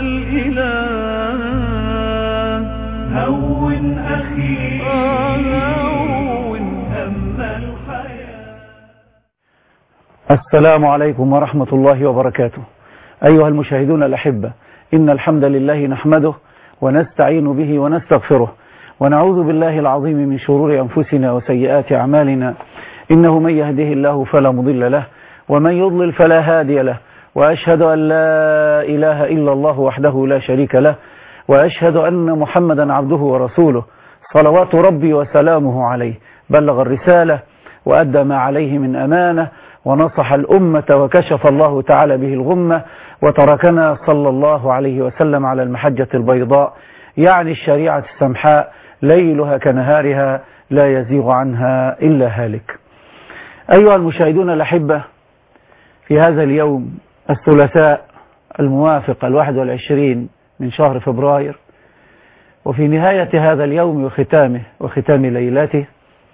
الإله هون أخي هون هم الحياة السلام عليكم ورحمة الله وبركاته أيها المشاهدون الأحبة إن الحمد لله نحمده ونستعين به ونستغفره ونعوذ بالله العظيم من شرور أنفسنا وسيئات أعمالنا إنه من يهده الله فلا مضل له ومن يضلل فلا هادي له وأشهد أن لا إله إلا الله وحده لا شريك له وأشهد أن محمدا عبده ورسوله صلوات ربي وسلامه عليه بلغ الرسالة وأدى ما عليه من أمانة ونصح الأمة وكشف الله تعالى به الغمة وتركنا صلى الله عليه وسلم على المحجة البيضاء يعني الشريعة السمحاء ليلها كنهارها لا يزيغ عنها إلا هالك أيها المشاهدون الأحبة في هذا اليوم الثلاثاء الموافق الواحد والعشرين من شهر فبراير وفي نهاية هذا اليوم وختامه وختام ليلته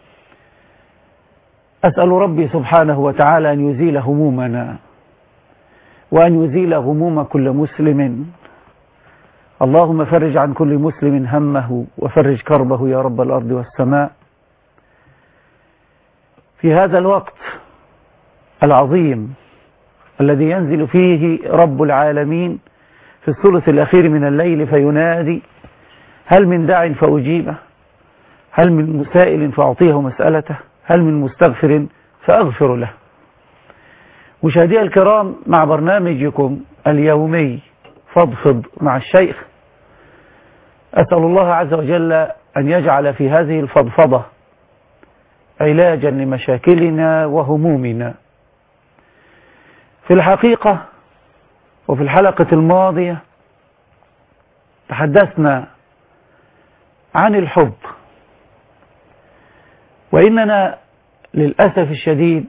أسأل ربي سبحانه وتعالى أن يزيل همومنا وأن يزيل غموم كل مسلم اللهم فرج عن كل مسلم همه وفرج كربه يا رب الأرض والسماء في هذا الوقت العظيم الذي ينزل فيه رب العالمين في الثلث الأخير من الليل فينادي هل من داع فأجيبه هل من مسائل فأعطيه مسألته هل من مستغفر فأغفر له مشاهدي الكرام مع برنامجكم اليومي فضفض مع الشيخ أسأل الله عز وجل أن يجعل في هذه الفضفضة علاجا لمشاكلنا وهمومنا في الحقيقة وفي الحلقة الماضية تحدثنا عن الحب وإننا للأسف الشديد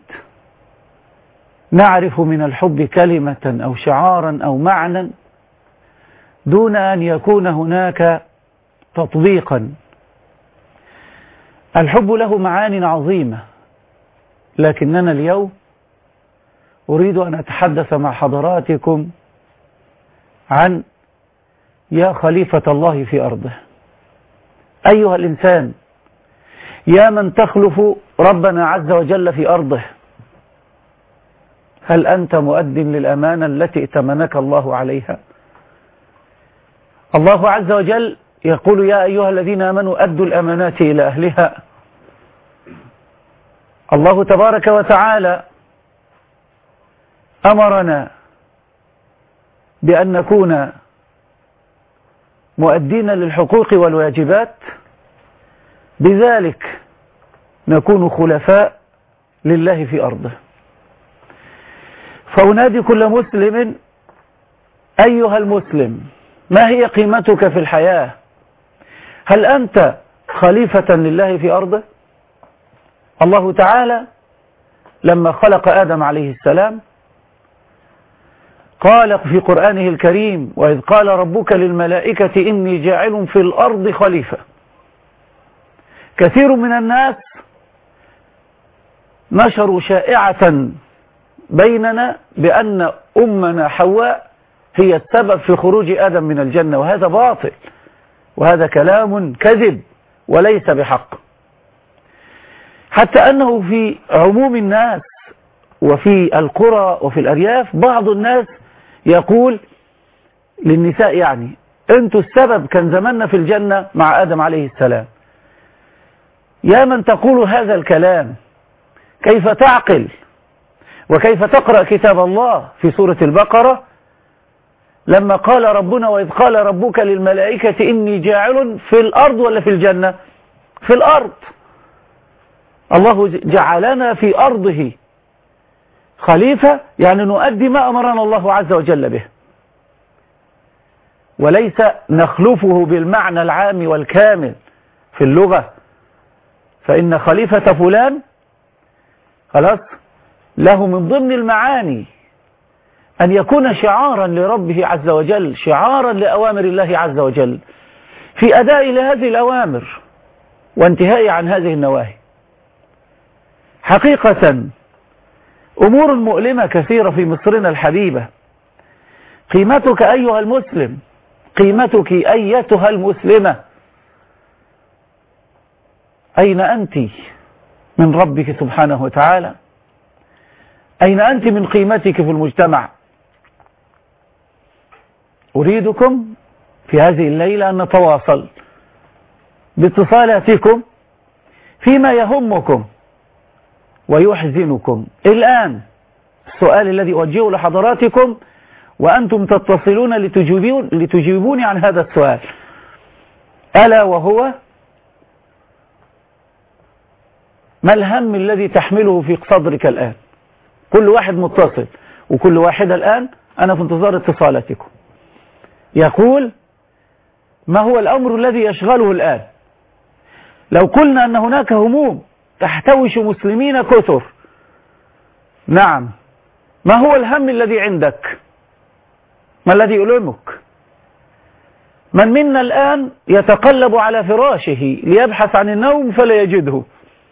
نعرف من الحب كلمة أو شعارا أو معنى دون أن يكون هناك تطبيقا الحب له معان عظيمة لكننا اليوم أريد أن أتحدث مع حضراتكم عن يا خليفة الله في أرضه أيها الإنسان يا من تخلف ربنا عز وجل في أرضه هل أنت مؤد للأمانة التي ائتمنك الله عليها الله عز وجل يقول يا أيها الذين آمنوا أدوا الأمانات إلى أهلها الله تبارك وتعالى أمرنا بأن نكون مؤدين للحقوق والواجبات بذلك نكون خلفاء لله في أرضه فأنادي كل مسلم أيها المسلم ما هي قيمتك في الحياة هل أنت خليفة لله في أرضه الله تعالى لما خلق آدم عليه السلام قال في قرآنه الكريم وإذ قال ربك للملائكة إني جاعل في الأرض خليفة كثير من الناس نشروا شائعة بيننا بأن أمنا حواء هي السبب في خروج آدم من الجنة وهذا باطل وهذا كلام كذب وليس بحق حتى أنه في عموم الناس وفي القرى وفي الأرياف بعض الناس يقول للنساء يعني انتوا السبب كان زماننا في الجنة مع آدم عليه السلام يا من تقول هذا الكلام كيف تعقل وكيف تقرأ كتاب الله في سورة البقرة لما قال ربنا وإذ قال ربك للملائكة إني جاعل في الأرض ولا في الجنة في الأرض الله جعلنا في أرضه خليفة يعني نؤدي ما أمرنا الله عز وجل به وليس نخلفه بالمعنى العام والكامل في اللغة فإن خليفة فلان خلاص له من ضمن المعاني أن يكون شعارا لربه عز وجل شعارا لأوامر الله عز وجل في أداء لهذه الأوامر وانتهاء عن هذه النواهي حقيقة أمور مؤلمة كثيرة في مصرنا الحبيبة قيمتك أيها المسلم قيمتك أيتها المسلمة أين أنت من ربك سبحانه وتعالى أين أنت من قيمتك في المجتمع أريدكم في هذه الليلة أن نتواصل باتصالاتكم فيما يهمكم ويحزنكم الآن السؤال الذي أوجهه لحضراتكم وأنتم تتصلون لتجيبون لتجيبوني عن هذا السؤال ألا وهو ما الهم الذي تحمله في صدرك الآن كل واحد متصل وكل واحدة الآن أنا في انتظار اتصالاتكم يقول ما هو الأمر الذي يشغله الآن لو قلنا أن هناك هموم تحتوش مسلمين كثر نعم ما هو الهم الذي عندك ما الذي يؤلمك من منا الآن يتقلب على فراشه ليبحث عن النوم فلا يجده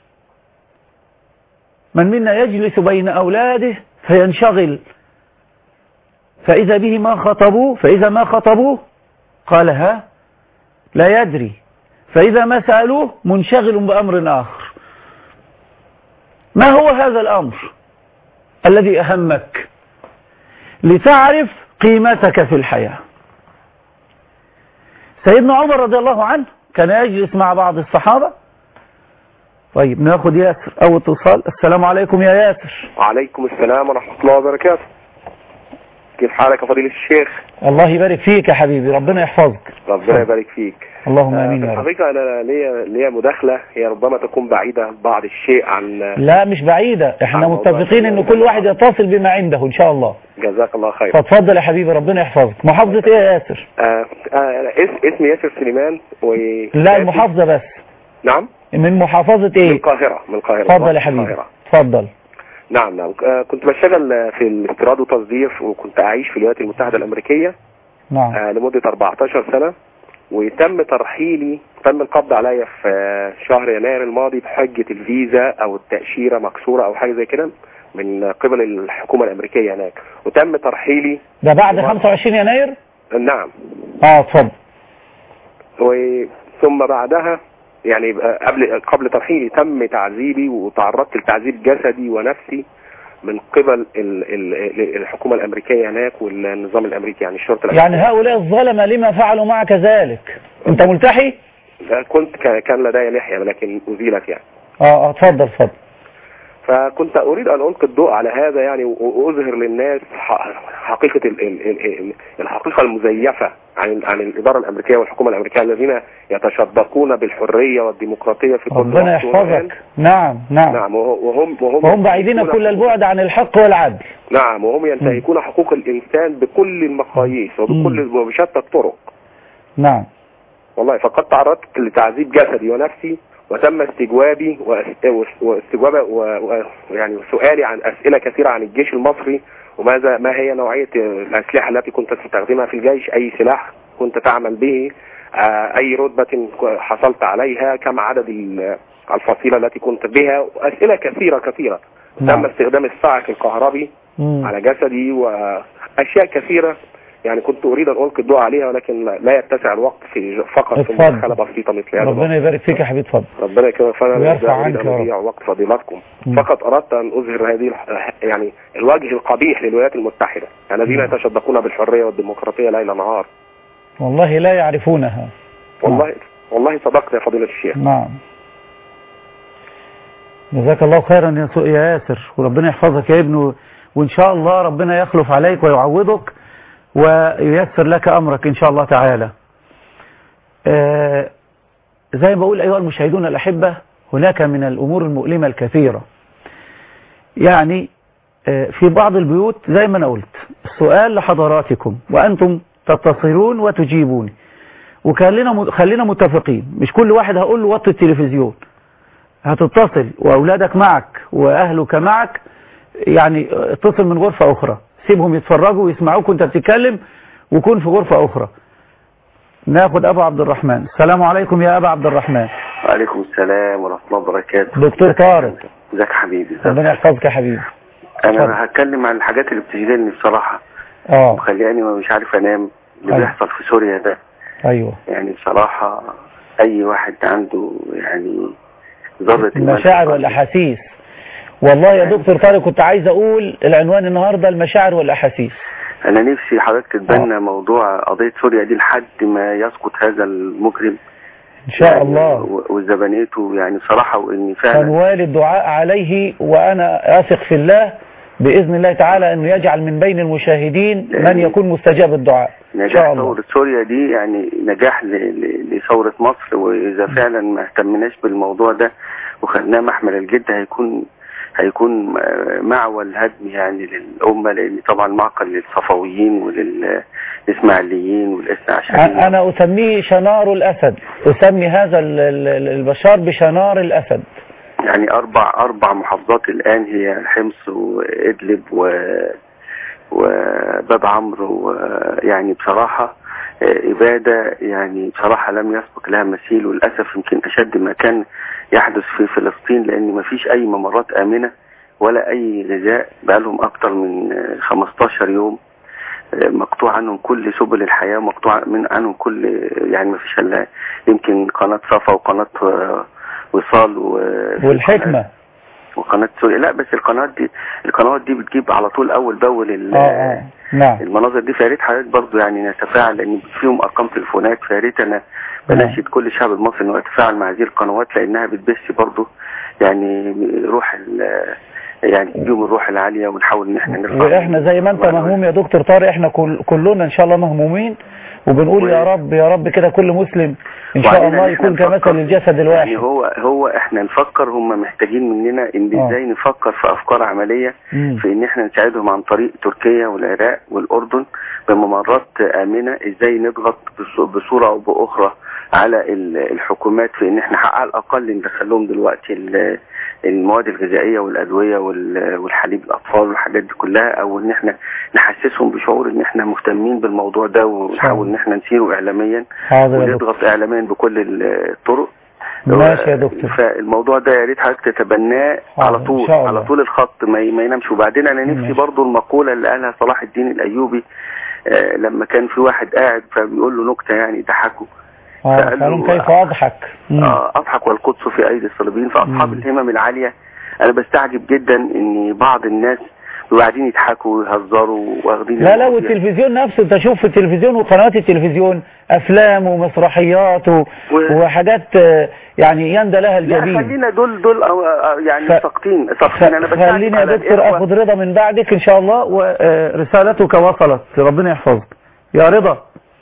من منا يجلس بين أولاده فينشغل فإذا به ما خطبوه فإذا ما خطبوه قال ها لا يدري فإذا ما سألوه منشغل بأمر آخر ما هو هذا الأمر الذي أهمك لتعرف قيمتك في الحياة سيدنا عمر رضي الله عنه كان يجلس مع بعض الصحابة طيب ناخد ياسر أول اتصال السلام عليكم يا ياسر وعليكم السلام ورحمة الله وبركاته كيف حالك يا فضيلة الشيخ الله يبارك فيك يا حبيبي ربنا يحفظك ربنا يبارك فيك اللهم آه، امين في يا رب الحقيقة أنا ليا ليا مداخلة هي ربما تكون بعيدة بعض الشيء عن لا مش بعيدة احنا عن موضوع متفقين ان كل واحد يتصل بما عنده ان شاء الله جزاك الله خير فاتفضل يا حبيبي ربنا يحفظك محافظة ايه يا ياسر آه آه اس اسمي ياسر سليمان و لا المحافظة بس نعم من محافظة من ايه القاهرة من القاهرة اتفضل يا حبيبي القاهرة. اتفضل نعم نعم آه كنت بشتغل في الاستيراد والتصدير وكنت أعيش في الولايات المتحدة الأمريكية نعم آه لمدة 14 سنة وتم ترحيلي تم القبض عليا في آه، شهر يناير الماضي بحجة الفيزا او التأشيرة مكسورة او حاجة زي كده من قبل الحكومة الامريكية هناك وتم ترحيلي ده بعد الله. 25 يناير نعم اه اتفضل وثم بعدها يعني بقى قبل قبل ترحيلي تم تعذيبي وتعرضت لتعذيب جسدي ونفسي من قبل ال- ال- الحكومة الامريكية هناك والنظام الامريكي يعني الشرطة الامريكية يعني هؤلاء الظلمة لما فعلوا معك ذلك انت ملتحي كنت كان كان لدي لحية لكن ازيلت يعني اه اه اتفضل اتفضل فكنت اريد ان القي الضوء على هذا يعني واظهر للناس ح- حقيقه ال- ال- ال- الحقيقه المزيفه عن عن الاداره الامريكيه والحكومه الامريكيه الذين يتشدقون بالحريه والديمقراطيه في كل ربنا وقت ومكان. يحفظك نعم نعم نعم وه- وهم وهم وهم بعيدين ينتهكون كل البعد عن الحق والعدل نعم وهم ينتهكون حقوق الانسان بكل المقاييس وبكل وبشتى الطرق نعم والله فقد تعرضت لتعذيب جسدي ونفسي وتم استجوابي وأس- واستجواب و- و- يعني سؤالي عن اسئله كثيره عن الجيش المصري وماذا ما هي نوعيه الاسلحه التي كنت تستخدمها في الجيش اي سلاح كنت تعمل به آه، اي رتبه حصلت عليها كم عدد ال- الفصيله التي كنت بها اسئله كثيره كثيره نعم. تم استخدام الصاعق الكهربي مم. على جسدي واشياء كثيره يعني كنت اريد ان القي الضوء عليها ولكن لا- لا يتسع الوقت في فقط في اتفضل. مداخله بسيطه مثل هذا ربنا يبارك فيك يا حبيبي اتفضل ربنا يكرمك فانا ويرفع لا اريد عنك ان يا رب. اضيع وقت فضيلتكم مم. فقط اردت ان اظهر هذه الح- يعني الوجه القبيح للولايات المتحده الذين مم. يتشدقون بالحريه والديمقراطيه ليل نهار والله لا يعرفونها والله والله صدقت يا فضيله الشيخ نعم جزاك الله خيرا يا سو- يا ياسر وربنا يحفظك يا ابني وان شاء الله ربنا يخلف عليك ويعوضك وييسر لك امرك ان شاء الله تعالى آه، زي ما بقول ايها المشاهدون الاحبه هناك من الامور المؤلمه الكثيره يعني آه، في بعض البيوت زي ما انا قلت السؤال لحضراتكم وانتم تتصلون وتجيبون وخلينا خلينا متفقين مش كل واحد هقول له وطي التلفزيون هتتصل واولادك معك واهلك معك يعني اتصل من غرفة اخرى سيبهم يتفرجوا ويسمعوك وانت بتتكلم وكون في غرفة اخرى ناخد ابو عبد الرحمن السلام عليكم يا ابا عبد الرحمن وعليكم السلام ورحمة الله وبركاته دكتور طارق ازيك يا حبيبي ربنا يحفظك يا حبيبي اتفضل. انا هتكلم عن الحاجات اللي بتشغلني بصراحة اه مخلياني مش عارف انام اللي أيوة. بيحصل في سوريا ده ايوه يعني بصراحة اي واحد عنده يعني ذرة المشاعر والاحاسيس والله يا دكتور طارق كنت عايز اقول العنوان النهارده المشاعر والاحاسيس انا نفسي حضرتك تتبنى موضوع قضية سوريا دي لحد ما يسقط هذا المجرم ان شاء يعني الله و- وزبانيته يعني بصراحة واني فعلا فنوالي الدعاء عليه وانا اثق في الله باذن الله تعالى انه يجعل من بين المشاهدين من يكون مستجاب الدعاء ان نجاح شاء الله ثورة سوريا دي يعني نجاح ل- ل- لثورة مصر وإذا فعلا ما اهتمناش بالموضوع ده وخدناه محمل الجد هيكون هيكون آه، معول هدم يعني للأمة لأن طبعا معقل للصفويين وللإسماعيليين والاثنى عشريين انا اسميه شنار الاسد اسمي هذا ال- ال- البشار بشنار الاسد يعني أربع أربع محافظات الآن هي حمص وإدلب و وباب عمرو يعني بصراحة آه، إبادة يعني بصراحة لم يسبق لها مثيل وللأسف يمكن أشد ما كان يحدث في فلسطين لأن ما فيش أي ممرات آمنة ولا أي غذاء بقالهم أكتر من آه، 15 يوم آه، مقطوع عنهم كل سبل الحياة مقطوع من عنهم كل يعني ما فيش إلا يمكن قناة صفا وقناة آه، وصال و- والحكمة وقناة سوريا لا بس القنوات دي القنوات دي بتجيب على طول أول بأول ال- اه اه نعم المناظر دي فيا ريت حضرتك برضه يعني نتفاعل لان فيهم ارقام تليفونات فيا ريت انا بناشد كل الشعب المصري انه يتفاعل مع هذه القنوات لانها بتبث برضه يعني روح ال- يعني تديهم الروح العاليه ونحاول ان احنا نرفع واحنا زي ما انت مهموم يا دكتور طارق احنا كل كلنا ان شاء الله مهمومين وبنقول و- يا رب يا رب كده كل مسلم ان شاء وعلينا الله إن إحنا يكون كمثل نفكر. الجسد يعني الواحد هو هو احنا نفكر هم محتاجين مننا ان آه. ازاي نفكر في افكار عمليه مم. في ان احنا نساعدهم عن طريق تركيا والعراق والاردن بممرات امنه ازاي نضغط بص- بصوره او باخرى على ال- الحكومات في ان احنا على الاقل ندخل لهم دلوقتي ال- المواد الغذائيه والادويه وال- والحليب الاطفال والحاجات دي كلها او ان احنا نحسسهم بشعور ان احنا مهتمين بالموضوع ده ونحاول ان احنا نسيره اعلاميا حاضر يا دكتور ونضغط اعلاميا بكل ال- الطرق ماشي يا دكتور فالموضوع ده يا ريت حضرتك تتبناه حاضر، على إن طول شاء الله. على طول الخط ما ي- ما ينامش وبعدين انا نفسي ماشي. برضو المقوله اللي قالها صلاح الدين الايوبي آه لما كان في واحد قاعد فبيقول له نكته يعني ضحكه اه فقال له- قالوا كيف اضحك مم. آه اضحك والقدس في ايدي الصليبيين فاصحاب مم. الهمم العاليه انا بستعجب جدا ان بعض الناس بيبقوا قاعدين يضحكوا ويهزروا واخدين لا لا المواضيع. والتلفزيون نفسه انت شوف في التلفزيون وقنوات التلفزيون افلام ومسرحيات و... و- وحاجات آه، يعني يندى لها لا الجبين خلينا دول دول أو أو يعني ف- ساقطين ساقطين انا بستعجب خليني يا على دكتور الإخوة. اخد رضا من بعدك ان شاء الله ورسالتك وصلت ربنا يحفظك يا رضا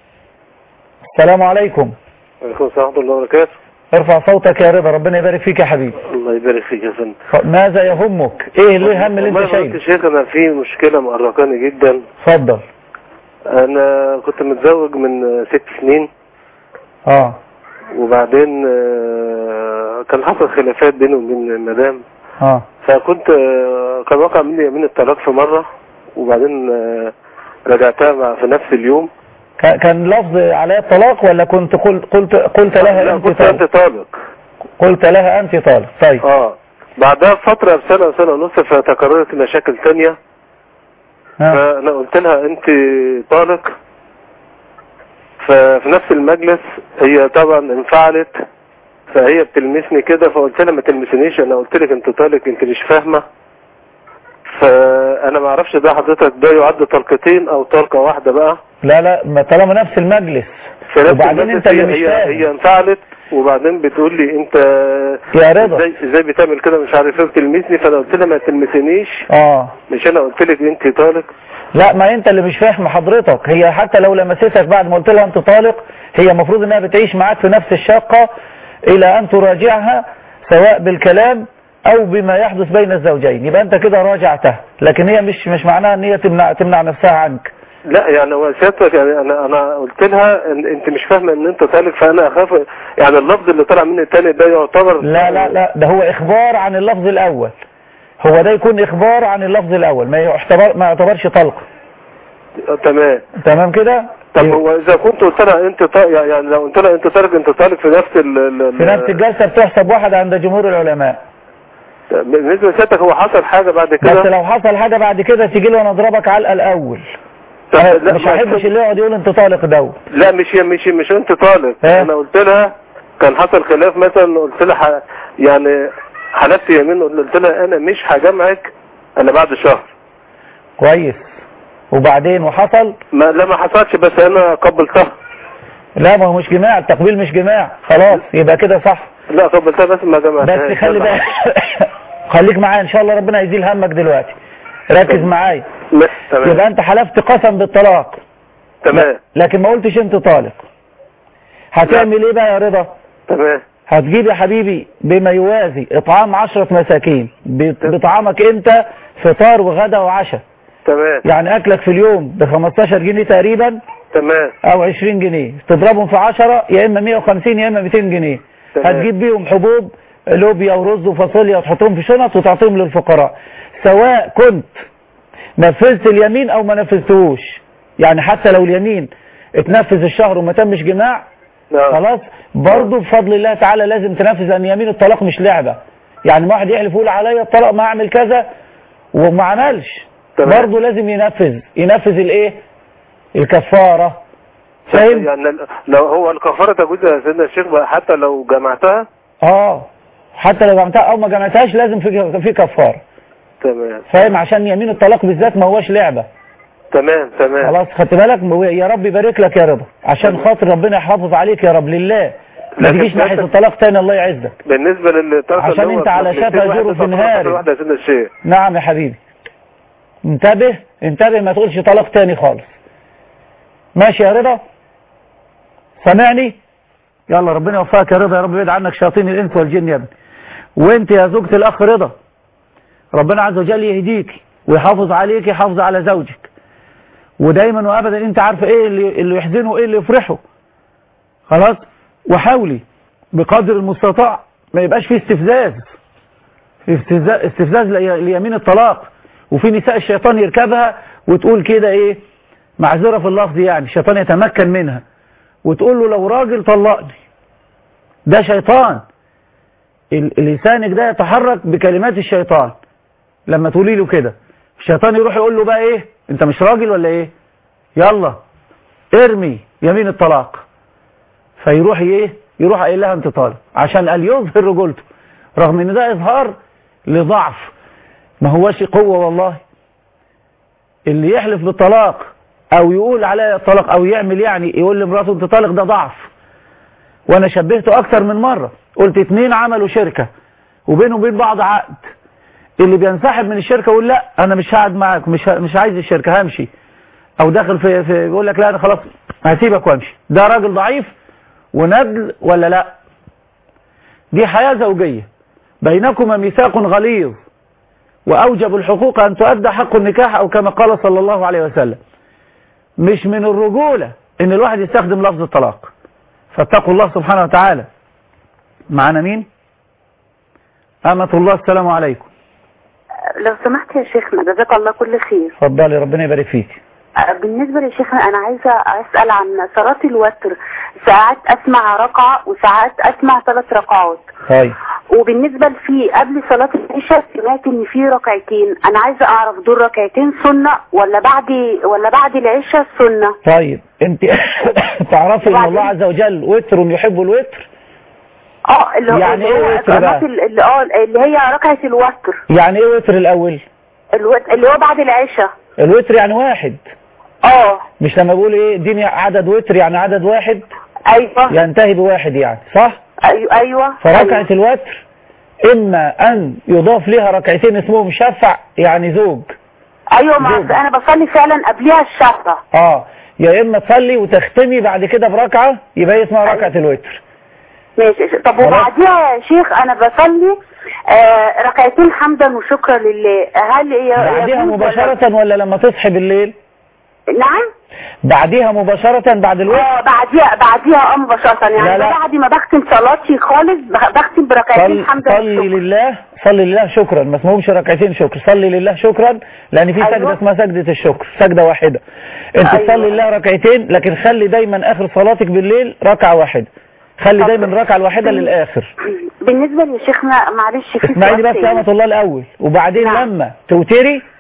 السلام عليكم عليكم السلام ورحمة الله وبركاته ارفع صوتك يا رضا ربنا يبارك فيك يا حبيبي الله يبارك فيك يا فندم ف- ماذا يهمك ايه اللي الهم اللي والله انت يا فندم شايله شيخ انا في مشكلة مقرقاني جدا اتفضل انا كنت متزوج من ست سنين اه وبعدين آه، كان حصل خلافات بيني وبين المدام اه فكنت آه، كان وقع مني يمين الطلاق في مرة وبعدين آه، رجعتها مع- في نفس اليوم ك- كان لفظ عليها الطلاق ولا كنت قلت قلت قلت لها لا انت كنت انت طالق طالق قلت لها انت طالق طيب اه بعدها بفترة بسنة سنة ونص فتكررت مشاكل تانية ها. فانا قلت لها انت طالق ففي نفس المجلس هي طبعا انفعلت فهي بتلمسني كده فقلت لها ما تلمسنيش انا قلت لك انت طالق انت مش فاهمه فانا ما اعرفش ده حضرتك ده يعد طلقتين او طلقه واحده بقى لا لا ما طالما نفس المجلس في نفس وبعدين المجلس انت اللي هي مش هي, فاهم هي انفعلت وبعدين بتقول لي انت يا رضا ازاي ازاي بتعمل كده مش عارف ايه بتلمسني فانا قلت لها ما تلمسنيش اه مش انا قلت لك انت طالق لا ما انت اللي مش فاهم حضرتك هي حتى لو لمستك بعد ما قلت لها انت طالق هي المفروض انها بتعيش معاك في نفس الشقة الى ان تراجعها سواء بالكلام او بما يحدث بين الزوجين يبقى انت كده راجعتها لكن هي مش مش معناها ان هي تمنع تمنع نفسها عنك لا يعني هو سيادتك يعني انا انا قلت لها ان انت مش فاهمه ان انت طالق فانا اخاف يعني اللفظ اللي طلع مني التاني ده يعتبر لا لا لا ده هو اخبار عن اللفظ الاول هو ده يكون اخبار عن اللفظ الاول ما يعتبر ما يعتبرش طلق آه، تمام تمام كده طب هو اذا كنت قلت لها انت طالق يعني لو قلت لها انت طالق انت طالق في نفس ال ال- في نفس الجلسة بتحسب واحد عند جمهور العلماء بالنسبه لسيادتك هو حصل حاجه بعد بس كده لو حصل حاجة بعد كده تيجي له وانا اضربك علقة الاول طب أه، لا، مش ما- هحبش اللي يقعد يقول انت طالق ده لا مش مش مش انت طالب ها؟ انا قلت لها كان حصل خلاف مثلا قلت لها ح- يعني حلفت يمين قلت لها انا مش هجمعك الا بعد شهر كويس وبعدين وحصل ما لا ما حصلش بس انا قبلتها لا ما هو مش جماع التقبيل مش جماع خلاص يبقى كده صح لا قبلتها بس ما جمعتهاش بس خلي بالك خليك معايا ان شاء الله ربنا يزيل همك دلوقتي ركز معايا لا، يبقى تمام انت حلفت قسم بالطلاق تمام لكن ما قلتش انت طالق هتعمل ايه بقى يا رضا تمام هتجيب يا حبيبي بما يوازي اطعام عشرة مساكين بط- بطعامك انت فطار وغدا وعشاء تمام يعني اكلك في اليوم ب 15 جنيه تقريبا تمام او 20 جنيه تضربهم في 10 يا اما 150 يا اما 200 جنيه تمام. هتجيب بيهم حبوب لوبيا ورز وفاصوليا وتحطهم في شنط وتعطيهم للفقراء سواء كنت نفذت اليمين او ما نفذتهوش يعني حتى لو اليمين اتنفذ الشهر وما تمش جماع نعم. خلاص برضه بفضل الله تعالى لازم تنفذ لان يمين الطلاق مش لعبة يعني ما واحد يحلف يقول عليا الطلاق ما اعمل كذا وما عملش تمام. برضه لازم ينفذ ينفذ الايه الكفارة فاهم يعني لو هو الكفاره تجوز يا سيدنا الشيخ بقى حتى لو جمعتها اه حتى لو جمعتها او ما جمعتهاش لازم في في كفارة تمام فاهم عشان يمين الطلاق بالذات ما هوش لعبة تمام تمام خلاص خدت بالك يا رب يبارك لك يا رضا عشان خاطر ربنا يحافظ عليك يا رب لله ما لكن تجيش ناحية مثلا- الطلاق تاني الله يعزك بالنسبه للطرف عشان اللي هو انت على الاثنين شفا واحد جرف تطلق نهاري. واحده يا سيدنا الشيخ نعم يا حبيبي انتبه انتبه ما تقولش طلاق تاني خالص ماشي يا رضا سامعني يلا ربنا يوفقك يا رضا يا رب يبعد عنك شياطين الانس والجن يا ابني وانت يا زوجة الاخ رضا ربنا عز وجل يهديك ويحافظ عليك يحافظ على زوجك ودايما وابدا انت عارفه ايه اللي, اللي يحزنه وايه اللي يفرحه خلاص وحاولي بقدر المستطاع ما يبقاش فيه استفزاز استفزاز, استفزاز لي- ليمين الطلاق وفي نساء الشيطان يركبها وتقول كده ايه معذرة في اللفظ يعني الشيطان يتمكن منها وتقول له لو راجل طلقني ده شيطان ال- لسانك ده يتحرك بكلمات الشيطان لما تقولي له كده الشيطان يروح يقول له بقى ايه انت مش راجل ولا ايه يلا ارمي يمين الطلاق فيروح ايه يروح قايل لها انت طالق عشان قال يظهر رجولته رغم ان ده اظهار لضعف ما هوش قوة والله اللي يحلف بالطلاق او يقول عليا الطلاق او يعمل يعني يقول لمراته انت طالق ده ضعف وانا شبهته اكتر من مرة قلت اتنين عملوا شركة وبينهم وبين بعض عقد اللي بينسحب من الشركة يقول لا انا مش هقعد معاك مش ه- مش عايز الشركة همشي او داخل في, في يقول لك لا انا خلاص هسيبك وامشي ده راجل ضعيف وندل ولا لا دي حياة زوجية بينكما ميثاق غليظ وأوجب الحقوق أن تؤدى حق النكاح أو كما قال صلى الله عليه وسلم مش من الرجولة إن الواحد يستخدم لفظ الطلاق فاتقوا الله سبحانه وتعالى معنا مين أمة الله السلام عليكم لو سمحت يا شيخنا جزاك الله كل خير اتفضلي ربنا يبارك فيك أه، بالنسبة لشيخنا أنا عايزة أسأل عن صلاة الوتر ساعات أسمع ركعة وساعات أسمع ثلاث ركعات طيب وبالنسبة لفي قبل صلاة العشاء سمعت إن في ركعتين أنا عايزة أعرف دول ركعتين سنة ولا بعد ولا بعد العشاء سنة طيب انت تعرفي ان وبعدين؟ الله عز وجل وتر يحب الوتر اه اللي هو يعني اللي إيه هو وتر بقى؟ صلاة ال- اللي اه اللي هي ركعة الوتر يعني ايه وتر الاول الوت- اللي هو بعد العشاء الوتر يعني واحد اه مش لما بقول ايه اديني عدد وتر يعني عدد واحد ايوه ينتهي بواحد يعني صح ايوه ايوه فركعة الوتر اما ان يضاف لها ركعتين اسمهم شفع يعني زوج ايوه ما زوج. انا بصلي فعلا قبلها الشفع اه يا اما تصلي وتختمي بعد كده بركعة يبقى هي اسمها ركعة الوتر ماشي طب خلاص. وبعديها يا شيخ انا بصلي آه ركعتين حمدا وشكرا لله هل ي- بعديها يجوز ولا- مباشرة ولا لما تصحي بالليل نعم بعديها مباشرة بعد الوتر اه بعديها بعديها اه مباشرة يعني لا، لا. بعد ما بختم صلاتي خالص بخ- بختم بركعتين صل حمدا صلي وشكرا لله صلي لله شكرا ما اسمهمش ركعتين شكر صلي لله شكرا لان في أيوة. سجدة اسمها سجدة الشكر سجدة واحدة انت أيوة. تصلي لله ركعتين لكن خلي دايما اخر صلاتك بالليل ركعة واحدة خلي طب- دايما الركعة الواحدة للاخر بالنسبة لشيخنا معلش في اسمعيني سؤال بس تاني. يا الله الاول وبعدين نعم. لما توتري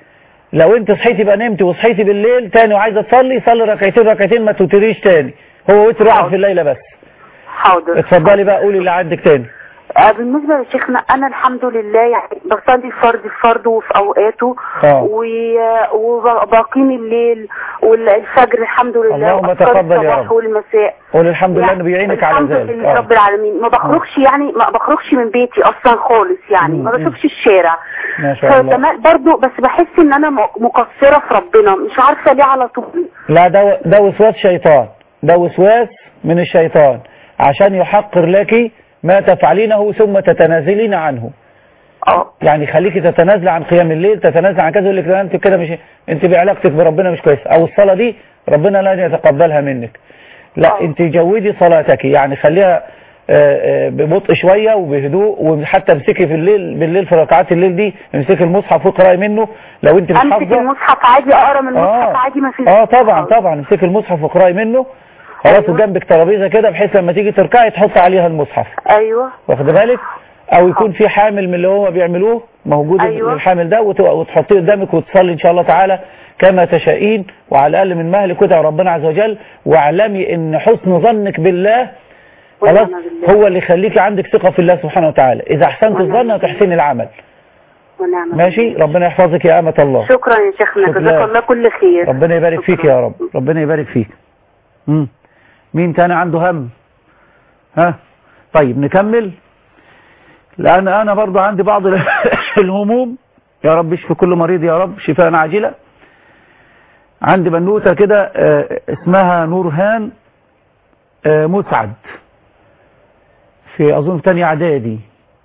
لو انت صحيتي بقى نمتي وصحيتي بالليل تاني وعايزه تصلي صلي ركعتين ركعتين ما توتريش تاني هو وتر واحد في الليله بس حاضر اتفضلي بقى قولي اللي عندك تاني آه، بالنسبة لشيخنا أنا الحمد لله يعني بصلي فرض فرض وفي أوقاته آه. و- وبقيم الليل والفجر الحمد لله اللهم وأذكار تقبل يا الصباح رب. والمساء قول الحمد لله يعني انه بيعينك على الحمد ذلك لله آه. رب العالمين ما بخرجش يعني ما بخرجش من بيتي أصلا خالص يعني مم، ما مم. بشوفش الشارع ما شاء الله فكمان برضو بس بحس ان انا م- مقصرة في ربنا مش عارفة ليه على طول لا ده ده وسواس شيطان ده وسواس من الشيطان عشان يحقر لك ما تفعلينه ثم تتنازلين عنه اه يعني خليكي تتنازلي عن قيام الليل تتنازلي عن كذا يقول لك لا انت كده مش انت بعلاقتك بربنا مش كويسه او الصلاه دي ربنا لن يتقبلها منك لا آه. انت جودي صلاتك يعني خليها آه، آه، ببطء شويه وبهدوء وحتى امسكي في الليل بالليل في ركعات الليل دي امسكي المصحف واقراي منه لو انت مش امسك حافظه المصحف عادي اقرا من المصحف عادي ما فيش اه طبعا طبعا امسكي المصحف واقراي منه خلاص أيوة. وجنبك ترابيزه كده بحيث لما تيجي تركعي تحط عليها المصحف ايوه واخد بالك او يكون في حامل من اللي هو بيعملوه موجود أيوة. الحامل ده وت- وتحطيه قدامك وتصلي ان شاء الله تعالى كما تشائين وعلى الاقل من مهل كده ربنا عز وجل واعلمي ان حسن ظنك بالله خلاص ونعم بالله. هو اللي يخليكي عندك ثقه في الله سبحانه وتعالى اذا احسنت ونعم الظن بالله. هتحسني العمل ونعم ماشي ربنا يحفظك يا امه الله شكرا يا شيخنا شكرا. جزاك الله كل خير ربنا يبارك فيك شكرا. يا رب ربنا يبارك فيك مم. مين تاني عنده هم ها طيب نكمل لان انا برضو عندي بعض ال- الهموم يا رب اشفي كل مريض يا رب شفاء عاجلة عندي بنوتة كده آه، اسمها نورهان آه، مسعد في اظن في تانية اعدادي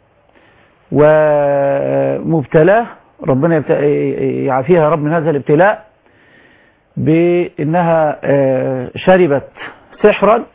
ومبتلاه ربنا يبت- يعافيها يا رب من هذا الابتلاء بانها آه، شربت سحرا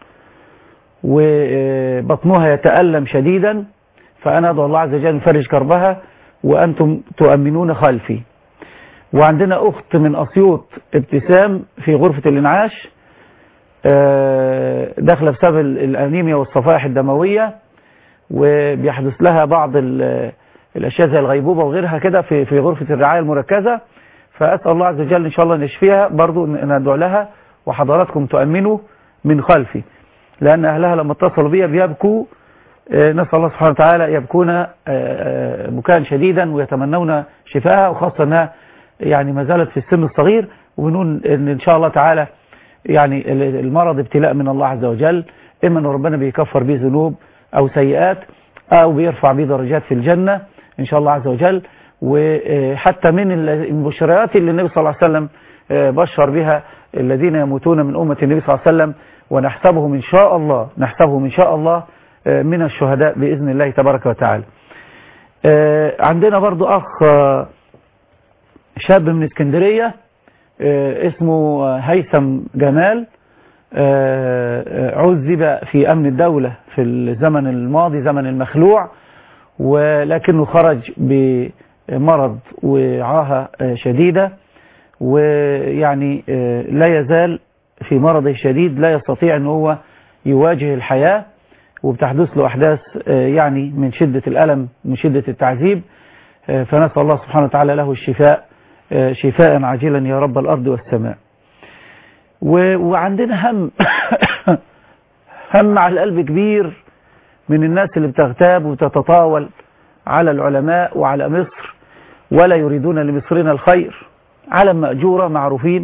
وبطنها يتألم شديدا فأنا أدعو الله عز وجل يفرج كربها وأنتم تؤمنون خلفي وعندنا أخت من أسيوط ابتسام في غرفة الإنعاش آه، داخلة بسبب ال- الأنيميا والصفائح الدموية وبيحدث لها بعض ال- الأشياء زي الغيبوبة وغيرها كده في في غرفة الرعاية المركزة فأسأل الله عز وجل إن شاء الله أن يشفيها برضو أن ندعو لها وحضراتكم تؤمنوا من خلفي لأن أهلها لما اتصلوا بي بيبكوا آه، نسأل الله سبحانه وتعالى يبكون آه، آه، بكاء شديدا ويتمنون شفاءها وخاصة أنها يعني ما زالت في السن الصغير وبنقول إن إن شاء الله تعالى يعني ال- المرض ابتلاء من الله عز وجل إما أن ربنا بيكفر به ذنوب أو سيئات أو بيرفع به درجات في الجنة إن شاء الله عز وجل وحتى من ال- المبشرات اللي النبي صلى الله عليه وسلم آه، بشر بها الذين يموتون من أمة النبي صلى الله عليه وسلم ونحسبهم إن شاء الله نحسبهم إن شاء الله آه، من الشهداء بإذن الله تبارك وتعالى آه، عندنا برضو أخ آه، شاب من اسكندرية آه، اسمه آه، هيثم جمال آه، آه، عذب في أمن الدولة في الزمن الماضي زمن المخلوع ولكنه خرج بمرض وعاهة آه، شديدة ويعني آه، لا يزال في مرضه الشديد لا يستطيع أن هو يواجه الحياة وبتحدث له أحداث آه، يعني من شدة الألم من شدة التعذيب آه، فنسأل الله سبحانه وتعالى له الشفاء آه، شفاء عاجلا يا رب الأرض والسماء و- وعندنا هم هم على القلب كبير من الناس اللي بتغتاب وتتطاول على العلماء وعلى مصر ولا يريدون لمصرنا الخير علم مأجورة معروفين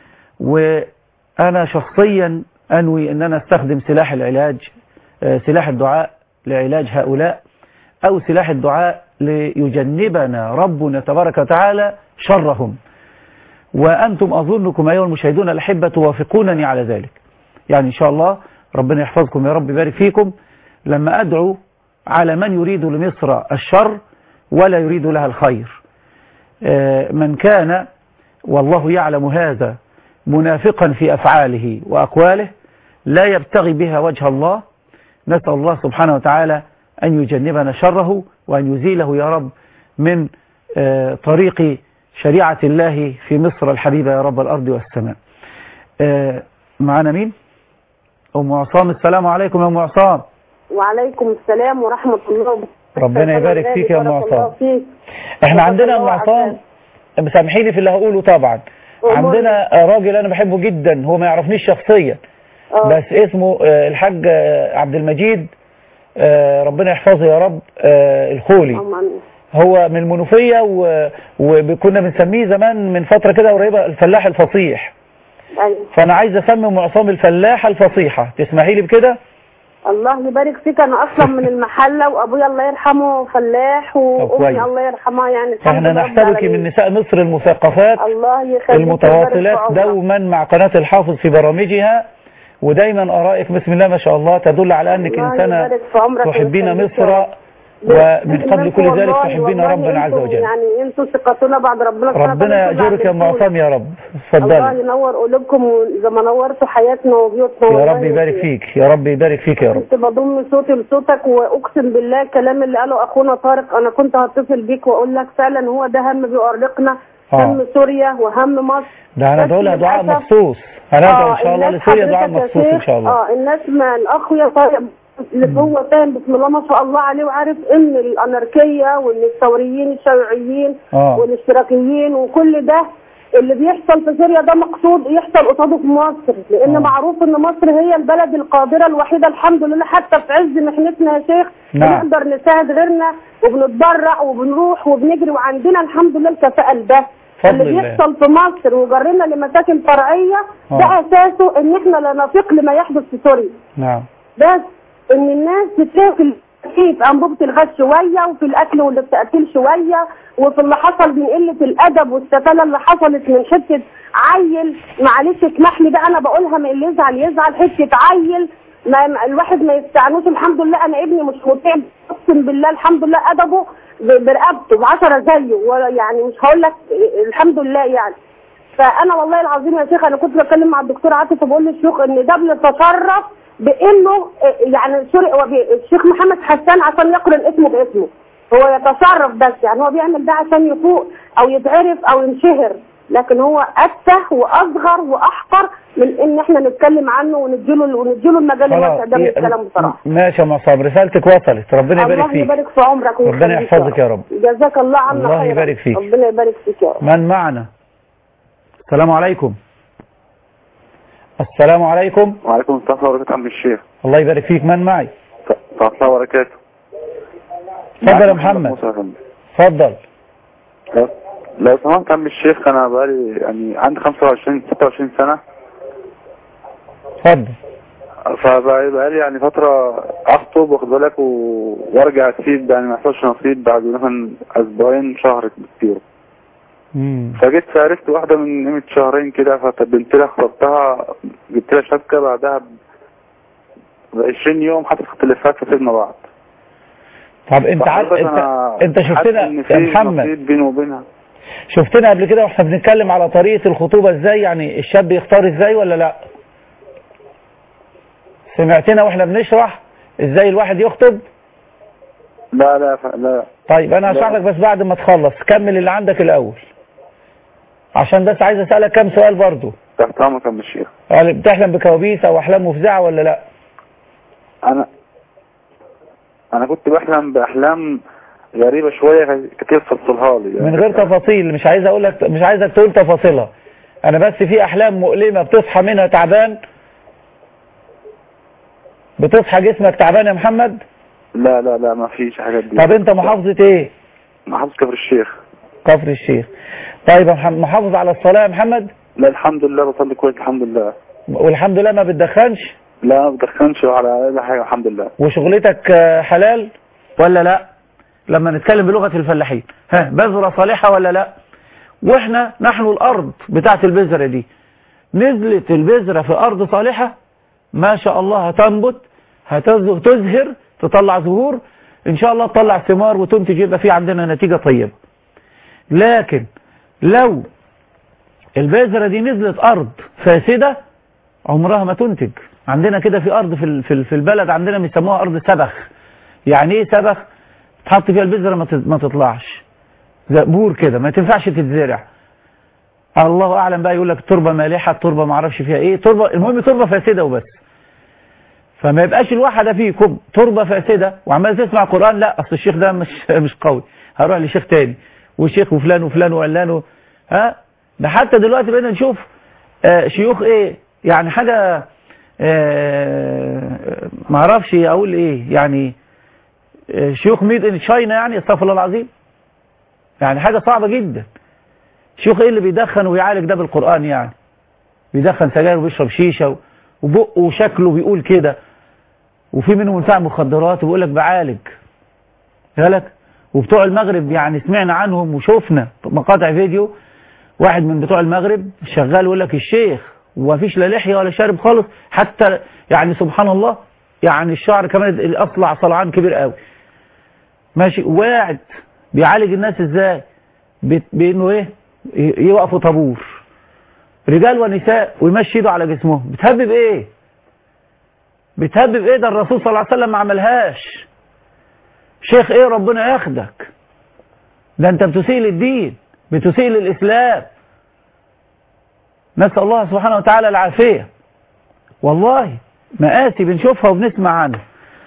وأنا شخصيا أنوي أن أنا استخدم سلاح العلاج آه، سلاح الدعاء لعلاج هؤلاء أو سلاح الدعاء ليجنبنا ربنا تبارك وتعالى شرهم وأنتم أظنكم أيها المشاهدون الأحبة توافقونني على ذلك يعني إن شاء الله ربنا يحفظكم يا رب يبارك فيكم لما أدعو على من يريد لمصر الشر ولا يريد لها الخير آه، من كان والله يعلم هذا منافقا في أفعاله وأقواله لا يبتغي بها وجه الله نسأل الله سبحانه وتعالى أن يجنبنا شره وأن يزيله يا رب من آه، طريق شريعة الله في مصر الحبيبة يا رب الأرض والسماء آه، معنا مين؟ أم عصام السلام عليكم يا أم عصام وعليكم السلام ورحمة الله وبركاته ربنا يبارك فيك يا أم بارك الله عصام فيك. احنا بارك عندنا يا أم الله عصام عشان- مسامحيني في اللي هقوله طبعا عندنا راجل انا بحبه جدا هو ما يعرفنيش شخصيا آه. بس اسمه آه، الحاج آه، عبد المجيد آه، ربنا يحفظه يا رب آه، الخولي اللهم آمين. هو من المنوفية و- وكنا بنسميه زمان من فترة كده قريبة الفلاح الفصيح أيوة. فانا عايز اسمي معصام الفلاحة الفصيحة تسمحي لي بكده الله يبارك فيك انا اصلا من المحله وابويا الله يرحمه فلاح كويس. وامي الله يرحمها يعني الحمد احنا لله رب نحسبك العالمين. من نساء مصر المثقفات الله يخليك المتواصلات ويبارك في عمرك. دوما مع قناة الحافظ في برامجها ودايما ارائك بسم الله ما شاء الله تدل على انك الله انسانة يبارك في عمرك تحبين ويخليك يا مصر رب. ومن قبل انتوا كل ذلك والله- تحبين والله ربنا عز انتوا وجل يعني انتوا ثقتنا بعد ربنا سبحانه ربنا وتعالى كل يأجرك يا عبدكم. معصم يا رب الله اتفضلي ينور قلوبكم وزي ما نورتوا حياتنا وبيوتنا يا والله رب يبارك فيك يا رب يبارك فيك يا رب كنت بضم صوتي لصوتك واقسم بالله الكلام اللي قاله اخونا طارق انا كنت هتصل بيك واقول لك فعلا هو ده هم بيؤرقنا آه. هم سوريا وهم مصر ده انا بس دولها دعاء للأسف- مخصوص هندعو ان شاء الله الناس لسوريا دعاء حضرتك يا مخصوص ان شيخ، شاء الله اه الناس ما الاخ يا طارق اللي هو فاهم بسم الله ما شاء الله عليه وعارف ان الاناركيه وان الثوريين الشيوعيين اه والاشتراكيين وكل ده اللي بيحصل في سوريا ده مقصود يحصل قصاده في مصر لان آه. معروف ان مصر هي البلد القادره الوحيده الحمد لله حتى في عز محنتنا يا شيخ نعم. بنقدر نساعد غيرنا وبنتبرع وبنروح وبنجري وعندنا الحمد لله الكفاءه لده فضل اللي الله. بيحصل في مصر وجرنا لمشاكل فرعيه ده آه. اساسه ان احنا لا نفيق لما يحدث في سوريا نعم بس ان الناس بتاكل في انبوبه الغاز شويه وفي الاكل واللي بتاكل شويه وفي اللي حصل من قله الادب والسفاله اللي حصلت من حته عيل معلش اسمح لي بقى انا بقولها من اللي يزعل يزعل حته عيل ما ما- الواحد ما يستعنوش الحمد لله انا ابني مش مطيع اقسم بالله الحمد لله ادبه ب- برقبته بعشرة زيه ويعني مش هقول لك الحمد لله يعني فانا والله العظيم يا شيخ انا كنت بتكلم مع الدكتور عاطف وبقول للشيوخ ان ده بيتشرف بانه يعني سوري هو بي- الشيخ محمد حسان عشان يقرن اسمه باسمه هو يتشرف بس يعني هو بيعمل ده عشان يفوق او يتعرف او ينشهر لكن هو اتفه واصغر واحقر من ان احنا نتكلم عنه ونديله ونديله المجال الواسع ده من الكلام بصراحه ماشي يا معصم رسالتك وصلت ربنا يبارك الله فيك يبارك في عمرك ربنا ويخليك يحفظك يا رب. جزاك الله عنا الله خيرا. يبارك فيك. ربنا يبارك فيك يا رب من معنا السلام عليكم السلام عليكم وعليكم السلام ورحمة الله وبركاته عم الشيخ الله يبارك فيك من معي ورحمة الله وبركاته اتفضل يا معاك محمد موسى يا فندم. اتفضل لو- لو سمحت عم الشيخ انا بقالي يعني عندي 25 26 سنة اتفضل فبقالي يعني فترة اخطب واخد بالك و... وارجع اسيب يعني ما يحصلش نصيب بعد مثلا اسبوعين شهر كتير مم. فجيت فعرفت واحدة من قيمة شهرين كده فقدمت لها خطبتها جبت لها شبكة بعدها ب 20 يوم حصل اختلافات فسيبنا بعض طب انت عارف فحضرتك انت أنا انت حاسس شفتنا إن يا في محمد نصيب بيني وبينها شفتنا قبل كده واحنا بنتكلم على طريقة الخطوبة ازاي يعني الشاب يختار ازاي ولا لا سمعتنا واحنا بنشرح ازاي الواحد يخطب لا لا ف... لا طيب انا هشرح لا. لك بس بعد ما تخلص كمل اللي عندك الاول عشان بس عايز اسالك كام سؤال برضو تحت امرك يا عم الشيخ هل بتحلم بكوابيس او احلام مفزعه ولا لا انا انا كنت بحلم باحلام غريبه شويه كتير تفصلها لي من غير تفاصيل مش عايز اقول لك مش عايزك تقول تفاصيلها انا بس في احلام مؤلمه بتصحى منها تعبان بتصحى جسمك تعبان يا محمد لا لا لا ما فيش حاجات دي طب انت محافظه ايه محافظ كفر الشيخ كفر الشيخ طيب يا محمد محافظ على الصلاه يا محمد لا الحمد لله بصلي كويس الحمد لله والحمد لله ما بتدخنش لا ما بدخنش على اي حاجه الحمد لله وشغلتك آه، حلال ولا لا لما نتكلم بلغة الفلاحين ها بذرة صالحة ولا لا واحنا نحن الارض بتاعت البذرة دي نزلت البذرة في ارض صالحة ما شاء الله هتنبت هتزهر تطلع زهور ان شاء الله تطلع ثمار وتنتج يبقى في عندنا نتيجة طيبة لكن لو البذرة دي نزلت ارض فاسدة عمرها ما تنتج عندنا كده في ارض في ال- في ال- في البلد عندنا بيسموها ارض سبخ يعني ايه سبخ تحط فيها البذره ما تت- ما تطلعش زي بور كده ما تنفعش تتزرع الله اعلم بقى يقول لك تربه مالحه التربه ما اعرفش فيها ايه تربه المهم تربه فاسده وبس فما يبقاش الواحده فيكم تربه فاسده وعمال تسمع قران لا اصل الشيخ ده مش مش قوي هروح لشيخ تاني وشيخ وفلان وفلان وعلان و- ها ده حتى دلوقتي بقينا نشوف آه شيوخ ايه يعني حاجة آه ما اعرفش اقول ايه يعني آه شيوخ ميد ان تشاينا يعني استغفر الله العظيم يعني حاجة صعبة جدا شيوخ ايه اللي بيدخن ويعالج ده بالقرآن يعني بيدخن سجاير وبيشرب شيشة وبقه وشكله بيقول كده وفي منهم بتاع مخدرات وبيقول لك بعالج بالك وبتوع المغرب يعني سمعنا عنهم وشفنا مقاطع فيديو واحد من بتوع المغرب شغال يقول لك الشيخ ومفيش لا لحيه ولا شارب خالص حتى يعني سبحان الله يعني الشعر كمان الاصلع صلعان كبير قوي ماشي وقاعد بيعالج الناس ازاي بانه ايه يوقفوا طابور رجال ونساء ويمشي ايده على جسمهم بتهبب ايه بتهبب ايه ده الرسول صلى الله عليه وسلم ما عملهاش شيخ ايه ربنا ياخدك ده انت بتسيء للدين بتسيء للاسلام نسأل الله سبحانه وتعالى العافية والله مآسي بنشوفها وبنسمع عنها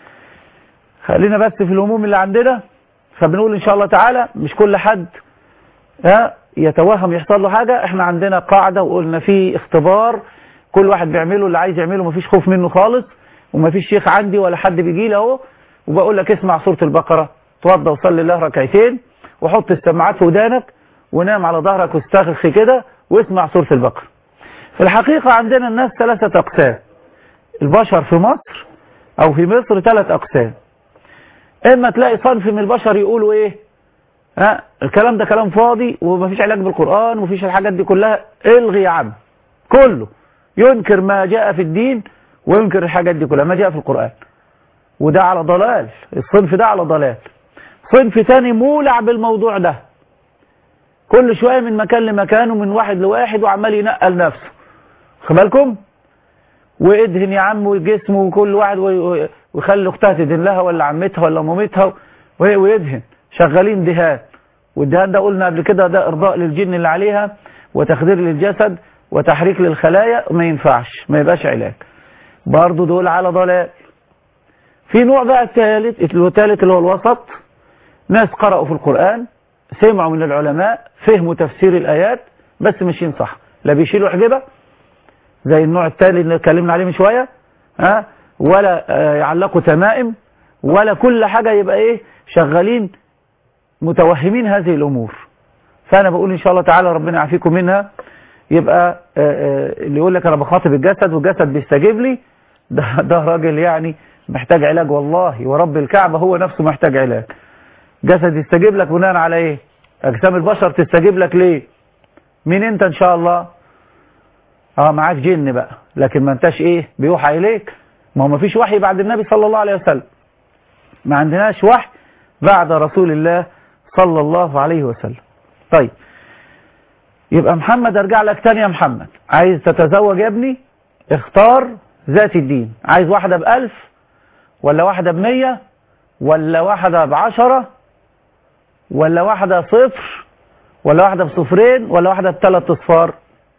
خلينا بس في الهموم اللي عندنا فبنقول ان شاء الله تعالى مش كل حد ها يتوهم يحصل له حاجة احنا عندنا قاعدة وقلنا في اختبار كل واحد بيعمله اللي عايز يعمله مفيش خوف منه خالص ومفيش شيخ عندي ولا حد بيجي لي اهو وبقول لك اسمع سورة البقرة توضى وصلي الله ركعتين وحط السماعات في ودانك ونام على ظهرك واسترخي كده واسمع سورة البقرة في الحقيقة عندنا الناس ثلاثة أقسام البشر في مصر أو في مصر ثلاث أقسام إما تلاقي صنف من البشر يقولوا إيه ها الكلام ده كلام فاضي ومفيش علاج بالقرآن ومفيش الحاجات دي كلها الغي يا عم كله ينكر ما جاء في الدين وينكر الحاجات دي كلها ما جاء في القرآن وده على ضلال الصنف ده على ضلال صنف تاني مولع بالموضوع ده كل شوية من مكان لمكان ومن واحد لواحد وعمال ينقل نفسه خد بالكم وادهن يا عم وجسمه وكل واحد ويخلي اختها تدهن لها ولا عمتها ولا مامتها ويدهن شغالين دهان والدهان ده قلنا قبل كده ده ارضاء للجن اللي عليها وتخدير للجسد وتحريك للخلايا ما ينفعش ما يبقاش علاج برضه دول على ضلال في نوع بقى الثالث الثالث اللي هو الوسط ناس قرأوا في القرآن سمعوا من العلماء فهموا تفسير الآيات بس ماشيين صح لا بيشيلوا حجبة زي النوع التالي اللي اتكلمنا عليه من شوية ها ولا يعلقوا تمائم ولا كل حاجة يبقى ايه شغالين متوهمين هذه الأمور فأنا بقول إن شاء الله تعالى ربنا يعافيكم منها يبقى اللي يقول لك أنا بخاطب الجسد والجسد بيستجيب لي ده, ده راجل يعني محتاج علاج والله ورب الكعبة هو نفسه محتاج علاج جسد يستجيب لك بناء على ايه اجسام البشر تستجيب لك ليه مين انت ان شاء الله اه معاك جن بقى لكن ما انتش ايه بيوحى اليك ما هو ما فيش وحي بعد النبي صلى الله عليه وسلم ما عندناش وحي بعد رسول الله صلى الله عليه وسلم طيب يبقى محمد ارجع لك تاني يا محمد عايز تتزوج يا ابني اختار ذات الدين عايز واحدة بألف ولا واحدة بمية ولا واحدة بعشرة ولا واحدة صفر ولا واحدة بصفرين ولا واحدة بثلاث اصفار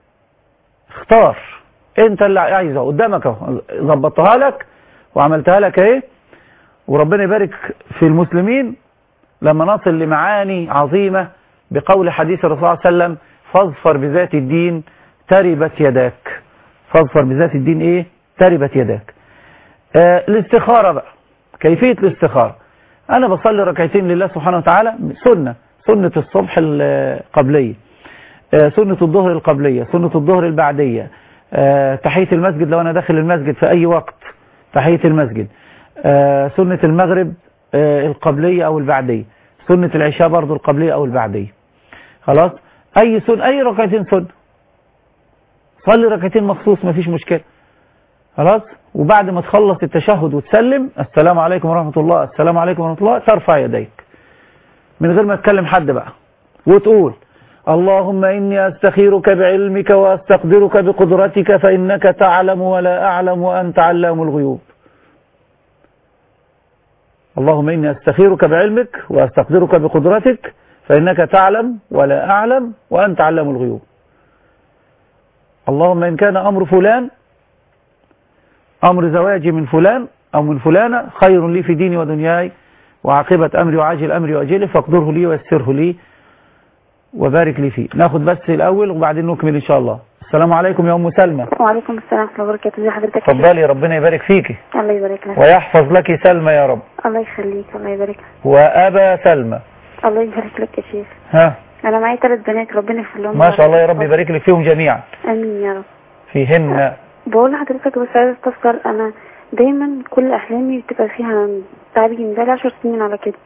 اختار انت اللي عايزه قدامك اهو ظبطتها لك وعملتها لك اهي وربنا يبارك في المسلمين لما نصل لمعاني عظيمة بقول حديث الرسول صلى الله عليه وسلم فاظفر بذات الدين تربت يداك فاظفر بذات الدين ايه تربت يداك آه الاستخارة بقى كيفية الاستخارة انا بصلي ركعتين لله سبحانه وتعالى سنة سنة الصبح القبلية آه سنة الظهر القبلية سنة الظهر البعدية آه تحية المسجد لو انا داخل المسجد في اي وقت تحية المسجد سنة المغرب القبلية او البعدية سنة العشاء برضو القبلية او البعدية خلاص اي سن اي ركعتين سنة صلي ركعتين مخصوص مفيش مشكلة خلاص وبعد ما تخلص التشهد وتسلم السلام عليكم ورحمة الله السلام عليكم ورحمة الله ترفع يديك من غير ما تكلم حد بقى وتقول اللهم إني أستخيرك بعلمك وأستقدرك بقدرتك فإنك تعلم ولا أعلم وأنت علام الغيوب اللهم إني أستخيرك بعلمك وأستقدرك بقدرتك فإنك تعلم ولا أعلم وأنت علام الغيوب اللهم إن كان أمر فلان أمر زواجي من فلان أو من فلانة خير لي في ديني ودنياي وعاقبة أمري وعاجل أمري وأجله فاقدره لي ويسره لي وبارك لي فيه ناخد بس الاول وبعدين نكمل ان شاء الله السلام عليكم يا ام سلمى وعليكم السلام ورحمة الله وبركاته ازي حضرتك يا شيخ؟ اتفضلي ربنا يبارك فيكي الله يبارك لك ويحفظ لك سلمى يا رب الله يخليك الله يبارك لك وابا سلمى الله يبارك لك يا شيخ ها انا معايا ثلاث بنات ربنا يغفر لهم ما شاء الله يا رب يبارك لك فيهم جميعا امين يا رب فيهن بقول لحضرتك بس عايزه استفسر انا دايما كل احلامي بتبقى فيها تعابين بقالي 10 سنين على كده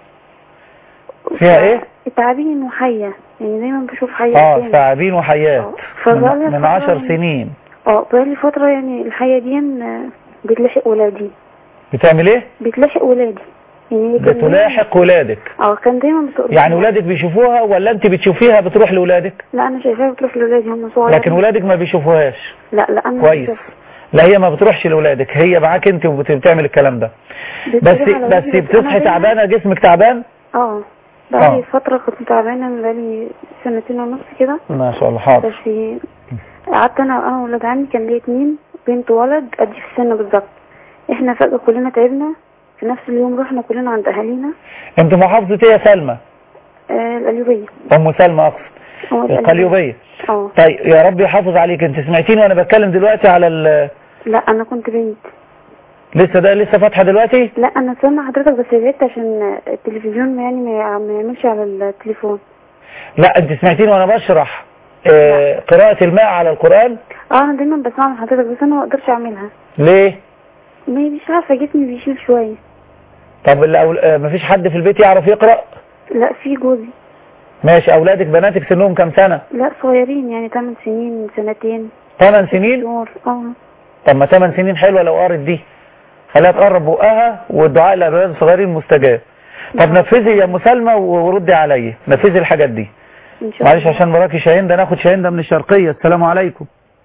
فيها ايه تعابين وحيه يعني دايما بشوف حيه اه قدامي. ثعابين وحيات آه، فبقالي من, من فترة عشر يعني- سنين اه بقالي فتره يعني الحيه دي آه، بتلحق ولادي بتعمل ايه بتلحق ولادي يعني كان دايماً- بتلاحق ولادك اه كان دايما بتقول يعني ولادك بيشوفوها ولا انت بتشوفيها بتروح لولادك لا انا شايفاها بتروح لولادي هم صغيرين لكن ولادك ما بيشوفوهاش لا لا انا كويس بشوف. لا هي ما بتروحش لولادك هي معاك انت وبتعمل الكلام ده بس بتروح على بس ولادي، أنا بتصحي دايماً- تعبانه جسمك تعبان اه بقالي آه. فترة كنت تعبانة من بقالي سنتين ونص كده ما شاء الله حاضر بس في قعدت انا انا وولاد عمي كان ليا اتنين بنت وولد قدي في السن بالظبط احنا فجأة كلنا تعبنا في نفس اليوم رحنا كلنا عند اهالينا انت محافظه ايه يا سلمى آه القليوبية ام سلمى اقصد هو القليوبيه اه طيب يا رب يحافظ عليك انت سمعتيني وانا بتكلم دلوقتي على ال... لا انا كنت بنت لسه ده لسه فاتحه دلوقتي لا انا سامع حضرتك بس بعدت عشان التلفزيون يعني ما يع- ما يعملش على التليفون لا انت سمعتيني وانا بشرح آه قراءة الماء على القرآن اه انا دايما بسمع من حضرتك بس انا ما اقدرش اعملها ليه ما مش عارفة جسمي بيشيل شوية طب الأول... آه مفيش حد في البيت يعرف يقرأ لا في جوزي ماشي اولادك بناتك سنهم كام سنة لا صغيرين يعني 8 سنين سنتين 8 سنين شهور اه طب ما 8 سنين حلوة لو قرت دي خليها تقرب بقها والدعاء للأولاد الصغيرين مستجاب طب نفذي يا ام سلمى وردي عليا نفذي الحاجات دي ان شاء معلش الله عشان وراكي شاهندة ناخد شاهندة من الشرقية السلام عليكم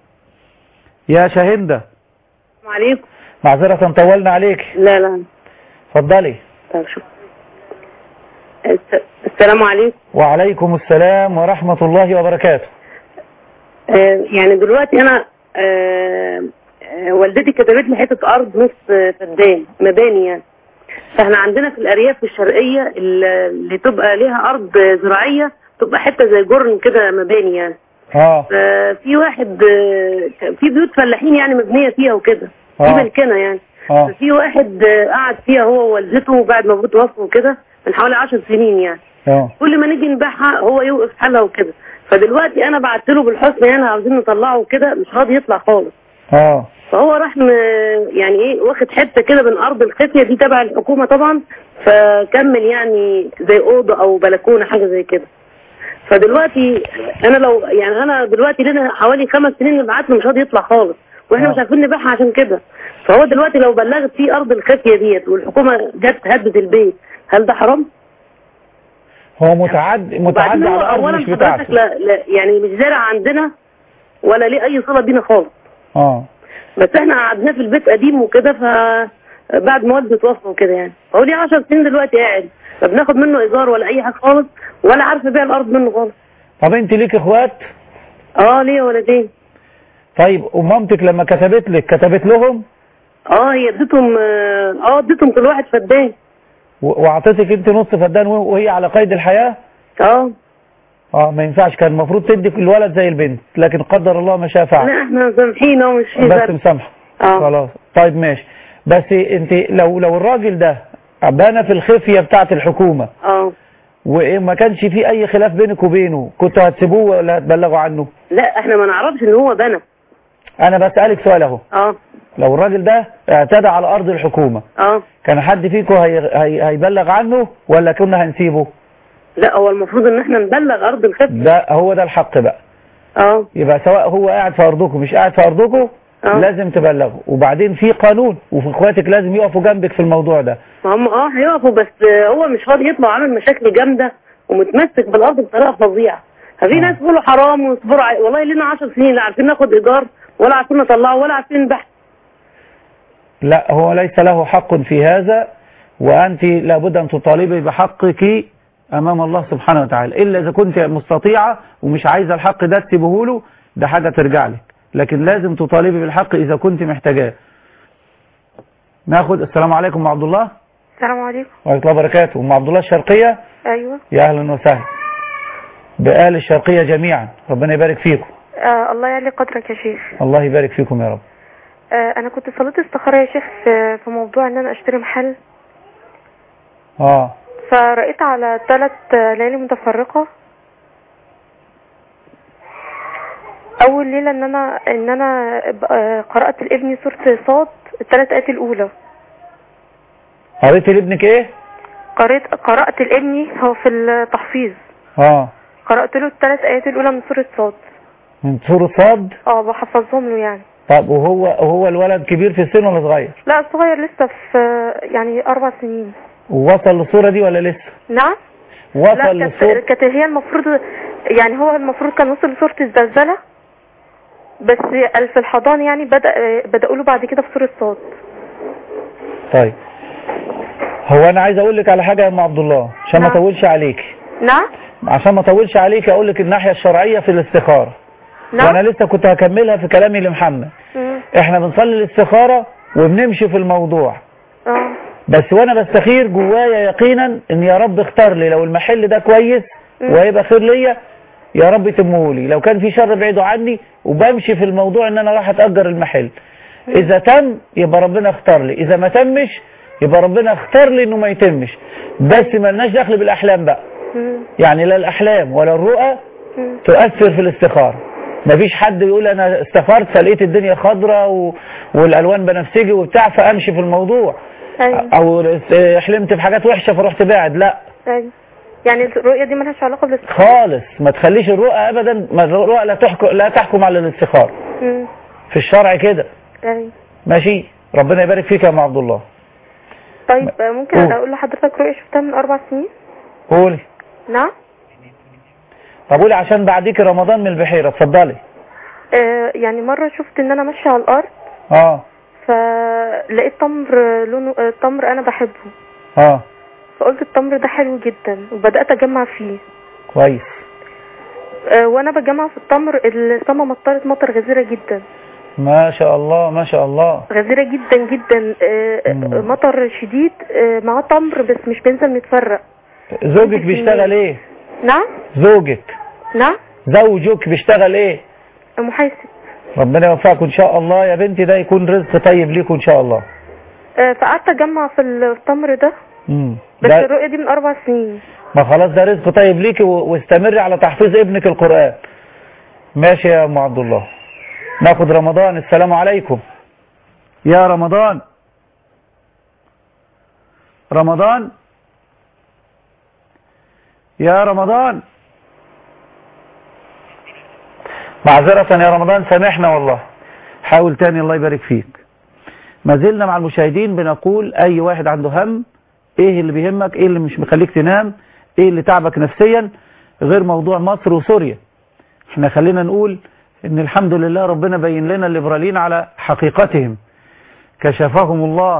يا شاهندة عليكم معذرة طولنا عليك لا لا اتفضلي طب شوف الس- السلام عليكم وعليكم السلام ورحمة الله وبركاته آه يعني دلوقتي انا آه آه والدتي كتبت لي حته ارض نص آه، فدان مباني يعني فاحنا عندنا في الارياف الشرقيه اللي اللي تبقى ليها ارض آه، زراعيه تبقى حته زي جرن كده مباني يعني اه ففي واحد آه، في بيوت فلاحين يعني مبنيه فيها وكده في آه. ملكنه يعني اه ففي واحد آه، قعد فيها هو ووالدته بعد ما ابوه توفى وكده من حوالي 10 سنين يعني اه كل ما نيجي نبيعها هو يوقف حالها وكده فدلوقتي انا بعت له بالحسن يعني عاوزين نطلعه وكده مش راضي يطلع خالص اه فهو راح م- يعني ايه واخد حته كده من ارض الخفيه دي تبع الحكومه طبعا فكمل يعني زي اوضه او بلكونه حاجه زي كده فدلوقتي انا لو يعني انا دلوقتي لنا حوالي خمس سنين نبعت له مش راضي يطلع خالص واحنا آه. مش عارفين نبيعها عشان كده فهو دلوقتي لو بلغت في ارض الخفيه ديت والحكومه جت هدت البيت هل ده حرام؟ هو متعد وبعدين متعدي هو على الارض اولا مش حضرتك بتاعته لا, لا يعني مش زارع عندنا ولا ليه اي صله بينا خالص اه بس احنا قعدناه في البيت قديم وكده ف بعد ما والده توفى وكده يعني هو ليه 10 سنين دلوقتي قاعد لا بناخد منه ايجار ولا اي حاجه خالص ولا عارفه ابيع الارض منه خالص طب انت ليك اخوات اه ليه ولدين طيب ومامتك لما كتبت لك كتبت لهم اه هي اديتهم اه آه، اديتهم كل واحد فدان و- واعطتك انت نص فدان وه- وهي على قيد الحياة اه اه ما ينفعش كان المفروض تدي الولد زي البنت لكن قدر الله ما شاء فعل لا احنا سامحين اهو مش في بس فرق مسامحه اه خلاص طيب ماشي بس انت لو لو الراجل ده بان في الخفية بتاعت الحكومة اه وما كانش في اي خلاف بينك وبينه كنتوا هتسيبوه ولا هتبلغوا عنه لا احنا ما نعرفش ان هو بنى انا بسألك سؤال اهو اه لو الراجل ده اعتدى على ارض الحكومة اه كان حد فيكم هي... هي... هيبلغ عنه ولا كنا هنسيبه لا هو المفروض ان احنا نبلغ ارض الخفيه ده هو ده الحق بقى اه يبقى سواء هو قاعد في ارضكم مش قاعد في ارضكم اه لازم تبلغوا وبعدين في قانون وفي اخواتك لازم يقفوا جنبك في الموضوع ده ما هم اه هيقفوا بس آه، هو مش راضي يطلع عامل مشاكل جامده ومتمسك بالارض بطريقه فظيعه ففي آه. ناس بيقولوا حرام ويصبروا عليه والله لنا 10 سنين لا عارفين ناخد ايجار ولا عارفين نطلعه ولا عارفين نبيع لا هو ليس له حق في هذا وأنت لابد أن تطالبي بحقك أمام الله سبحانه وتعالى إلا إذا كنت مستطيعة ومش عايزة الحق ده تسيبه له ده حاجة ترجع لك لكن لازم تطالبي بالحق إذا كنت محتاجاه ناخد السلام عليكم ام عبد الله السلام عليكم ورحمة الله وبركاته ام عبد الله الشرقية ايوه يا أهلا وسهلا بآل الشرقية جميعا ربنا يبارك فيكم آه الله يعلي قدرك يا شيخ الله يبارك فيكم يا رب آه انا كنت صليت استخاره يا شيخ في, في موضوع ان انا اشتري محل اه فرأيت على ثلاث ليالي متفرقة اول ليلة ان انا ان انا آه، قرأت لابني سورة صاد الثلاث ايات الاولى قريت لابنك ايه قرأت قرأت لابني هو في التحفيظ اه قرأت له الثلاث ايات الاولى من سورة صاد من سورة صاد اه بحفظهم له يعني طب وهو وهو الولد كبير في السن ولا صغير لا الصغير لسه في يعني اربع سنين ووصل للصورة دي ولا لسه نعم وصل لا كانت للصورة كانت هي المفروض يعني هو المفروض كان وصل لسورة الزلزلة بس في الحضانة يعني بدأ بدأوا له بعد كده في سورة صاد طيب هو انا عايز اقول لك على حاجة يا ام عبد الله عشان ما نعم. اطولش عليك نعم عشان ما اطولش عليك اقول لك الناحية الشرعية في الاستخارة نعم وانا لسه كنت هكملها في كلامي لمحمد مم. احنا بنصلي الاستخارة وبنمشي في الموضوع اه بس وانا بستخير جوايا يقينا ان يا رب اختار لي لو المحل ده كويس مم. وهيبقى خير ليا يا رب يتمه لي لو كان في شر بعيده عني وبمشي في الموضوع ان انا راح اتأجر المحل اذا تم يبقى ربنا اختار لي اذا ما تمش يبقى ربنا اختار لي انه ما يتمش بس ما لناش دخل بالاحلام بقى مم. يعني لا الاحلام ولا الرؤى مم. تؤثر في الاستخارة مفيش حد يقول انا استخرت فلقيت الدنيا خضراء و... والالوان بنفسجي وبتاع فامشي في الموضوع ايوه او حلمت بحاجات وحشة فرحت بعد لا ايوه يعني الرؤية دي ملهاش علاقة بالاستخارة خالص ما تخليش الرؤى ابدا ما الرؤى لا تحكم لا تحكم على الاستخارة مم. في الشرع كده ايوه ماشي ربنا يبارك فيك يا ام عبد الله طيب آه، ممكن قول. اقول لحضرتك رؤية شفتها من اربع سنين قولي نعم طب قولي عشان بعديك رمضان من البحيرة اتفضلي آه يعني مرة شفت ان انا ماشية على الارض اه فلقيت تمر لونه آه، تمر انا بحبه اه فقلت التمر ده حلو جدا وبدأت اجمع فيه كويس آه، وانا بجمع في التمر السما مطرت مطر غزيرة جدا ما شاء الله ما شاء الله غزيرة جدا جدا آه، آه، مم. مطر شديد آه، معاه تمر بس مش بينزل متفرق زوجك بيشتغل ايه نعم زوجك نعم زوجك بيشتغل ايه محاسب ربنا يوفقكم ان شاء الله يا بنتي ده يكون رزق طيب ليكم ان شاء الله آه، فقعدت اجمع في التمر ده امم بس ده الرؤية دي من اربع سنين ما خلاص ده رزق طيب ليكي و- واستمري على تحفيظ ابنك القرآن ماشي يا ام عبد الله ناخد رمضان السلام عليكم يا رمضان رمضان يا رمضان معذرة يا رمضان سامحنا والله حاول تاني الله يبارك فيك ما زلنا مع المشاهدين بنقول اي واحد عنده هم ايه اللي بيهمك ايه اللي مش مخليك تنام ايه اللي تعبك نفسيا غير موضوع مصر وسوريا احنا خلينا نقول ان الحمد لله ربنا بين لنا الليبراليين على حقيقتهم كشفهم الله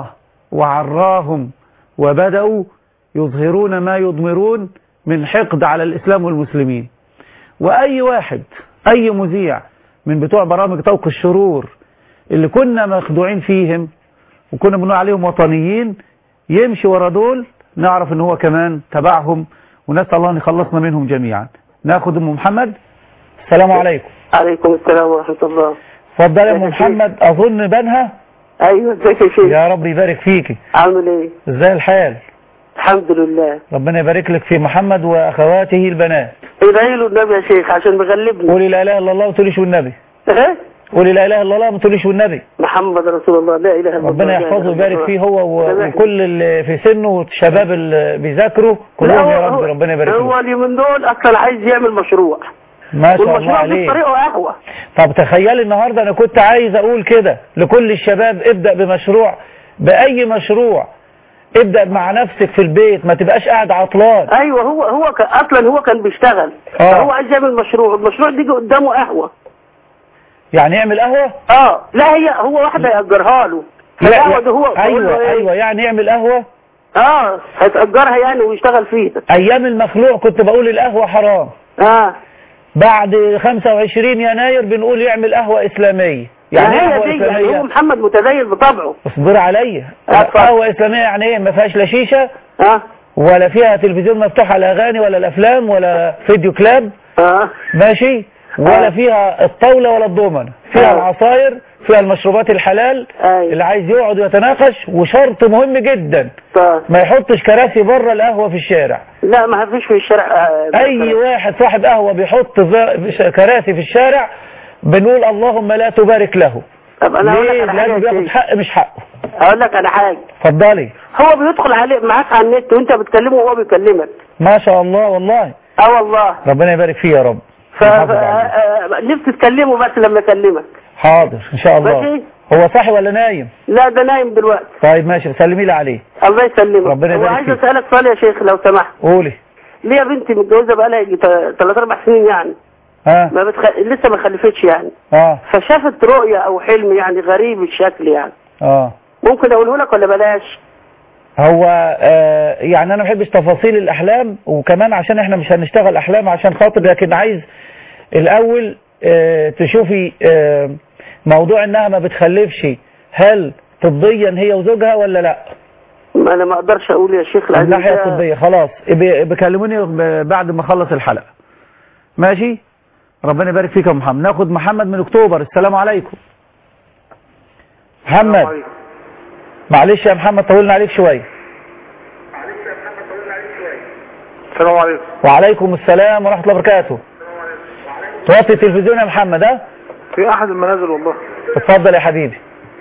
وعراهم وبدأوا يظهرون ما يضمرون من حقد على الإسلام والمسلمين وأي واحد أي مذيع من بتوع برامج طوق الشرور اللي كنا مخدوعين فيهم وكنا بنقول عليهم وطنيين يمشي ورا دول نعرف ان هو كمان تبعهم ونسأل الله ان يخلصنا منهم جميعا ناخد ام محمد السلام عليكم عليكم السلام ورحمة الله اتفضل يا ام ازيك يا محمد اظن بنها ايوه ازيك يا شيخ يا رب يبارك فيكي عامل ايه ازاي الحال الحمد لله ربنا يبارك لك في محمد واخواته البنات ادعي له النبي يا شيخ عشان مغلبني قولي لا اله الا الله ما تقوليش والنبي ها قولي لا اله الا الله ما تقوليش والنبي محمد رسول الله لا اله الا الله ربنا لا إله يحفظه إلا ويبارك الله. فيه هو و- سامحني. وكل اللي في سنه والشباب اللي بيذاكروا لا، كلهم هو- يا رب هو- ربنا يبارك هو له اليومين دول اصلا عايز يعمل مشروع ما شاء الله والمشروع دي عليه طريقه قهوه طب تخيلي النهاردة انا كنت عايز اقول كده لكل الشباب ابدأ بمشروع باي مشروع ابدأ مع نفسك في البيت ما تبقاش قاعد عطلان ايوه هو هو ك... اصلا هو كان بيشتغل آه. فهو عايز يعمل مشروع المشروع دي قدامه قهوه يعني يعمل قهوة اه لا هي هو واحده يأجرها له القهوه دي هو بقول له ايوه إيه؟ ايوه يعني يعمل قهوة اه هتأجرها يعني ويشتغل فيها ايام المخلوع كنت بقول القهوة حرام اه بعد 25 يناير بنقول يعمل قهوة اسلامية يعني ما ايه هي قهوة دي يعني هو اسلامية محمد متدين بطبعه اصبر عليا آه، اتفضل. قهوة اسلامية يعني ايه ما فيهاش لا شيشة اه ولا فيها تلفزيون مفتوح على الاغاني ولا الافلام ولا فيديو كلاب ماشي ولا فيها الطاولة ولا الضمنة فيها العصاير فيها المشروبات الحلال اللي عايز يقعد ويتناقش وشرط مهم جدا ما يحطش كراسي بره القهوة في الشارع لا ما فيش في الشارع آه، اي واحد صاحب قهوة بيحط ز- كراسي في الشارع بنقول اللهم لا تبارك له طب انا اقول لك ليه على حاجه لانه يا بياخد شيخ. حق مش حقه اقول لك على حاجه اتفضلي هو بيدخل عليك معاك على النت وانت بتكلمه وهو بيكلمك ما شاء الله والله اه والله ربنا يبارك فيه يا رب ف ف- آه، آه، نفسي تكلمه بس لما يكلمك حاضر ان شاء الله ماشي هو صاحي ولا نايم لا ده نايم دلوقتي طيب ماشي سلمي لي عليه الله يسلمك ربنا يبارك وعايز فيك. اسالك سؤال يا شيخ لو سمحت قولي ليه يا بنتي متجوزه بقالها يجي ثلاث اربع سنين يعني ها ما بتخ... لسه ما خلفتش يعني اه فشافت رؤية او حلم يعني غريب الشكل يعني اه ممكن اقوله لك ولا بلاش هو آه يعني انا ما بحبش تفاصيل الاحلام وكمان عشان احنا مش هنشتغل احلام عشان خاطر لكن عايز الاول آه تشوفي آه موضوع انها ما بتخلفش هل طبيا هي وزوجها ولا لا ما انا ما اقدرش اقول يا شيخ من لأن الناحية ده- الطبية خلاص ب- بكلموني ب- بعد ما اخلص الحلقة ماشي ربنا يبارك فيك يا محمد ناخد محمد من اكتوبر السلام عليكم محمد معلش يا محمد طولنا عليك شوية السلام عليكم وعليكم السلام ورحمة الله وبركاته توطي التلفزيون يا محمد ها في احد المنازل والله اتفضل يا حبيبي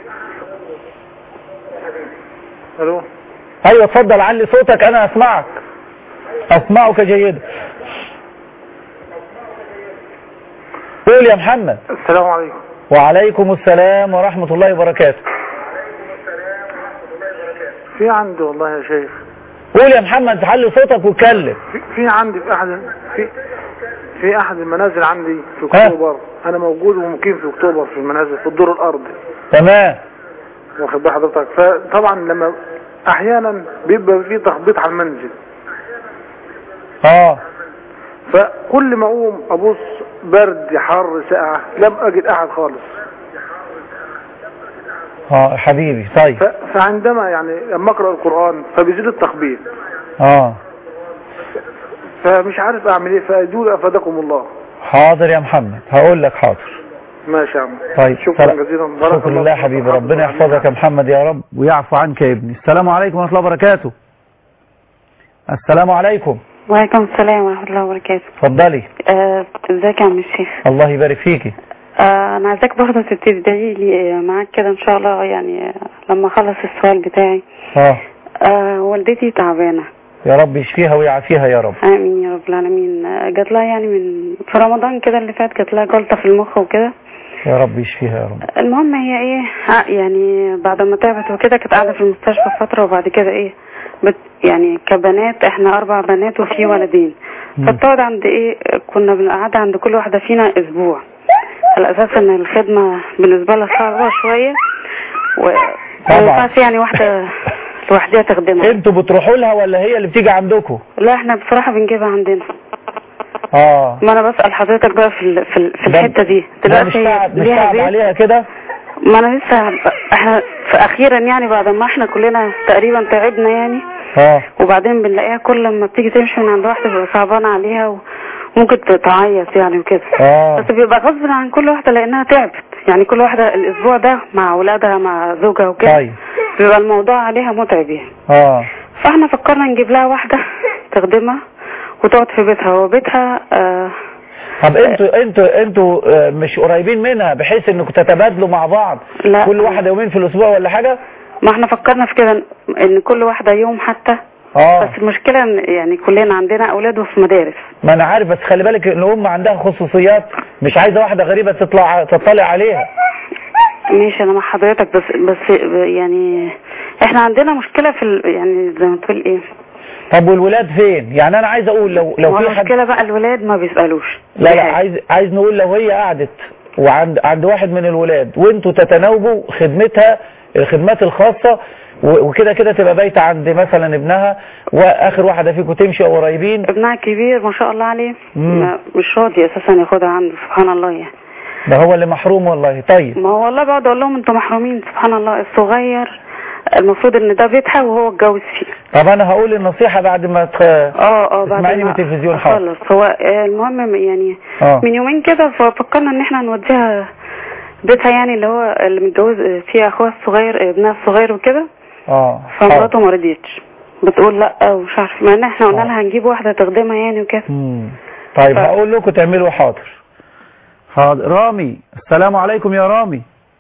الو ايوه اتفضل علي صوتك انا اسمعك اسمعك جيدا قول يا محمد السلام عليكم وعليكم السلام ورحمة الله وبركاته في عندي والله يا شيخ قول يا محمد علي صوتك واتكلم في, في عندي في احد في في احد المنازل عندي في ها؟ اكتوبر انا موجود ومقيم في اكتوبر في المنازل في الدور الارضي تمام واخد بال حضرتك فطبعا لما احيانا بيبقى في تخبيط على المنزل اه فكل ما اقوم ابص برد حر ساقعه لم اجد احد خالص اه يا حبيبي طيب ف- فعندما يعني لما اقرا القران فبيزيد التخبيط اه فمش عارف اعمل ايه فادول افادكم الله حاضر يا محمد هقول لك حاضر ماشي يا عم طيب شكرا سلام. جزيلا بارك شكرا الله لله يا فيك. حبيبي ربنا يحفظك يا محمد يا رب ويعفو عنك يا ابني السلام عليكم ورحمة الله وبركاته السلام عليكم وعليكم السلام ورحمة الله وبركاته اتفضلي آه، ازيك يا عم الشيخ الله يبارك فيكي آه، انا عايزاك برضه تدعي لي آه، معاك كده ان شاء الله يعني آه، لما اخلص السؤال بتاعي اه آه، والدتي تعبانة يا رب يشفيها ويعافيها يا رب امين يا رب العالمين آه، جات لها يعني من في رمضان كده اللي فات جات لها جلطة في المخ وكده يا رب يشفيها يا رب المهم هي ايه ها- يعني بعد ما تعبت وكده كانت قاعدة في المستشفى فترة وبعد كده ايه بت يعني كبنات احنا اربع بنات وفي ولدين فبتقعد عند ايه كنا بنقعد عند كل واحدة فينا اسبوع على اساس ان الخدمة بالنسبة لها صعبة شوية و ما ينفعش يعني واحدة لوحدها تخدمها انتوا بتروحوا لها ولا هي اللي بتيجي عندكم لا احنا بصراحة بنجيبها عندنا اه ما انا بسأل حضرتك بقى في ال- في, ال- في ده- الحتة دي ده مش هي تعب مش ليها تعب بيت. عليها كده ما انا لسه احنا في اخيرا يعني بعد ما احنا كلنا تقريبا تعبنا يعني اه وبعدين بنلاقيها كل ما بتيجي تمشي من عند واحدة بيبقى صعبان عليها وممكن تعيط يعني وكده اه بس بيبقى غصب عن كل واحدة لانها تعبت يعني كل واحدة الاسبوع ده مع اولادها مع زوجها وكده طيب بيبقى الموضوع عليها متعب يعني اه فاحنا فكرنا نجيب لها واحدة تخدمها وتقعد في بيتها وبيتها آه طب انتوا انتوا انتوا آه، مش قريبين منها بحيث انكم تتبادلوا مع بعض لا. كل واحده يومين في الاسبوع ولا حاجه ما احنا فكرنا في كده ان كل واحدة يوم حتى اه بس المشكلة ان يعني كلنا عندنا اولاد وفي مدارس ما انا عارف بس خلي بالك ان الام عندها خصوصيات مش عايزه واحده غريبه تطلع تطلع عليها ماشي انا مع حضرتك بس بس يعني احنا عندنا مشكلة في ال... يعني زي ما تقول ايه طب والولاد فين يعني انا عايز اقول لو لو هو في حد المشكلة بقى الولاد ما بيسألوش لا دي لا حاجة. عايز عايز نقول لو هي قعدت وعند عند واحد من الولاد وانتوا تتناوبوا خدمتها الخدمات الخاصة و- وكده كده تبقى بايته عند مثلا ابنها واخر واحده فيكم تمشي او قريبين ابنها كبير ما شاء الله عليه مم. ما مش راضي اساسا ياخدها عنده سبحان الله يعني ده هو اللي محروم والله طيب ما هو والله بقعد اقول لهم انتوا محرومين سبحان الله الصغير المفروض ان ده بيتها وهو اتجوز فيه طب انا هقول النصيحة بعد ما تخ... اه اه بعد تسمعيني ما من التلفزيون حاضر خلص هو آه، المهم يعني اه من يومين كده ففكرنا ان احنا نوديها بيتها يعني اللي هو اللي متجوز آه، فيها اخوها الصغير ابنها الصغير وكده اه فمراته ما رضيتش بتقول لا ومش عارف مع ان احنا قلنا لها هنجيب واحده تخدمها يعني وكده مم. طيب هقول لكم تعملوا حاضر حاضر رامي السلام عليكم يا رامي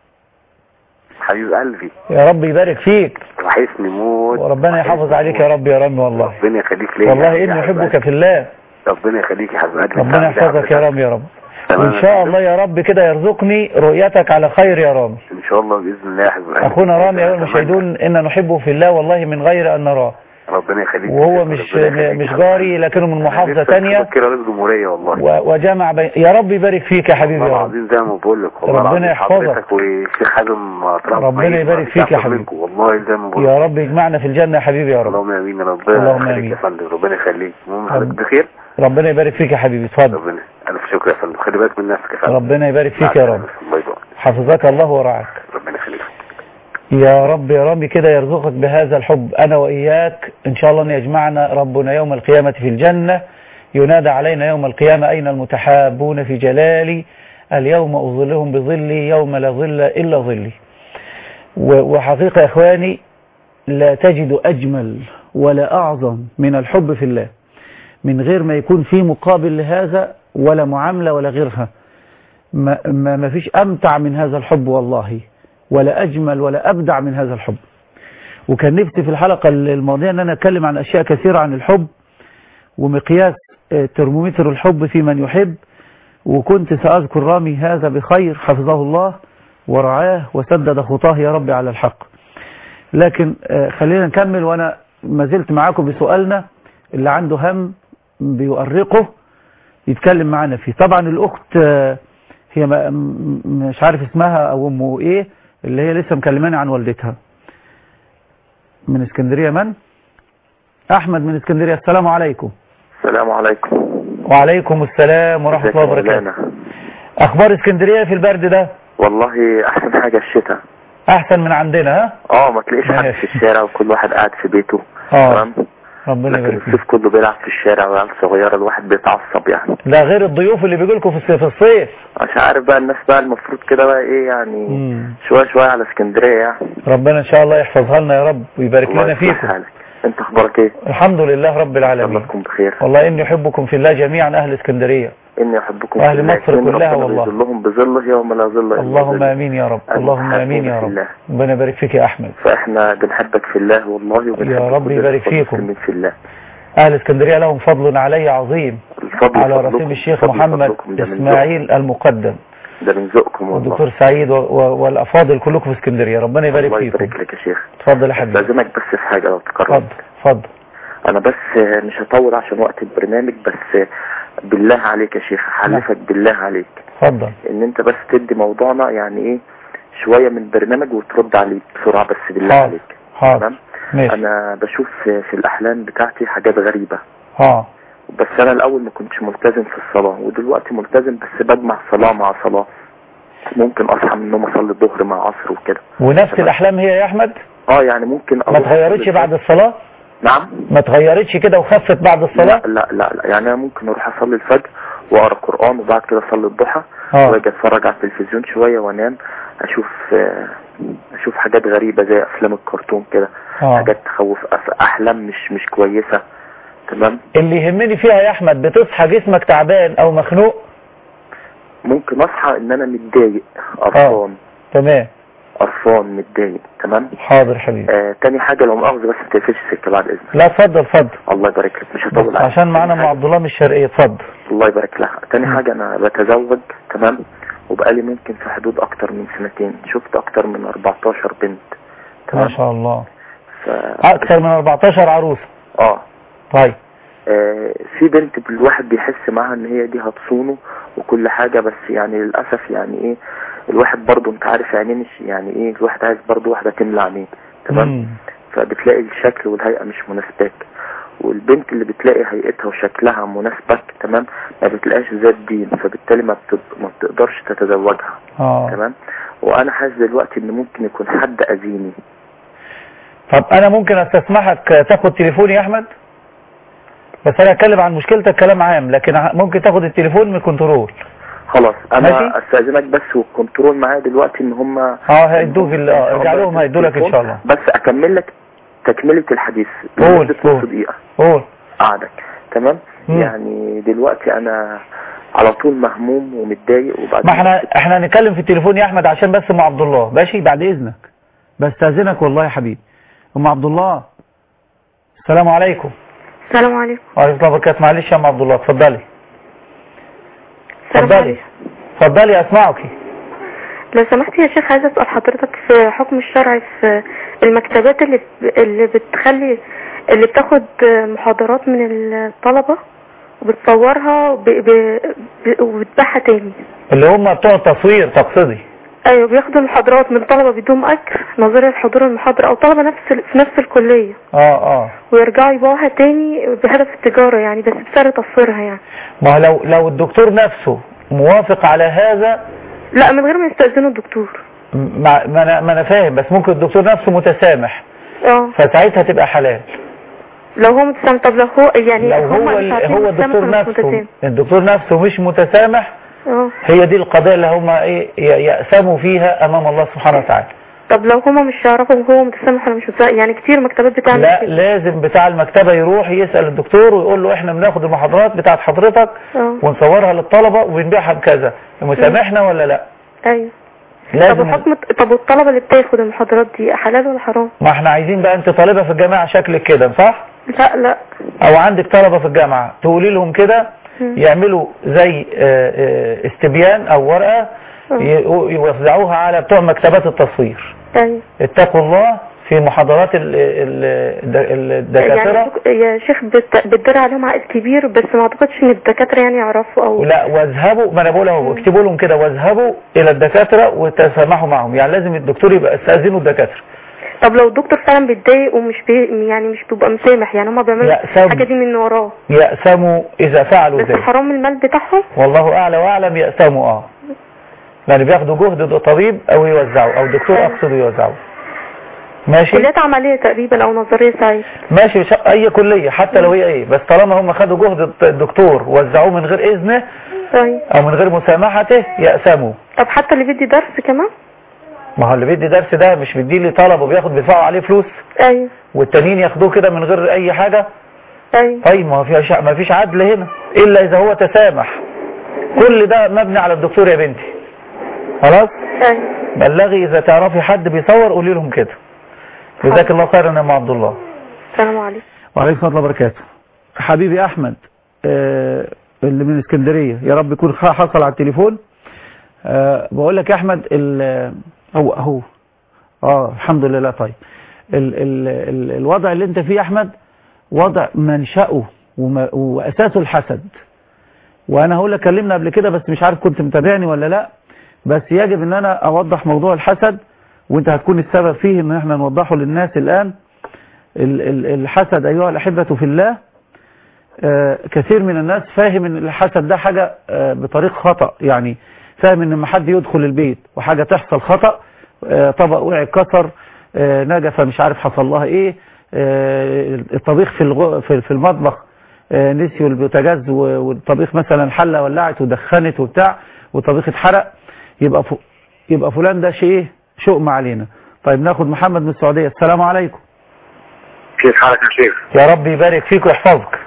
حبيب قلبي يا رب يبارك فيك وحشني موت وربنا يحافظ عليك يا رب يا رامي والله ربنا يخليك ليا والله يا اني حبيب احبك قلبي. في الله ربنا يخليك يا حبيب قلبي ربنا يحفظك يا رامي يا رب تمام. وان شاء الله يا رب كده يرزقني رؤيتك على خير يا رامي ان شاء الله باذن الله يا حبيب قلبي اخونا رامي ايها المشاهدون ان نحبه في الله والله من غير ان نراه ربنا يخليك وهو مش مش جاري لكنه من محافظة تانية كده رئيس جمهوريه والله و- وجمع بين يا رب يبارك فيك يا حبيبي والله يا رب العظيم زي ما بقول لك والله ربنا العظيم يحفظك. حضرتك والشيخ حازم طلعت ربنا معين. يبارك مش فيك يا أحسن حبيبي. منكم. والله زي ما بقول يا رب يجمعنا في الجنة يا حبيبي يا رب اللهم امين يا ربنا اللهم يخليك آمين. يا فندم ربنا يخليك المهم رب- حضرتك بخير ربنا يبارك فيك يا حبيبي اتفضل ربنا الف شكر يا فندم خلي بالك من نفسك يا فندم ربنا يبارك فيك يا رب الله يبارك حفظك الله ورعاك ربنا يخليك يا رب يا رامي كده يرزقك بهذا الحب أنا وإياك إن شاء الله أن يجمعنا ربنا يوم القيامة في الجنة ينادى علينا يوم القيامة أين المتحابون في جلالي اليوم أظلهم بظلي يوم لا ظل إلا ظلي و- وحقيقة يا إخواني لا تجد أجمل ولا أعظم من الحب في الله من غير ما يكون في مقابل لهذا ولا معاملة ولا غيرها ما, ما, ما فيش أمتع من هذا الحب والله ولا أجمل ولا أبدع من هذا الحب وكان نفسي في الحلقة الماضية أن أنا أتكلم عن أشياء كثيرة عن الحب ومقياس آه، ترمومتر الحب في من يحب وكنت سأذكر رامي هذا بخير حفظه الله ورعاه وسدد خطاه يا رب على الحق لكن آه، خلينا نكمل وأنا ما زلت معاكم بسؤالنا اللي عنده هم بيؤرقه يتكلم معنا فيه طبعا الأخت آه، هي ما- م- مش عارف اسمها أو أمه إيه اللي هي لسه مكلماني عن والدتها من اسكندرية من؟ أحمد من اسكندرية السلام عليكم السلام عليكم وعليكم السلام ورحمة ازيك الله يا وبركاته مولانا؟ أخبار اسكندرية في البرد ده والله احسن حاجه الشتاء أحسن من عندنا ها؟ اه ما تلاقيش حد ماشي. في الشارع وكل واحد قاعد في بيته آه. تمام ربنا لكن يبارك فيك الصيف كله بيلعب في الشارع وعيال صغيره الواحد بيتعصب يعني ده غير الضيوف اللي بيجوا لكم في الصيف- في الصيف مش عارف بقى الناس بقى المفروض كده بقى ايه يعني مم. شويه شويه على اسكندريه يعني ربنا إن شاء الله يحفظها لنا يا رب ويبارك الله لنا يصلح فيكم حالك انت اخبارك ايه الحمد لله رب الله العالمين تكون بخير والله إني أحبكم في الله جميعا أهل اسكندرية اني احبكم وأهل في الله. مصر إن كلها ربنا والله. بيظلهم بظله يوم لا ظل الا اللهم ظله. آمين يا رب أنا اللهم آمين يا أحبكم في رب الله. ربنا يبارك فيك يا أحمد فاحنا بنحبك في الله والله وبنحب يا رب كل يبارك إخوة فيكم. المسلمين في الله أهل اسكندرية لهم فضل علي عظيم الفضل على فضلكم. رسيم الشيخ الفضل محمد فضلكم. ده من إسماعيل المقدم ذوق- ده من ذوقكم والله والدكتور سعيد و- و- والأفاضل كلكم في اسكندرية ربنا يبارك الله فيكم يبارك لك يا شيخ اتفضل يا حبيبي لازمك بس في حاجه لو تكرم اتفضل اتفضل انا بس مش هطول عشان وقت البرنامج بس بالله عليك يا شيخ حلفك بالله عليك اتفضل ان انت بس تدي موضوعنا يعني ايه شويه من برنامج وترد عليه بسرعه بس بالله حاضر. عليك حاضر تمام ماشي انا بشوف في في الاحلام بتاعتي حاجات غريبه اه بس انا الاول ما كنتش ملتزم في الصلاه ودلوقتي ملتزم بس بجمع صلاه مع صلاه ممكن اصحى من النوم اصلي الظهر مع عصر وكده ونفس الأحلام هي يا أحمد اه يعني ممكن ما أروح اتغيرتش أصلي بعد الصلاة نعم ما اتغيرتش كده وخفت بعد الصلاة لا لا لا, لا. يعني انا ممكن اروح اصلي الفجر واقرا قران وبعد كده اصلي الضحى اه واجي اتفرج على التلفزيون شويه وانام اشوف آه، اشوف حاجات غريبه زي افلام الكرتون كده اه حاجات تخوف أف- احلام مش مش كويسه تمام اللي يهمني فيها يا أحمد بتصحى جسمك تعبان أو مخنوق ممكن اصحى ان انا متضايق قرفان تمام قرفان متضايق تمام حاضر حبيبي آه تاني حاجه لو مؤاخذه بس ما تقفلش السكه بعد اذنك لا اتفضل اتفضل الله يبارك لك مش هطول بس عليك. عشان معانا تاني ام حاجة- عبد الله من الشرقية اتفضل الله يبارك لها تاني مم. حاجة أنا بتزوج تمام وبقالي ممكن في حدود أكتر من سنتين شفت أكتر من 14 بنت ما تمام شاء الله ف... أكثر من 14 عروسة آه طيب آه، في بنت الواحد بيحس معاها ان هي دي هتصونه وكل حاجة بس يعني للأسف يعني ايه الواحد برضه انت عارف عينيه مش يعني ايه الواحد عايز برضه واحدة تملى عينيه تمام مم. فبتلاقي الشكل والهيئة مش مناسباك والبنت اللي بتلاقي هيئتها وشكلها مناسبك تمام ما بتلاقيش ذات دين فبالتالي ما, بتد... ما بتقدرش تتزوجها اه تمام وانا حاسس دلوقتي ان ممكن يكون حد اذيني طب انا ممكن استسمحك تاخد تليفوني يا احمد بس انا اتكلم عن مشكلتك كلام عام لكن ه- ممكن تاخد التليفون من الكنترول خلاص انا ماشي. استاذنك بس والكنترول معايا دلوقتي ان هم اه هيدوك ال- اه ارجع لهم هيدوا لك ان شاء الله بس اكمل لك تكملة الحديث قول، لمدة قول. نص دقيقة قول قعدك تمام مم. يعني دلوقتي انا على طول مهموم ومتضايق وبعدين ما احنا احنا هنتكلم في التليفون يا احمد عشان بس ام عبد الله ماشي بعد اذنك بستاذنك والله يا حبيبي ام عبد الله السلام عليكم السلام عليكم وعليكم السلام وبركاته معلش يا ام عبد الله اتفضلي السلام اتفضلي عليكم اتفضلي اسمعك لو سمحت يا شيخ عايزة أسأل حضرتك في حكم الشرع في المكتبات اللي اللي بتخلي اللي بتاخد محاضرات من الطلبة وبتصورها وب- ب- ب- وبتبيعها تاني اللي هم بتوع التصوير تقصدي ايوه بياخدوا المحاضرات من طلبة بدون اجر نظريا لحضور المحاضرة او طلبة نفس ال- في نفس الكلية اه اه ويرجعوا يبيعوها تاني بهدف التجارة يعني بس بسعر تصويرها يعني ما هو لو لو الدكتور نفسه موافق على هذا لا من غير ما يستأذنوا الدكتور ما ما انا ما انا فاهم بس ممكن الدكتور نفسه متسامح اه فساعتها تبقى حلال لو هو متسامح طب لو هو يعني لو هم هو مش ال- عارفين هو متسامح الدكتور ولا مش نفسه متسامح. الدكتور نفسه مش متسامح اه هي دي القضايا اللي هم ايه ي- يأسموا فيها امام الله سبحانه وتعالى طب لو هما مش يعرفوا هو متسامح ولا مش متسامح يعني كتير مكتبات بتعمل لا كده لازم بتاع المكتبة يروح يسأل الدكتور ويقول له احنا بناخد المحاضرات بتاعت حضرتك اه ونصورها للطلبة وبنبيعها بكذا مسامحنا ولا لا ايوه طب لازم وحكم طب والطلبة اللي بتاخد المحاضرات دي حلال ولا حرام؟ ما احنا عايزين بقى انت طالبة في الجامعة شكلك كده صح لا لا او عندك طلبة في الجامعة تقولي لهم كده مم. يعملوا زي اه، اه، استبيان او ورقة اه. ي- يوزعوها على بتوع مكتبات التصوير ايوه اتقوا الله في محاضرات ال- ال- الد- الدكاترة يعني شك- يا شيخ بت- بتدر عليهم عائد كبير بس ما اعتقدش ان الدكاترة يعني يعرفوا او لا واذهبوا ما انا بقول اهو اكتبوا لهم كده واذهبوا الى الدكاتره وتسامحوا معهم يعني لازم الدكتور يبقى استاذنوا الدكاتره طب لو الدكتور فعلا بيتضايق ومش بي يعني مش بيبقى مسامح يعني هما بيعملوا لا، سام. الحاجة دي من وراه يأسموا اذا فعلوا بس ذلك حرام المال بتاعهم والله اعلى واعلم يأسموا اه يعني بياخدوا جهد طبيب او يوزعوا او دكتور اقصد يوزعوا ماشي كليات عملية تقريبا او نظرية سعيد ماشي مش اي كليه حتى لو هي ايه بس طالما هم خدوا جهد الدكتور وزعوه من غير اذنه طيب او من غير مسامحته يأسموا طب حتى اللي بيدي درس كمان ما هو اللي بيدي درس ده مش بيدي لي طلب وبياخد بيدفعوا عليه فلوس ايوه والتانيين ياخدوه كده من غير اي حاجة ايوه طيب ما فيش ما فيش عدل هنا الا اذا هو تسامح كل ده مبني على الدكتور يا بنتي خلاص ايوه بلغي اذا تعرفي حد بيصور قولي لهم كده جزاك الله خيرا يا ام عبد الله السلام عليكم وعليكم السلام ورحمه الله وبركاته حبيبي احمد آه اللي من اسكندريه يا رب يكون خ- حصل على التليفون آه بقول لك يا احمد ال- هو هو اه الحمد لله طيب ال ال ال الوضع اللي انت فيه يا احمد وضع منشأه وم- واساسه الحسد وانا هقول لك كلمنا قبل كده بس مش عارف كنت متابعني ولا لا بس يجب ان انا اوضح موضوع الحسد وانت هتكون السبب فيه ان احنا نوضحه للناس الان ال- ال- الحسد ايها الاحبة في الله آه، كثير من الناس فاهم ان الحسد ده حاجة آه، بطريق خطأ يعني فاهم ان لما حد يدخل البيت وحاجة تحصل خطأ آه، طبق وقع اتكسر آه، نجفة مش عارف حصل لها ايه آه، الطبيخ في الغ- في في المطبخ آه، نسيوا البوتاجاز و- والطبيخ مثلا الحلة ولعت ودخنت وبتاع والطبيخ اتحرق يبقى ف... يبقى فلان ده شيء شؤم علينا طيب ناخد محمد من السعودية السلام عليكم كيف حالك يا شيخ؟ يا رب يبارك فيك ويحفظك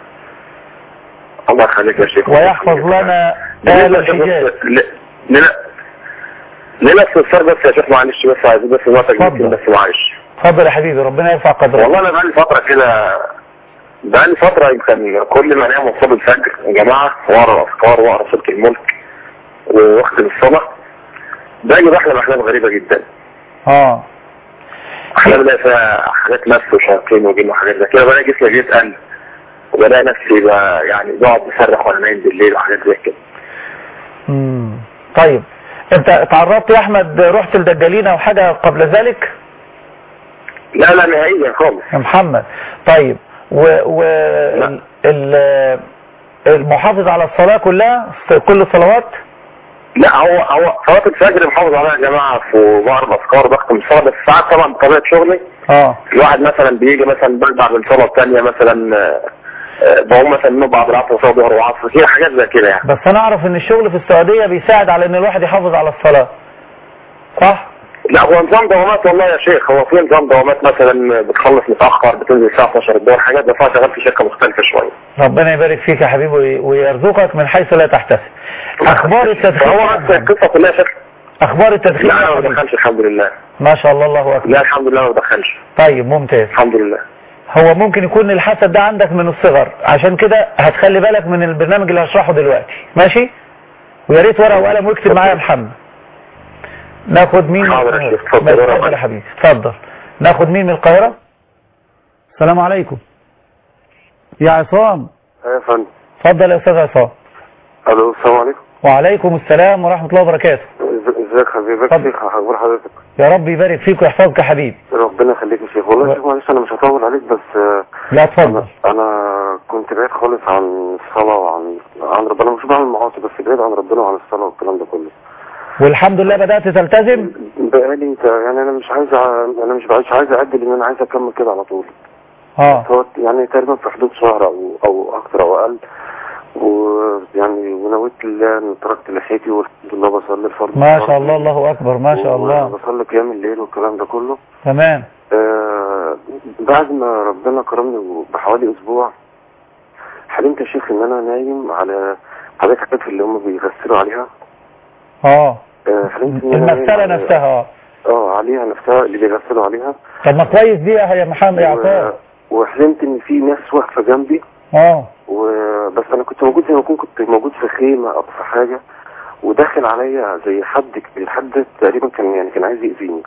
الله يخليك يا شيخ ويحفظ لنا آل بالنسبة لشيخ الحجاز بس- ل- لنا لنا استفسار بس يا شيخ معلش بس عايز بس نقطة اتفضل. بس معلش اتفضل يا حبيبي ربنا يرفع قدرك والله انا بقالي فترة كده بقالي فترة يمكن كل ما انام وصلي الفجر يا جماعة واقرا الاذكار واقرا سورة الملك واختم الصلاة باجي بحلم احلام غريبة جدا اه احلام بلاقي فيها حاجات مس وشياطين وجن وحاجات زي كده بلاقي جسمي بيتقل وبلاقي نفسي بقى يعني بقعد بصرخ وانا نايم بالليل وحاجات زي كده مم. طيب انت تعرضت يا احمد رحت لدجالين او حاجة قبل ذلك لا لا نهائيا خالص يا محمد طيب و, و ال... ال... المحافظ على الصلاة كلها في كل الصلوات لا هو هو صلاة الفجر محافظ عليها يا جماعة في بعض الأذكار بختم الصلاة بس ساعات طبعا بطبيعة شغلي اه الواحد مثلا بيجي مثلا برجع من صلاة تانية مثلا آه، آه، بقوم مثلا من بعد العصر وصلاة ظهر وعصر كده حاجات زي كده يعني بس انا اعرف ان الشغل في السعودية بيساعد على ان الواحد يحافظ على الصلاة صح لا هو نظام دوامات والله يا شيخ هو في نظام دوامات مثلا بتخلص متأخر بتنزل الساعة 12 الظهر حاجات بس انا شغال في شركة مختلفة شوية ربنا يبارك فيك يا حبيبي وي- ويرزقك من حيث لا تحتسب اخبار التدخين هو بس القصة كلها شيخ اخبار التدخين لا يا انا ما حبيبي بدخنش الحمد لله ما شاء الله الله اكبر لا الحمد لله ما بدخنش طيب ممتاز الحمد لله هو ممكن يكون الحسد ده عندك من الصغر عشان كده هتخلي بالك من البرنامج اللي هشرحه دلوقتي ماشي ويا ريت ورقه وقلم واكتب معايا يا محمد ناخد مين من حاضر يا القاهرة؟ شيخ، اتفضل، بس ورقة اتفضل وقلم. يا حبيبي اتفضل ناخد مين من القاهرة السلام عليكم يا عصام يا فندم اتفضل يا استاذ عصام الو السلام عليكم وعليكم السلام ورحمة الله وبركاته إز- ازيك حبيبك اتفضل. شيخ اخبار حضرتك يا رب يبارك فيك ويحفظك يا حبيبي ربنا يخليك يا شيخ والله يا شيخ معلش انا مش هطول عليك بس آه، لا اتفضل انا كنت بعيد خالص عن الصلاه وعن عن ربنا مش بعمل معاصي بس بعيد عن ربنا وعن الصلاه والكلام ده كله والحمد لله بدأت تلتزم بقالي انت يعني انا مش عايز أ- انا مش مش عايز اعدل ان انا عايز اكمل كده على طول اه هو يعني تقريبا في حدود شهر او او اكتر او اقل ويعني ونويت الله ان تركت لحيتي والحمد لله بصلي الفرض ما شاء الله الله اكبر ما شاء الله بصلي قيام الليل والكلام ده كله تمام آه بعد ما ربنا كرمني بحوالي اسبوع حلمت يا شيخ ان انا نايم على حاجات حاجات اللي هم بيغسلوا عليها اه آه حلمت ان انا نايم المغسلة على- نفسها اه اه عليها نفسها اللي بيغسلوا عليها طب ما كويس دي يا محمد يا و- عصام وحلمت ان في ناس واقفه جنبي اه وبس انا كنت موجود زي ما اكون كنت موجود في خيمه او في حاجه وداخل عليا زي حد حد تقريبا كان يعني كان عايز يأذيني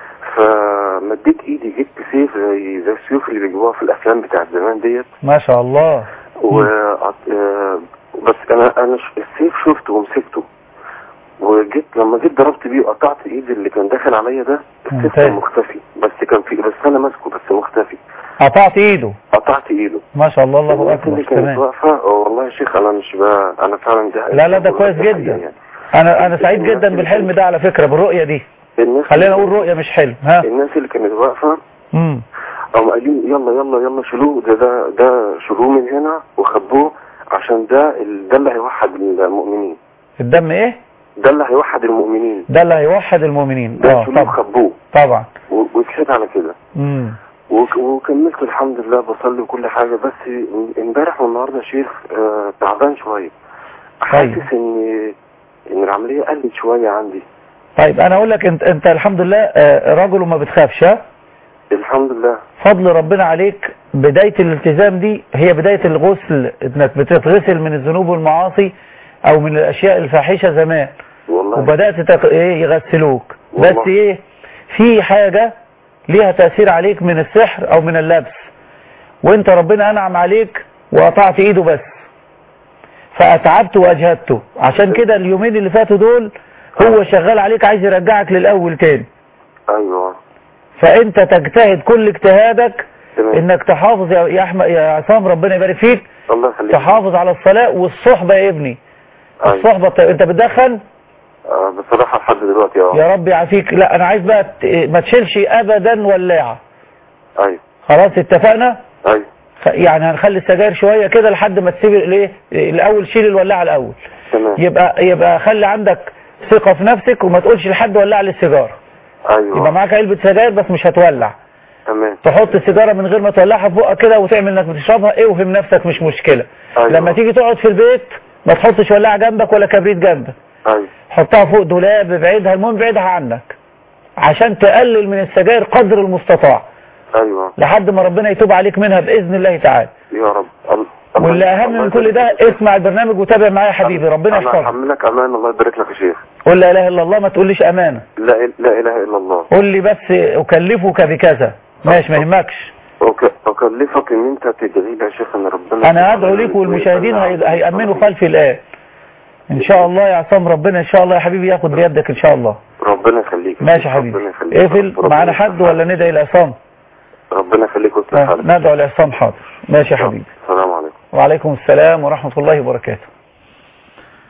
فمديت ايدي جبت سيف زي زي السيوف اللي بيجيبوها في الافلام بتاعت زمان ديت ما شاء الله و آه، بس انا انا ش- السيف شفته ومسكته وجيت لما جيت ضربت بيه وقطعت ايدي اللي كان داخل عليا ده السيف كان ممتاز. مختفي بس كان في بس انا ماسكه بس مختفي قطعت ايده قطعت ايده ما شاء الله الله الناس اللي اكبر كانت تمام واقفه آه، والله يا شيخ انا مش بقى انا فعلا ده لا لا ده كويس جدا انا انا سعيد جدا بالحلم ده على فكرة بالرؤية دي الناس خلينا نقول رؤية مش حلم ها الناس اللي كانت واقفه امم قاموا قايلين يلا يلا يلا شيلوه ده ده ده شيلوه من هنا وخبوه عشان ده ال- ده اللي هيوحد المؤمنين الدم ايه ده اللي هيوحد المؤمنين ده اللي هيوحد المؤمنين ده اه شيلوه طبعا خبوه طبعا و- واتشهد على كده امم وك- وكملت الحمد لله بصلي وكل حاجة بس امبارح والنهاردة يا شيخ آه، تعبان شوية حاسس ان ان العملية قلت شوية عندي طيب انا اقول لك انت انت الحمد لله آه، راجل وما بتخافش ها الحمد لله فضل ربنا عليك بداية الالتزام دي هي بداية الغسل انك بتتغسل من الذنوب والمعاصي او من الاشياء الفاحشة زمان والله وبدأت تق... ايه يغسلوك والله. بس ايه في حاجة ليها تأثير عليك من السحر او من اللبس وانت ربنا انعم عليك وقطعت ايده بس فاتعبت واجهدته عشان كده اليومين اللي فاتوا دول هو شغال عليك عايز يرجعك للاول تاني ايوه فانت تجتهد كل اجتهادك تمام. انك تحافظ يا يا احمد يا عصام ربنا يبارك فيك الله يخليك تحافظ على الصلاة والصحبة يا ابني أيوة. الصحبة الطيبة. انت بتدخن آه، بصراحة لحد دلوقتي اه يا رب يعافيك لا انا عايز بقى ت- ما تشيلش ابدا ولاعة ايوه خلاص اتفقنا ايوه خ- يعني هنخلي السجاير شوية كده لحد ما تسيب الايه الاول شيل الولاعة الاول تمام يبقى يبقى خلي عندك ثقة في نفسك وما تقولش لحد ولع لي السيجارة يبقى ايوه معاك علبة سجاير بس مش هتولع تمام تحط السيجارة من غير ما تولعها في بقك كده وتعمل انك بتشربها اوهم نفسك مش مشكلة أيوة. لما تيجي تقعد في البيت ما تحطش ولاعة جنبك ولا كبريت جنبك ايوه حطها فوق دولاب ابعدها المهم ابعدها عنك عشان تقلل من السجاير قدر المستطاع ايوه لحد ما ربنا يتوب عليك منها بإذن الله تعالى يا رب ال- واللي اهم من كل ده اسمع البرنامج وتابع معايا يا حبيبي ربنا انا يحفظك احملك امان الله يبارك لك يا شيخ قول لا اله الا الله ما تقوليش امانة لا لا اله الا الله قول لي بس اكلفك بكذا ماشي ما يهمكش أك- اكلفك ان انت تدعي لي يا شيخ ان ربنا انا ادعو ليك والمشاهدين هي- هيأمنوا خلفي الآن ان شاء الله يا عصام ربنا ان شاء الله يا حبيبي ياخد بيدك ان شاء الله ربنا يخليك ماشي يا حبيبي ربنا يخليك اقفل ربنا معانا حد ولا ندعي لعصام ربنا يخليك ويصلح آه، حالك ندعو لعصام حاضر ماشي يا حبيبي السلام عليكم وعليكم السلام ورحمة الله وبركاته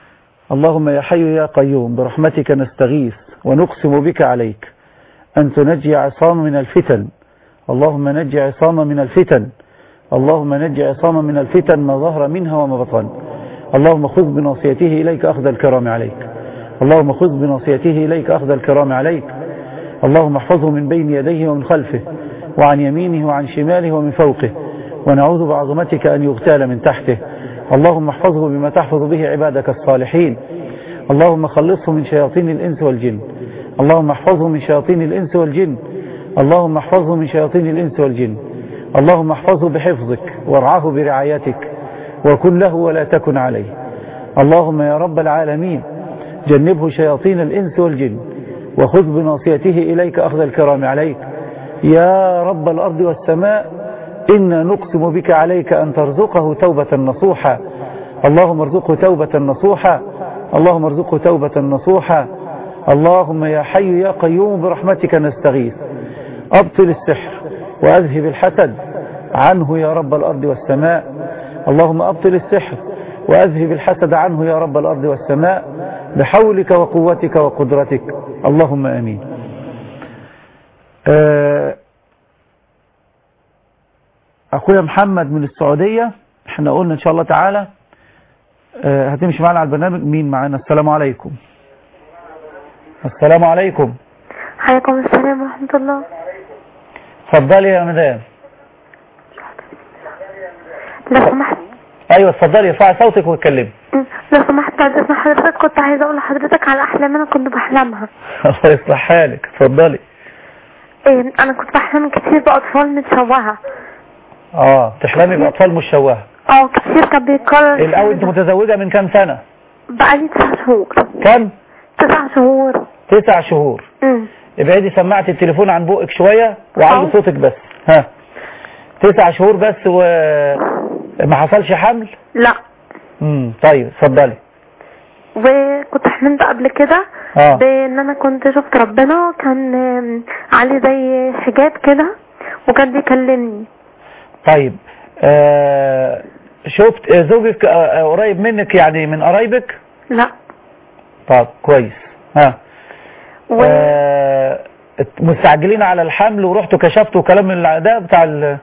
اللهم يا حي يا قيوم برحمتك نستغيث ونقسم بك عليك أن تنجي عصام من الفتن اللهم نجي عصام من الفتن اللهم نجي عصام من الفتن ما ظهر منها وما بطن اللهم خذ بناصيته إليك أخذ الكرام عليك اللهم خذ بناصيته إليك أخذ الكرام عليك اللهم احفظه من بين يديه ومن خلفه وعن يمينه وعن شماله ومن فوقه ونعوذ بعظمتك أن يغتال من تحته اللهم احفظه بما تحفظ به عبادك الصالحين اللهم خلصه من شياطين الإنس والجن اللهم احفظه من شياطين الإنس والجن اللهم احفظه من شياطين الإنس والجن اللهم احفظه بحفظك وارعاه برعايتك وكن له ولا تكن عليه اللهم يا رب العالمين جنبه شياطين الإنس والجن وخذ بناصيته إليك أخذ الكرام عليك يا رب الأرض والسماء إنا نقسم بك عليك أن ترزقه توبة نصوحا اللهم ارزقه توبة نصوحا اللهم ارزقه توبة نصوحا اللهم يا حي يا قيوم برحمتك نستغيث أبطل السحر وأذهب الحسد عنه يا رب الأرض والسماء اللهم أبطل السحر وأذهب الحسد عنه يا رب الأرض والسماء بحولك وقوتك وقدرتك اللهم أمين آه، أخويا محمد من السعودية احنا قلنا إن شاء الله تعالى آه، هتمشي معنا على البرنامج مين معنا السلام عليكم السلام عليكم عليكم السلام ورحمة الله اتفضلي يا مدام لو سمحت ايوه اتفضلي ارفعي صوتك واتكلمي لو سمحت بعد اذن حضرتك كنت عايزة اقول لحضرتك على احلام انا كنت بحلمها الله يصلح حالك اتفضلي إيه انا كنت بحلم كتير باطفال متشوهة اه تحلمي باطفال مشوهه اه كتير كان بيتكرر الاول انت متزوجه من كام سنه بقالي تسع شهور كم تسع شهور تسع شهور امم ابعدي سماعه التليفون عن بقك شويه وعلي صوتك بس ها تسع شهور بس وما حصلش حمل لا امم طيب اتفضلي وكنت حلمت قبل كده اه بان انا كنت شفت ربنا كان آم، عليه زي حجاب كده وكان بيكلمني طيب آه شفت آه، زوجك آه، آه، قريب منك يعني من قرايبك لا طب كويس ها و... آه مستعجلين على الحمل ورحتوا كشفتوا كلام من ده بتاع ال...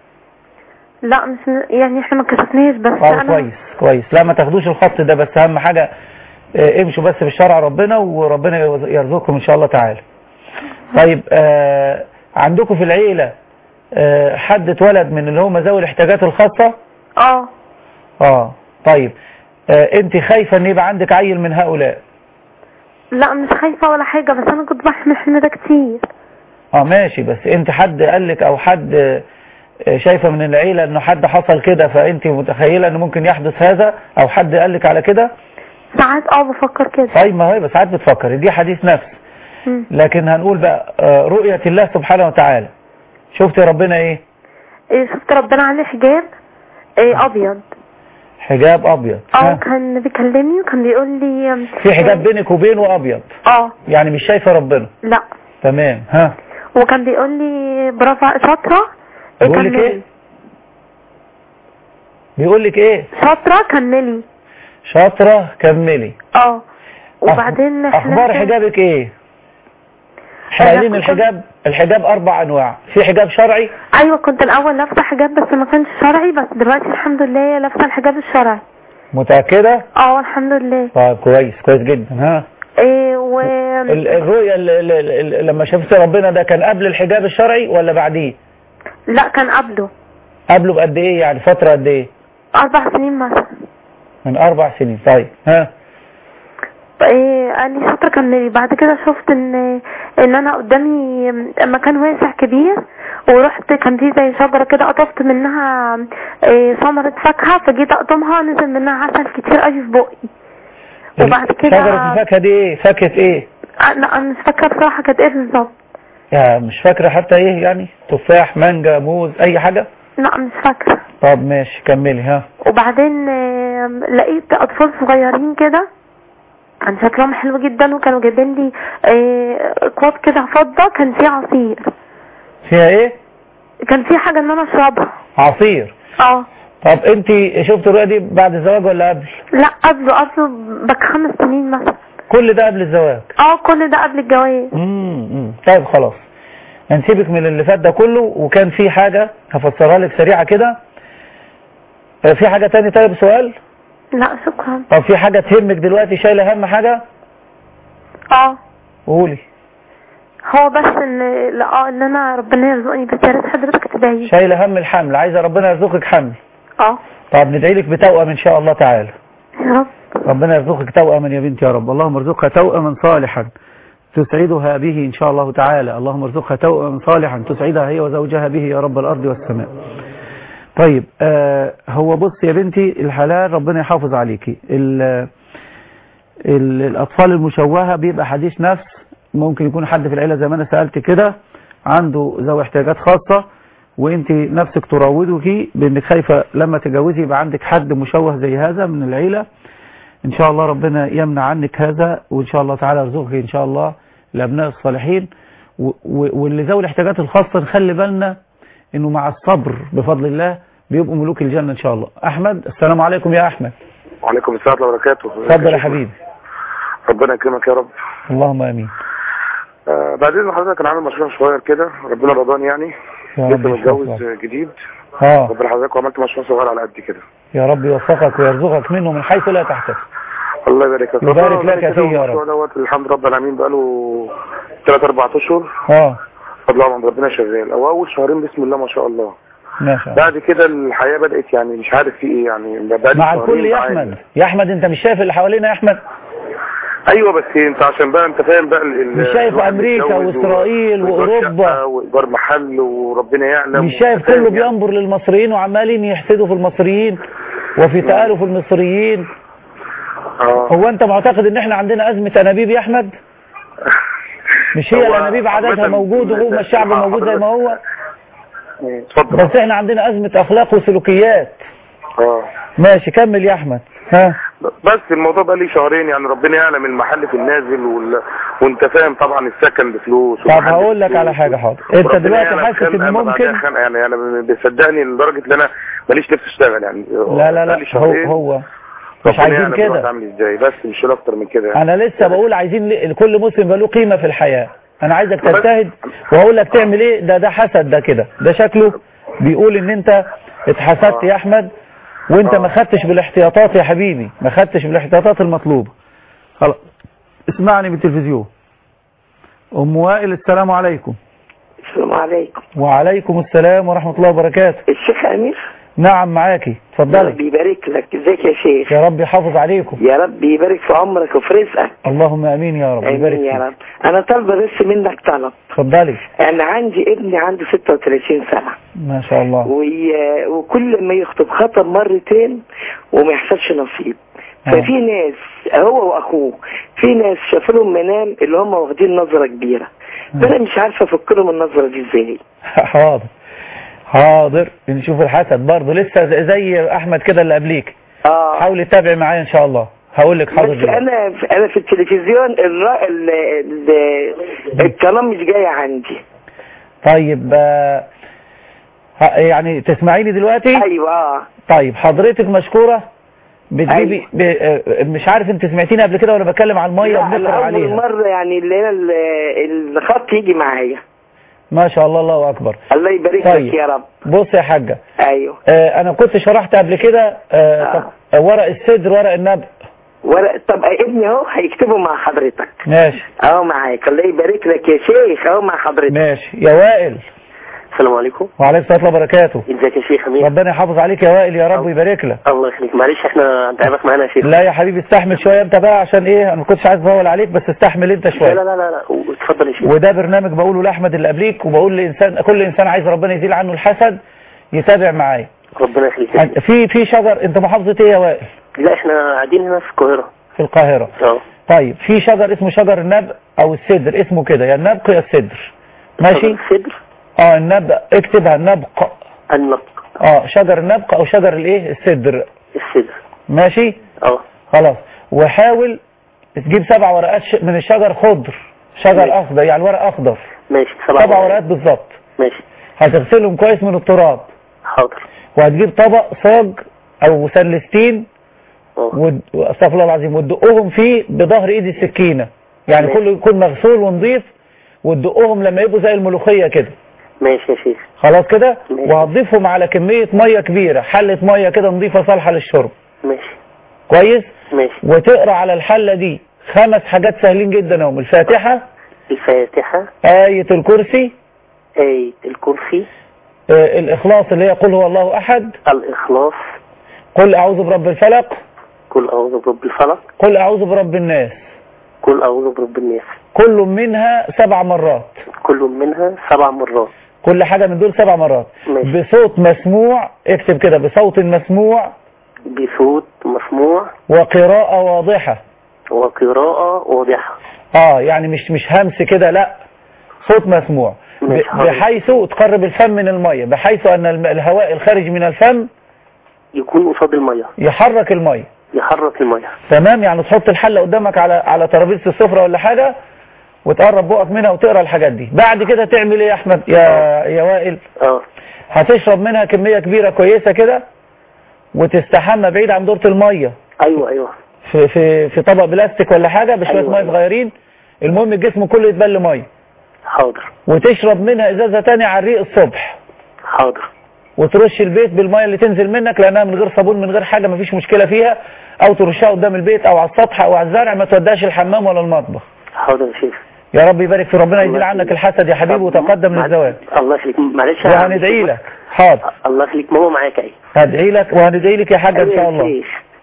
لا مش يعني احنا ما كشفناش بس اه انا كويس كويس لا ما تاخدوش الخط ده بس اهم حاجة آه، امشوا بس في شرع ربنا وربنا يرزقكم ان شاء الله تعالى طيب آه عندكم في العيلة آه حد اتولد من اللي هم ذوي الاحتياجات الخاصة اه اه طيب آه انت خايفة ان يبقى عندك عيل من هؤلاء لا مش خايفة ولا حاجة بس انا كنت بحلم الحلم ده كتير اه ماشي بس انت حد قال لك او حد آه، شايفة من العيلة انه حد حصل كده فانت متخيلة انه ممكن يحدث هذا او حد قال لك على كده ساعات اه بفكر كده طيب ما هو يبقى ساعات بتفكر دي حديث نفس مم. لكن هنقول بقى آه، رؤية الله سبحانه وتعالى شفت ربنا ايه إيه شفت ربنا عليه حجاب إيه ابيض حجاب ابيض اه ها؟ كان بيكلمني وكان بيقول لي آم، في حجاب بينك وبينه ابيض اه يعني مش شايفة ربنا لا تمام ها وكان بيقول لي برافو شاطرة إيه بيقول لك كملي. ايه بيقول لك ايه شاطرة كملي شاطرة كملي اه وبعدين اخبار حلمت- حجابك ايه احنا أنا قايلين كنت- الحجاب الحجاب اربع انواع في حجاب شرعي ايوه كنت الاول لابسه حجاب بس ما كانش شرعي بس دلوقتي الحمد لله لابسه الحجاب الشرعي متأكدة اه الحمد لله طيب كويس كويس جدا ها إيه و ال- الرؤية ال- ال- ال- ال- لما شفت ربنا ده كان قبل الحجاب الشرعي ولا بعديه لا كان قبله قبله بقد ايه يعني فترة قد ايه اربع سنين مثلا من اربع سنين طيب ها إيه قال لي شاطره كملي بعد كده شفت ان ان انا قدامي مكان واسع كبير ورحت كان في زي شجره كده قطفت منها إيه ثمره فاكهه فجيت اقطمها نزل منها عسل كتير قوي في بقي وبعد كده شجرة الفاكهة دي ايه فاكهة ايه آه، لا انا مش فاكره بصراحه كانت ايه بالظبط يا مش فاكرة حتى ايه يعني تفاح مانجا موز اي حاجة لا مش فاكره طب ماشي كملي ها وبعدين آم، لقيت اطفال صغيرين كده كان شكلهم حلو جدا وكانوا جايبين لي آه، اكواب كده فضه كان فيه عصير فيها ايه كان في حاجه ان انا اشربها عصير اه طب انت شفت الرؤية دي بعد الزواج ولا قبل لا قبله قبله بك خمس سنين مثلا كل ده قبل الزواج اه كل ده قبل الجواز امم طيب خلاص هنسيبك من اللي فات ده كله وكان في حاجة هفسرها لك سريعة كده آه، في حاجة تاني طيب سؤال لا شكرا طب في حاجة تهمك دلوقتي شايلة اهم حاجة اه قولي هو بس ان لا اه ان انا ربنا يرزقني بس يا ريت حضرتك تدعي شايلة هم الحمل عايزة ربنا يرزقك حمل اه طب ندعي لك بتوأم ان شاء الله تعالى يا رب ربنا يرزقك توأما يا بنتي يا رب اللهم ارزقها توأما صالحا تسعدها به إن شاء الله تعالى اللهم ارزقها توأما صالحا تسعدها هي وزوجها به يا رب الأرض والسماء طيب آه هو بص يا بنتي الحلال ربنا يحافظ عليكي ال ال الأطفال المشوهة بيبقى حديث نفس ممكن يكون حد في العيلة زي ما أنا سألت كده عنده ذوي احتياجات خاصة وانت نفسك تراودك بانك خايفة لما تجوزي يبقى عندك حد مشوه زي هذا من العيلة ان شاء الله ربنا يمنع عنك هذا وان شاء الله تعالى يرزقك ان شاء الله الابناء الصالحين و- و- واللي ذوي الاحتياجات الخاصة نخلي بالنا انه مع الصبر بفضل الله بيبقوا ملوك الجنة ان شاء الله احمد السلام عليكم يا احمد وعليكم السلام ورحمه الله وبركاته اتفضل يا حبيبي ربنا يكرمك يا رب اللهم امين آه بعدين حضرتك كان عامل مشروع صغير كده ربنا رضاني يعني يا رب لسه متجوز يوفقك. جديد اه ربنا حضرتك وعملت مشروع صغير على قد كده يا رب يوفقك ويرزقك منه من حيث لا تحتسب الله يبارك لك يبارك ربنا لك كده فيه يا والمشروع دوت الحمد رب العالمين بقاله ثلاث اربع اشهر اه فضل الله ربنا شغال او اول شهرين بسم الله ما شاء الله ما شاء الله بعد كده الحياه بدات يعني مش عارف في ايه يعني بقالي مع شهرين الكل يا بعاني. احمد يا احمد انت مش شايف اللي حوالينا يا احمد ايوه بس انت عشان بقى انت فاهم بقى ال- ال- مش شايف الواحد أمريكا متجوز وإسرائيل وإيجار وأوروبا. شقة وايجار محل وربنا يعلم مش شايف كله بينظر للمصريين وعمالين يحسدوا في المصريين وفي تآلف المصريين اه هو انت معتقد ان احنا عندنا ازمة انابيب يا احمد مش هي هو الانابيب عددها عامة موجود وهو الشعب موجود زي ما هو اتفضل بس احنا عندنا ازمة اخلاق وسلوكيات اه ماشي كمل يا احمد ها بس الموضوع بقى لي شهرين يعني ربنا يعلم المحل في النازل وال... وانت فاهم طبعا السكن بفلوس طب والمحل هقول لك بفلوس. على حاجة حاضر انت وربنا دلوقتي يعلم حاسس خنقة ان ما بعدها ممكن خنقة يعني انا بيصدقني لدرجه ان انا ماليش نفس اشتغل يعني لا لا لا بقالي هو شهرين. هو مش ربنا عايزين يعلم الوضع كده عامل ازاي بس مش اكتر من كده يعني. انا لسه بقول عايزين ل- كل مسلم يبقى له قيمة في الحياة انا عايزك تجتهد وهقول لك تعمل ايه ده ده حسد ده كده ده شكله بيقول ان انت اتحسدت يا احمد وانت ما خدتش بالاحتياطات يا حبيبي ما خدتش بالاحتياطات المطلوبة خلاص اسمعني بالتلفزيون ام وائل السلام عليكم السلام عليكم وعليكم السلام ورحمة الله وبركاته الشيخ امير نعم معاكي يا اتفضلي رب يبارك لك ازيك يا شيخ يا رب يحافظ عليكم يا رب يبارك في عمرك وفي رزقك اللهم امين يا رب يبارك امين يا فيك رب انا طالبه بس منك طلب اتفضلي انا عندي ابني عنده 36 سنه ما شاء الله وي- وكل ما يخطب خطب مرتين وما يحصلش نصيب آه. ففي ناس هو واخوه في ناس شافوا لهم منام اللي هم واخدين نظره كبيره فانا مش عارفه افك لهم النظره دي ازاي حاضر حاضر نشوف الحسد برضه لسه زي- زي احمد كده اللي قبليك اه حاولي تتابعي معايا ان شاء الله هقول لك حاضر بس دلوقتي. انا انا في التلفزيون الر... ال... ال... الكلام مش جاي عندي طيب آه، ه- يعني تسمعيني دلوقتي ايوه اه طيب حضرتك مشكورة بتجيبي ب... آه، مش عارف انت سمعتيني قبل كده وانا بتكلم عن الميه لا وبنقرا انا اول عليها مره يعني اللي هنا ال- الخط يجي معايا ما شاء الله الله اكبر الله يبارك طيب. لك يا رب بص يا حاجة ايوه آه، انا كنت شرحت قبل كده آه، طب آه، ورق الصدر ورق النبأ ورق طب ابني اهو هيكتبه مع حضرتك ماشي اهو معاك الله يبارك لك يا شيخ اهو مع حضرتك ماشي يا وائل السلام عليكم وعليكم السلام ورحمة الله وبركاته ازيك يا شيخ امير ربنا يحافظ عليك يا وائل يا رب ويبارك لك الله يخليك معلش احنا هنتعبك معانا يا شيخ لا يا حبيبي استحمل شوية انت بقى عشان ايه انا ما كنتش عايز اطول عليك بس استحمل انت لا شوية لا لا لا لا اتفضل يا شيخ وده برنامج بقوله لاحمد اللي قبليك وبقول لانسان كل انسان عايز ربنا يزيل عنه الحسد يتابع معايا ربنا يخليك يا شيخ. في في شجر انت محافظة ايه يا وائل لا احنا قاعدين هنا في القاهرة في القاهرة اه طيب في شجر اسمه شجر النبق او السدر اسمه كده يا النبق يا السدر ماشي السدر اه النبق اكتبها النبق النبق اه شجر النبق او شجر الايه السدر السدر ماشي اه خلاص وحاول تجيب سبع ورقات ش- من الشجر خضر شجر ماشي. اخضر يعني ورق اخضر ماشي سبع سبع ورقات بالظبط ماشي هتغسلهم كويس من التراب حاضر وهتجيب طبق صاج او مثلثتين ود- استغفر الله العظيم وتدقهم فيه بظهر ايد السكينة يعني كله يكون مغسول ونظيف وتدقهم لما يبقوا زي الملوخية كده ماشي يا شيخ خلاص كده وهتضيفهم على كمية مية كبيرة حلة مية كده نظيفة صالحة للشرب ماشي كويس ماشي وتقرا على الحلة دي خمس حاجات سهلين جدا هم الفاتحة الفاتحة آية الكرسي آية الكرسي آه الإخلاص اللي هي قل هو الله أحد الإخلاص قل أعوذ برب الفلق قل أعوذ برب الفلق قل أعوذ برب الناس قل أعوذ برب الناس كل منها سبع مرات كل منها سبع مرات كل حاجة من دول سبع مرات ماشي. بصوت مسموع اكتب كده بصوت مسموع بصوت مسموع وقراءة واضحة وقراءة واضحة اه يعني مش مش همس كده لا صوت مسموع ب- ماشي، حاضر. بحيث تقرب الفم من المية بحيث ان الم- الهواء الخارج من الفم يكون قصاد المية يحرك المية يحرك المية تمام يعني تحط الحلة قدامك على على ترابيزة السفرة ولا حاجة وتقرب بقك منها وتقرا الحاجات دي بعد كده تعمل ايه يا احمد يا يا وائل اه هتشرب منها كمية كبيرة كويسة كده وتستحمى بعيد عن دورة المية ايوه ايوه في في في طبق بلاستيك ولا حاجة بشوية أيوة. مية صغيرين المهم الجسم كله يتبل مية حاضر وتشرب منها ازازة تانية على الريق الصبح حاضر وترش البيت بالمية اللي تنزل منك لانها من غير صابون من غير حاجة مفيش مشكلة فيها او ترشها قدام البيت او على السطح او على الزرع ما توداش الحمام ولا المطبخ حاضر يا شيخ يا رب يبارك في ربنا يزيل عنك الحسد يا حبيبي وتقدم للزواج الله يخليك معلش وهندعي لك حاضر الله يخليك ماما معاك اهي هدعي لك وهندعي لك يا حاج ان شاء الله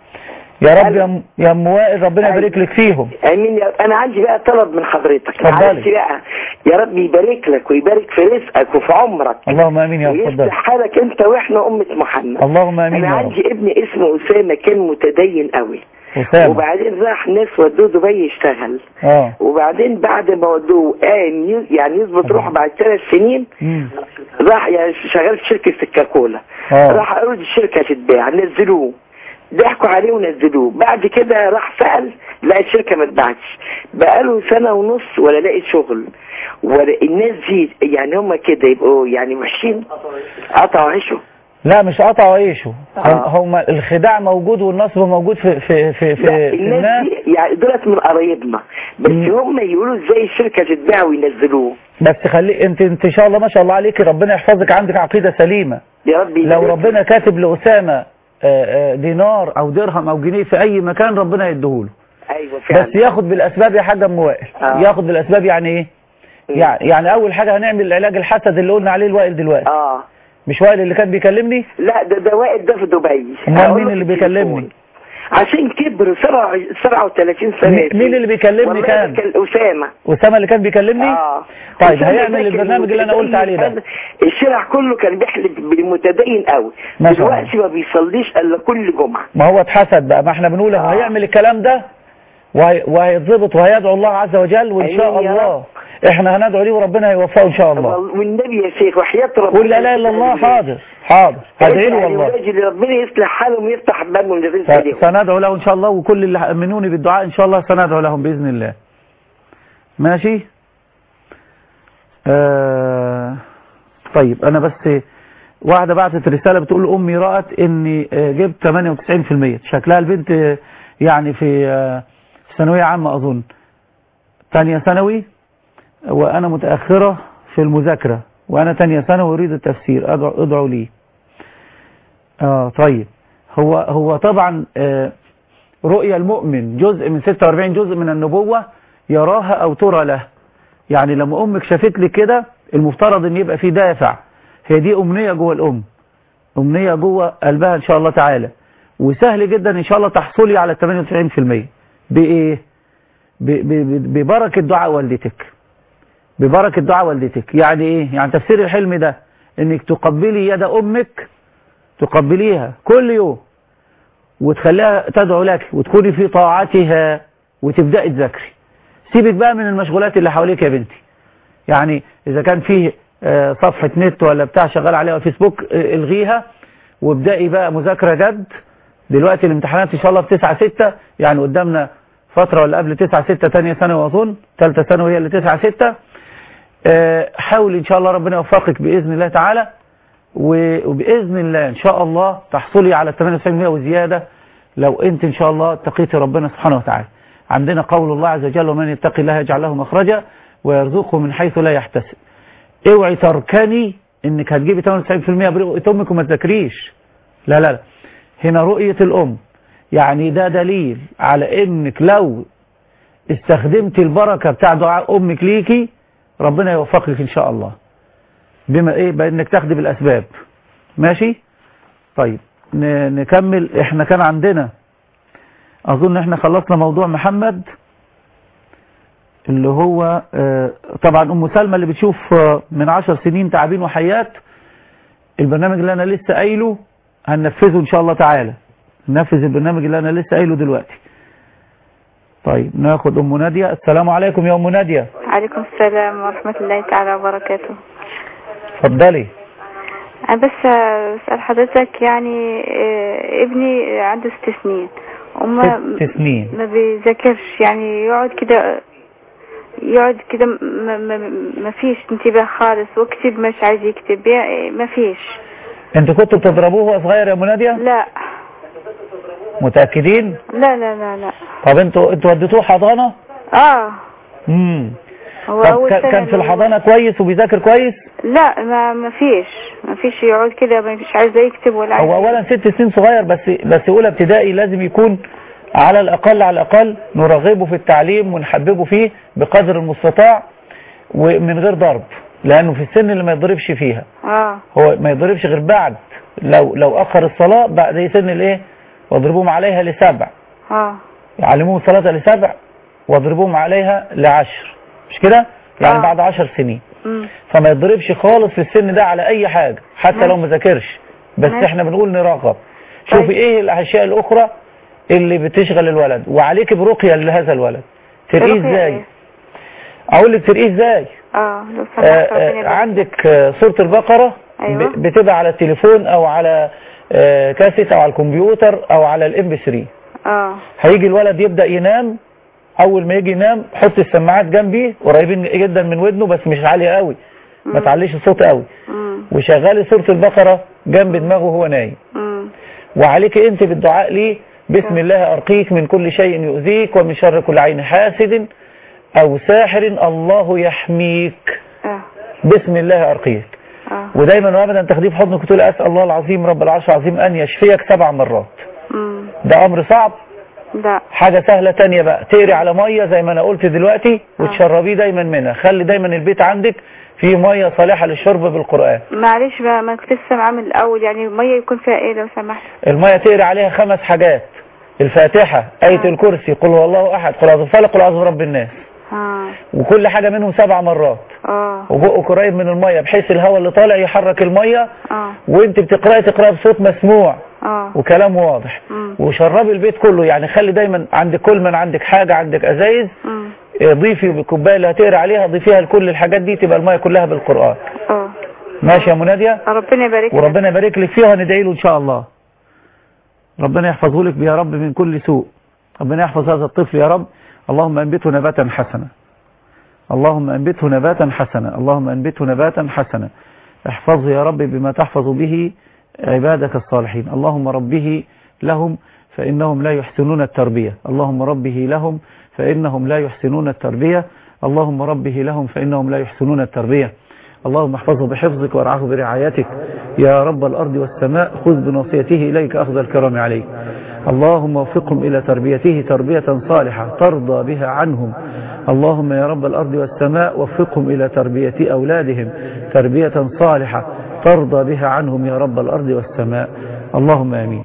يا رب يا م- يا ام وائل ربنا يبارك لك فيهم امين يا انا عندي بقى طلب من حضرتك اتفضلي. معلش بقى يا رب يبارك لك ويبارك في رزقك وفي عمرك اللهم امين يا رب اتفضل ويصلح حالك انت واحنا امه محمد اللهم امين انا يا رب عندي ابن اسمه اسامه كان متدين قوي اسامه وبعدين راح ناس ودوه دبي يشتغل اه وبعدين بعد ما ودوه قام ي- يعني يظبط روحه بعد ثلاث سنين مم. راح يعني شغال في شركه سكاكولا اه راح قالوا دي الشركه هتتباع نزلوه ضحكوا عليه ونزلوه بعد كده راح سأل لقى الشركة ما اتباعتش بقاله سنة ونص ولا لاقي شغل ولا الناس دي يعني هم كده يبقوا يعني وحشين قطعوا عيشه لا مش قطعوا عيشه هم, هم الخداع موجود والنصب موجود في في في, في, في الناس الناس دي يعني دولت من قرايبنا بس هم يقولوا ازاي الشركة تتباع وينزلوه بس خلي انت انت ان شاء الله ما شاء الله عليك ربنا يحفظك عندك عقيدة سليمة يا رب لو يبارك. ربنا كاتب لأسامة آه، آه، دينار او درهم او جنيه في اي مكان ربنا يديهوله ايوه فعلا بس ياخد بالاسباب يا حاج ام وائل آه. ياخد بالاسباب يعني ايه يعني يعني اول حاجة هنعمل العلاج الحسد اللي قلنا عليه الوائل دلوقتي اه مش وائل اللي كان بيكلمني لا ده ده واقف ده في دبي امال هقول مين له اللي في التليفون. بيكلمني عشان كبر 37 سنة مين- مين اللي بيكلمني والله كان؟ ده كان أسامة اسامه اللي كان بيكلمني اه طيب أسامة هيعمل ده كان البرنامج اللي انا قلت عليه ده متدين. الشارع كله كان بيحلف بالمتدين قوي ما شاء الله. دلوقتي ما بيصليش الا كل جمعة ما هو اتحسد بقى ما احنا بنقول هو هيعمل الكلام ده وهي- وهيتظبط وهيدعو الله عز وجل وان شاء آمين يا الله احنا هندعو ليه وربنا هيوفقه ان شاء الله والنبي يا شيخ وحياة ربنا قول لا اله الا الله حاضر حاضر هدعي له والله والله ربنا يصلح حالهم ويفتح بابهم للرزق س- ليهم سندعو له ان شاء الله وكل اللي امنوني بالدعاء ان شاء الله سندعو لهم باذن الله ماشي آه طيب انا بس واحده بعتت رساله بتقول امي رات اني آه، جبت 98% شكلها البنت آه، يعني في آه، ثانويه عامه اظن ثانيه ثانوي وانا متاخره في المذاكره وانا ثانيه ثانوي اريد التفسير ادعو ادعوا لي اه طيب هو هو طبعا آه، رؤيا المؤمن جزء من 46 جزء من النبوة يراها أو ترى له يعني لما أمك شافت لك كده المفترض أن يبقى في دافع هي دي أمنية جوه الأم أمنية جوه قلبها إن شاء الله تعالى وسهل جدا إن شاء الله تحصلي على 98% بإيه ب- ب- ب- ببركة دعاء والدتك ببركة دعاء والدتك يعني إيه يعني تفسير الحلم ده إنك تقبلي يد أمك تقبليها كل يوم وتخليها تدعو لك وتكوني في طاعتها وتبدأي تذاكري سيبك بقى من المشغولات اللي حواليك يا بنتي يعني إذا كان فيه آه، صفحة نت ولا بتاع شغال عليها فيسبوك آه، الغيها وابدأي بقى مذاكرة جد دلوقتي الامتحانات إن شاء الله في 9 6 يعني قدامنا فترة ولا قبل 9 6 تانية ثانوي أظن ثالثة ثانوي هي اللي 9 6 آه، حاولي إن شاء الله ربنا يوفقك بإذن الله تعالى و- وبإذن الله إن شاء الله تحصلي على 98% وزيادة لو أنت إن شاء الله اتقيتي ربنا سبحانه وتعالى عندنا قول الله عز وجل ومن يتقي الله يجعل له مخرجا ويرزقه من حيث لا يحتسب اوعي تركني انك هتجيبي 98% برؤية امك وما تذاكريش لا لا لا هنا رؤية الام يعني ده دليل على انك لو استخدمت البركة بتاع دعاء امك ليكي ربنا يوفقك ان شاء الله بما ايه بانك تاخدي بالاسباب ماشي طيب ن- نكمل احنا كان عندنا اظن احنا خلصنا موضوع محمد اللي هو آه، طبعا ام سلمى اللي بتشوف آه، من عشر سنين تعابين وحيات البرنامج اللي انا لسه قايله هننفذه ان شاء الله تعالى ننفذ البرنامج اللي انا لسه قايله دلوقتي طيب ناخد ام ناديه السلام عليكم يا ام ناديه عليكم السلام ورحمة الله تعالى وبركاته اتفضلي أنا بس أسأل حضرتك يعني آه، ابني عنده ست سنين وما ست سنين ما بيذاكرش يعني يقعد كده يقعد كده ما, ما, ما فيش انتباه خالص واكتب مش عايز يكتب يعني ما فيش انتوا كنتوا بتضربوه وهو صغير يا ام ناديه لا متاكدين لا لا لا لا طب انتوا انتوا وديتوه حضانه اه امم هو طب أول كان سنة كان في اللي- الحضانه كويس وبيذاكر كويس لا ما ما فيش ما فيش يقعد كده ما فيش عايز يكتب ولا عايز هو اولا ست سنين صغير بس بس اولى ابتدائي لازم يكون على الاقل على الاقل نرغبه في التعليم ونحببه فيه بقدر المستطاع ومن غير ضرب لانه في السن اللي ما يضربش فيها اه هو ما يضربش غير بعد لو لو اخر الصلاه بعد زي سن الايه واضربوهم عليها لسبع اه يعلموهم الصلاه لسبع واضربوهم عليها لعشر مش كده يعني آه. بعد عشر سنين مم. فما يضربش خالص في السن ده على اي حاجة حتى لو ما ذاكرش بس ماشي. احنا بنقول نراقب شوفي ايه الاشياء الاخرى اللي بتشغل الولد وعليك برقية لهذا الولد ترقيه برقية ازاي إيه؟ اقول لك ترقيه ازاي اه لو آه سمحت آه ربنا يبارك. عندك آه سورة البقرة أيوة. ب- بتبقى على التليفون او على آه كاسيت او على الكمبيوتر او على الام بي 3 اه هيجي الولد يبدأ ينام اول ما يجي ينام حط السماعات جنبي قريبين جدا من ودنه بس مش عالية قوي ما تعليش الصوت قوي مم. وشغالي سورة البقرة جنب دماغه وهو نايم مم. وعليك انت بالدعاء ليه بسم الله ارقيك من كل شيء يؤذيك ومن شر كل عين حاسد او ساحر الله يحميك اه بسم الله ارقيك اه ودايما وابدا تاخديه في حضنك وتقول اسال الله العظيم رب العرش العظيم ان يشفيك سبع مرات مم. ده امر صعب لا حاجة سهلة تانية بقى تقري على مية زي ما انا قلت دلوقتي وتشربيه دايما منها خلي دايما البيت عندك فيه مية صالحة للشرب بالقرآن معلش بقى ما كنت لسه عامل الاول يعني الميه يكون فيها ايه لو سمحت المية تقري عليها خمس حاجات الفاتحة آية الكرسي قل هو الله أحد قل أعوذ بالفلق قل أعوذ برب الناس اه وكل حاجة منهم سبع مرات اه وبقه قريب من المية بحيث الهواء اللي طالع يحرك المية اه وانت بتقرأي تقرأي بصوت مسموع اه وكلام واضح مم. وشربي البيت كله يعني خلي دايما عندك كل من عندك حاجة عندك أزايز مم. اه، ضيفي بالكوبايه اللي هتقرا عليها ضيفيها لكل الحاجات دي تبقى الميه كلها بالقرآن اه ماشي يا منادية ربنا يبارك لك. وربنا يبارك لك فيها وندعي له ان شاء الله ربنا يحفظه لك يا رب من كل سوء ربنا يحفظ هذا الطفل يا رب اللهم انبته نباتا حسنا اللهم انبته نباتا حسنا اللهم انبته نباتا حسنا احفظه يا رب بما تحفظ به عبادك الصالحين اللهم ربه لهم فإنهم لا يحسنون التربية اللهم ربه لهم فإنهم لا يحسنون التربية اللهم ربه لهم فإنهم لا يحسنون التربية اللهم احفظه بحفظك وارعاه برعايتك يا رب الأرض والسماء خذ بنصيته إليك أخذ الكرم عليك اللهم وفقهم إلى تربيته تربية صالحة ترضى بها عنهم اللهم يا رب الأرض والسماء وفقهم إلى تربية أولادهم تربية صالحة ترضى بها عنهم يا رب الأرض والسماء اللهم آمين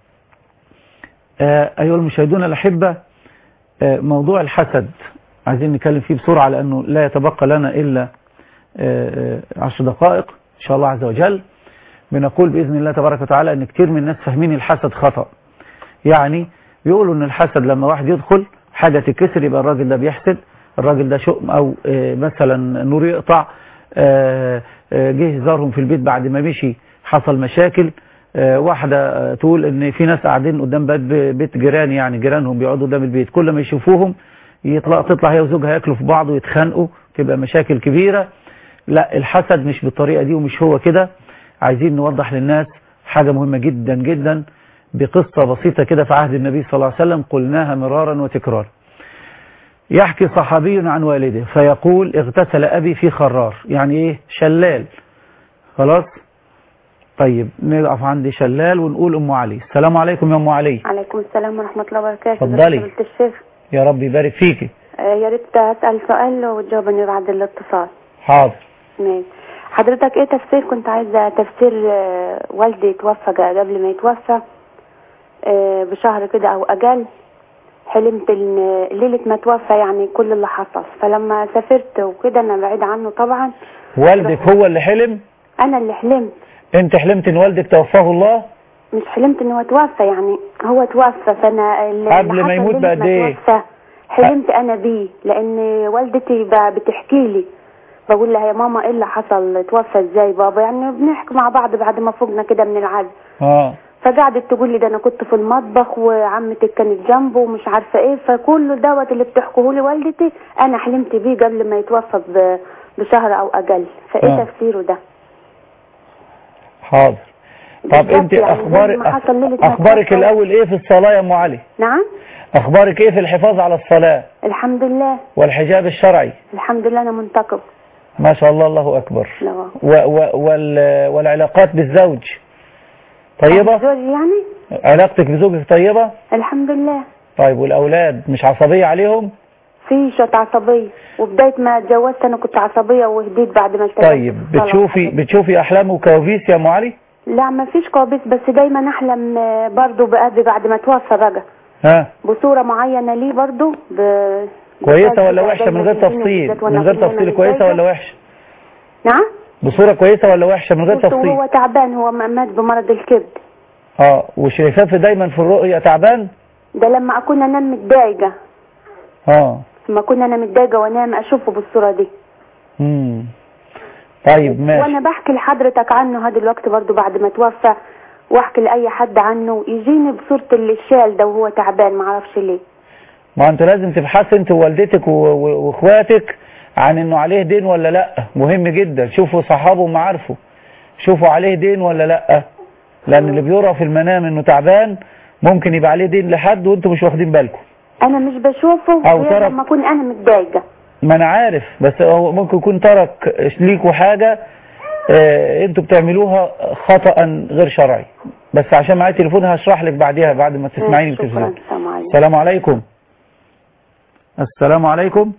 آه، أيها المشاهدون الأحبة آه، موضوع الحسد عايزين نتكلم فيه بسرعة لأنه لا يتبقى لنا إلا آه، آه، عشر دقائق إن شاء الله عز وجل بنقول بإذن الله تبارك وتعالى أن كتير من الناس فاهمين الحسد خطأ يعني بيقولوا أن الحسد لما واحد يدخل حاجة تتكسر يبقى الراجل ده بيحسد الراجل ده شؤم أو آه، مثلا نور يقطع آه، آه، جه زارهم في البيت بعد ما مشي حصل مشاكل آه، واحدة آه، تقول ان في ناس قاعدين قدام بيت, بيت جيران يعني جيرانهم بيقعدوا قدام البيت كل ما يشوفوهم يطلع تطلع هي وزوجها ياكلوا في بعض ويتخانقوا تبقى مشاكل كبيرة لا الحسد مش بالطريقة دي ومش هو كده عايزين نوضح للناس حاجة مهمة جدا جدا بقصة بسيطة كده في عهد النبي صلى الله عليه وسلم قلناها مرارا وتكرارا يحكي صحابي عن والده فيقول اغتسل أبي في خرار يعني ايه شلال خلاص طيب نقف عند شلال ونقول أم علي السلام عليكم يا أم علي عليكم السلام ورحمة الله وبركاته اتفضلي. ازيك يا فضيلة الشيخ يا رب يبارك فيكي آه، يا ريت أسأل سؤال وتجاوبني بعد الاتصال حاضر ماشي حضرتك ايه تفسير كنت عايزة تفسير آه، والدي توفى جا- قبل ما يتوفى آه، بشهر كده او اقل حلمت ان ليلة ما توفى يعني كل اللي حصل فلما سافرت وكده انا بعيد عنه طبعا والدك هو اللي حلم انا اللي حلمت انت حلمت ان والدك توفاه الله مش حلمت ان هو توفى يعني هو توفى فانا اللي قبل ما حصل يموت ليلة بقد ما ايه؟ توفى حلمت انا بيه لان والدتي ب- بتحكي لي بقول لها يا ماما ايه اللي حصل توفى ازاي بابا يعني بنحكي مع بعض بعد ما فوقنا كده من العزم اه فقعدت تقول لي ده انا كنت في المطبخ وعمتك كانت جنبه ومش عارفه ايه فكل دوت اللي بتحكوه لي والدتي انا حلمت بيه قبل ما يتوفى ب- بشهر او اقل فايه آه. تفسيره ده حاضر طب بالظبط انت يعني اخبار زي ما حصل ليلة ما اخبارك توفى. الاول ايه في الصلاة يا ام علي نعم اخبارك ايه في الحفاظ على الصلاة الحمد لله والحجاب الشرعي الحمد لله انا منتقب ما شاء الله الله اكبر لا و و وال والعلاقات بالزوج طيبة زوج يعني علاقتك بزوجك طيبة الحمد لله طيب والاولاد مش عصبية عليهم في شوية عصبية وبداية ما اتجوزت انا كنت عصبية وهديت بعد ما اشتغلت طيب بتشوفي بتشوفي احلام وكوابيس يا ام علي لا ما فيش كوابيس بس دايما احلم آه، برضو بأبي بعد ما توفى بقى ها بصورة معينة ليه برضو ب... كويسة ولا وحشة من دايما غير يجيني تفصيل بالذات وأنا من غير في اليمن تفصيل كويسة الزايدة. ولا وحشة نعم بصورة كويسة ولا وحشة من غير بص تفصيل هو تعبان هو م- مات بمرض الكبد اه وشايفاه في دايما في الرؤية تعبان ده لما اكون انام متضايقة اه لما اكون انا متضايقة وانام اشوفه بالصورة دي امم طيب ماشي وانا بحكي لحضرتك عنه هذا الوقت برضو بعد ما توفى واحكي لاي حد عنه يجيني بصورة الشال ده وهو تعبان معرفش ليه ما انت لازم تبحث انت ووالدتك و- و- واخواتك عن انه عليه دين ولا لا مهم جدا شوفوا صحابه ومعارفه شوفوا عليه دين ولا لا لان اللي بيرى في المنام انه تعبان ممكن يبقى عليه دين لحد وانتم مش واخدين بالكم انا مش بشوفه أو غير ترك. لما اكون انا متضايقة ما انا عارف بس هو ممكن يكون ترك ليكوا حاجة اه انتوا بتعملوها خطأ غير شرعي بس عشان معايا تليفون هشرح لك بعديها بعد ما تسمعيني شكرا بالتليفون السلام عليكم السلام عليكم السلام عليكم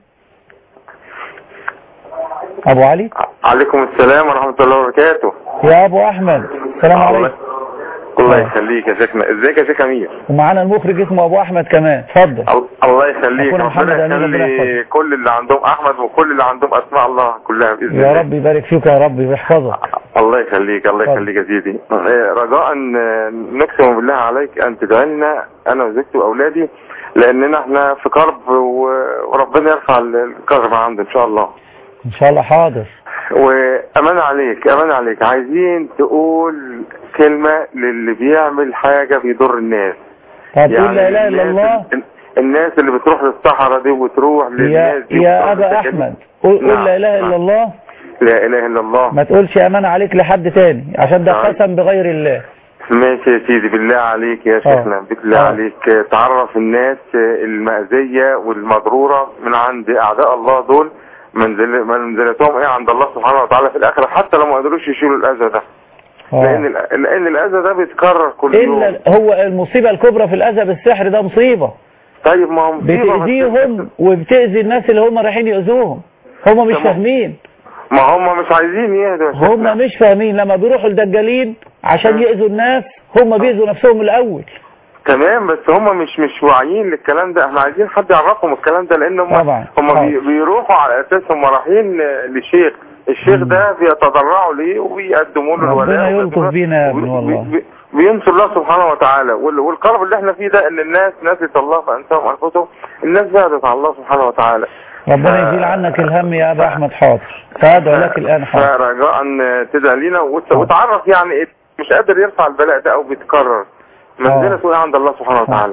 ابو علي عليكم السلام ورحمة الله وبركاته يا ابو احمد السلام عليكم الله يخليك يا شيخنا ازيك يا شيخ امير ومعانا المخرج اسمه ابو احمد كمان اتفضل ال- الله يخليك أخونا محمد ربنا أمين، ربنا يخلي يحفظك. كل اللي عندهم احمد وكل اللي عندهم اسماء الله كلها باذن يا الله رب يبارك فيك يا رب ويحفظك الله يخليك الله اتفضل. يخليك يا سيدي آه، رجاء آه، نقسم بالله عليك ان تدعي لنا انا وزوجتي واولادي لاننا احنا في كرب و- وربنا يرفع الكرب عنده ان شاء الله ان شاء الله حاضر وامان عليك امان عليك عايزين تقول كلمة للي بيعمل حاجة بيضر الناس طب قول لا اله الا الناس الله ال- الناس اللي بتروح للصحراء دي وتروح يا للناس دي يا وتروح ابا للسكن- احمد قول قول نعم، لا اله الا نعم. الله لا اله الا الله ما تقولش امان عليك لحد تاني عشان ده طيب. قسم بغير الله ماشي يا سيدي بالله عليك يا شيخنا بالله آه. عليك آه، تعرف الناس آه، المأذية والمضرورة من عند أعداء الله دول منزل منزلتهم ايه عند الله سبحانه وتعالى في الآخرة حتى لو ما قدروش يشيلوا الأذى ده لأن ال- لأن الأذى ده بيتكرر كل يوم الا هو المصيبة الكبرى في الاذى بالسحر ده مصيبة طيب ما هو مصيبة بس- بتأذيهم وبتأذي الناس اللي هم رايحين يؤذوهم هم مش تمام. فاهمين ما هم مش عايزين يهدوا يا شيخنا. هم مش فاهمين لما بيروحوا الدجالين عشان يأذوا الناس هم بيأذوا نفسهم الأول تمام بس هم مش مش واعيين للكلام ده احنا عايزين حد يعرفهم الكلام ده لان هم طبعا. هم طبعا. بي- بيروحوا على اساس هم رايحين آه، لشيخ الشيخ ده بيتضرعوا ليه وبيقدموا له الولاء ربنا يلطف وبيقدموا- بينا يا ابني وبي- والله بي- بينصر الله سبحانه وتعالى وال- والقرب اللي احنا فيه ده ان الناس نسيت الله فانساهم انفسهم الناس بعدت عن الله سبحانه وتعالى ربنا يزيل عنك الهم يا أبا أحمد حاضر فأدعو لك الآن حاضر فرجاء تدعي لنا وت- وتعرف يعني إيه مش قادر يرفع البلاء ده او بيتكرر منزلته ايه عند الله سبحانه وتعالى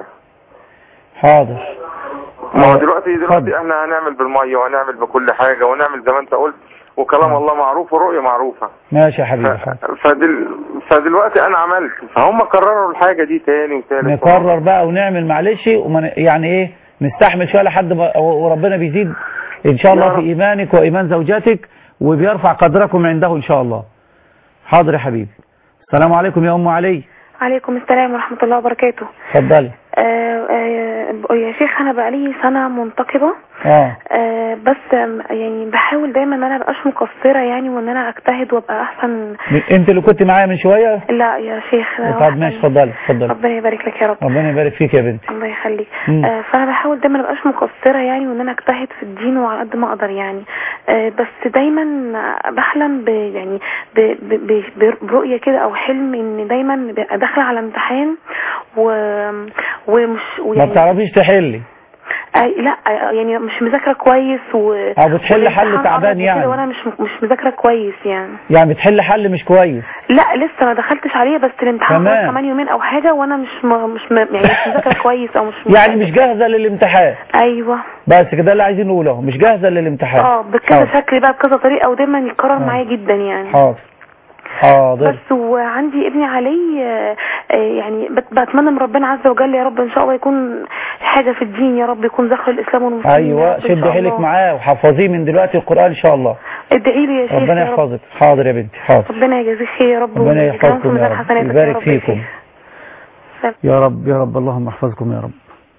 حاضر ما هو دلوقتي دلوقتي احنا هنعمل بالميه وهنعمل بكل حاجه ونعمل زي ما انت قلت وكلام الله معروف ورؤية معروفة ماشي يا حبيبي حاضر. فدل... فدلوقتي انا عملت فهم كرروا الحاجة دي تاني وتالت نقرر بقى ونعمل معلش وما ن- يعني ايه نستحمل شويه لحد ما وربنا بيزيد ان شاء الله في ايمانك وايمان زوجاتك وبيرفع قدركم عنده ان شاء الله حاضر يا حبيبي السلام عليكم يا ام علي عليكم السلام ورحمة الله وبركاته اتفضلي آه آه يا شيخ أنا بقالي سنة منتقبة اه آه بس آم، يعني بحاول دايما ان انا مبقاش مقصرة يعني وان انا اجتهد وابقى احسن انت اللي كنت معايا من شويه لا يا شيخ لا طب ماشي اتفضلي اتفضلي ربنا يبارك لك يا رب ربنا يبارك فيك يا بنتي الله يخليك مم. آه فانا بحاول دايما مبقاش مقصرة يعني وان انا اجتهد في الدين وعلى قد ما اقدر يعني آه بس دايما بحلم ب يعني ب ب ب برؤية كده او حلم ان دايما ببقى داخلة على امتحان و ومش ما ويعني بتعرفيش تحلي آه لا آه، يعني مش مذاكرة كويس و أو بتحل حل والامتحان تعبان قرب وكده يعني. وانا مش مش مذاكرة كويس يعني يعني بتحل حل مش كويس لا لسه ما دخلتش عليه بس الامتحان تمام. خلاص كمان يومين او حاجة وانا مش م... مش م... يعني مش مذاكرة كويس او مش يعني مش جاهزه للامتحان ايوه بس كده اللي عايزين نقوله مش جاهزه للامتحان اه بكذا حاضر. شكل بقى بكذا طريقة ودايما يتكرر معايا جدا يعني حاضر حاضر بس وعندي ابني علي آه، آه، يعني بت- بتمنى من ربنا عز وجل يا رب ان شاء الله يكون حاجة في الدين يا رب يكون ذخر الاسلام والمسلمين يا ايوه رب إن شد شاء حيلك الله. معاه وحفظيه من دلوقتي القران ان شاء الله ادعي لي يا شيخ ربنا يا رب يحفظك حاضر يا بنتي حاضر ربنا يجازيك خير يا رب ربنا ويجعلكم يحفظكم ميزان يا رب حسناتك يا يبارك رب يا فيكم شيخ. يا رب يا رب اللهم احفظكم يا رب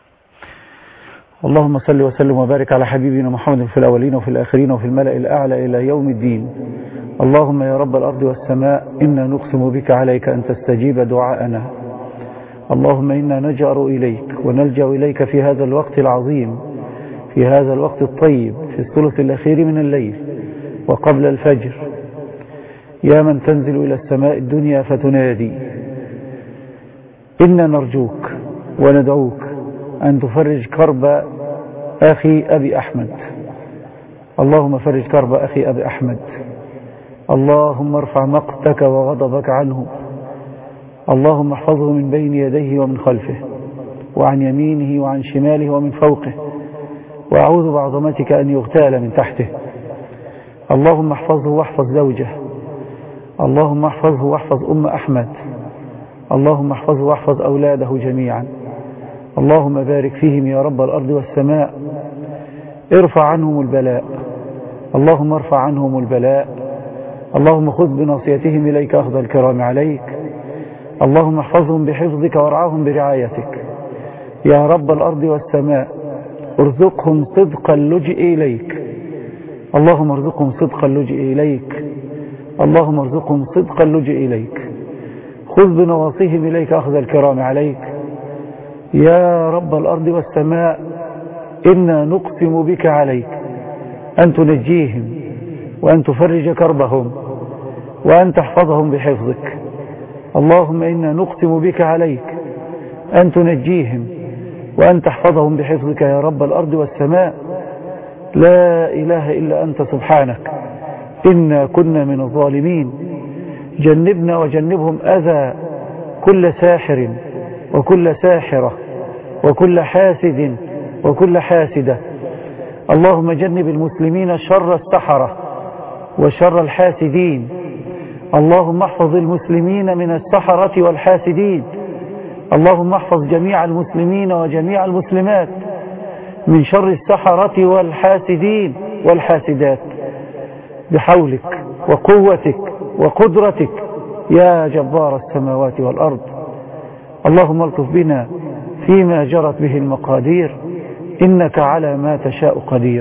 اللهم صل وسلم وبارك على حبيبنا محمد في الأولين وفي الآخرين وفي الملأ الأعلى إلى يوم الدين اللهم يا رب الأرض والسماء إنا نقسم بك عليك أن تستجيب دعاءنا اللهم إنا نجأر إليك ونلجأ إليك في هذا الوقت العظيم في هذا الوقت الطيب في الثلث الأخير من الليل وقبل الفجر يا من تنزل إلى السماء الدنيا فتنادي إنا نرجوك وندعوك أن تفرج كرب أخي أبي أحمد اللهم فرج كرب أخي أبي أحمد اللهم ارفع مقتك وغضبك عنه اللهم احفظه من بين يديه ومن خلفه وعن يمينه وعن شماله ومن فوقه وأعوذ بعظمتك أن يغتال من تحته اللهم احفظه واحفظ زوجه اللهم احفظه واحفظ أم أحمد اللهم احفظه واحفظ أولاده جميعا اللهم بارك فيهم يا رب الأرض والسماء ارفع عنهم البلاء اللهم ارفع عنهم البلاء اللهم خذ بناصيتهم إليك أخذ الكرام عليك اللهم احفظهم بحفظك وارعاهم برعايتك يا رب الأرض والسماء ارزقهم صدق اللجئ إليك اللهم ارزقهم صدق اللجئ إليك اللهم ارزقهم صدق اللجئ إليك خذ بنواصيهم إليك أخذ الكرام عليك يا رب الأرض والسماء إنا نقسم بك عليك أن تنجيهم وأن تفرج كربهم وأن تحفظهم بحفظك اللهم إنا نقسم بك عليك أن تنجيهم وأن تحفظهم بحفظك يا رب الأرض والسماء لا إله إلا أنت سبحانك إنا كنا من الظالمين جنبنا وجنبهم أذى كل ساحر وكل ساحرة وكل حاسد وكل حاسدة اللهم جنب المسلمين شر السحرة وشر الحاسدين اللهم احفظ المسلمين من السحرة والحاسدين اللهم احفظ جميع المسلمين وجميع المسلمات من شر السحرة والحاسدين والحاسدات بحولك وقوتك وقدرتك يا جبار السماوات والأرض اللهم الطف بنا فيما جرت به المقادير إنك على ما تشاء قدير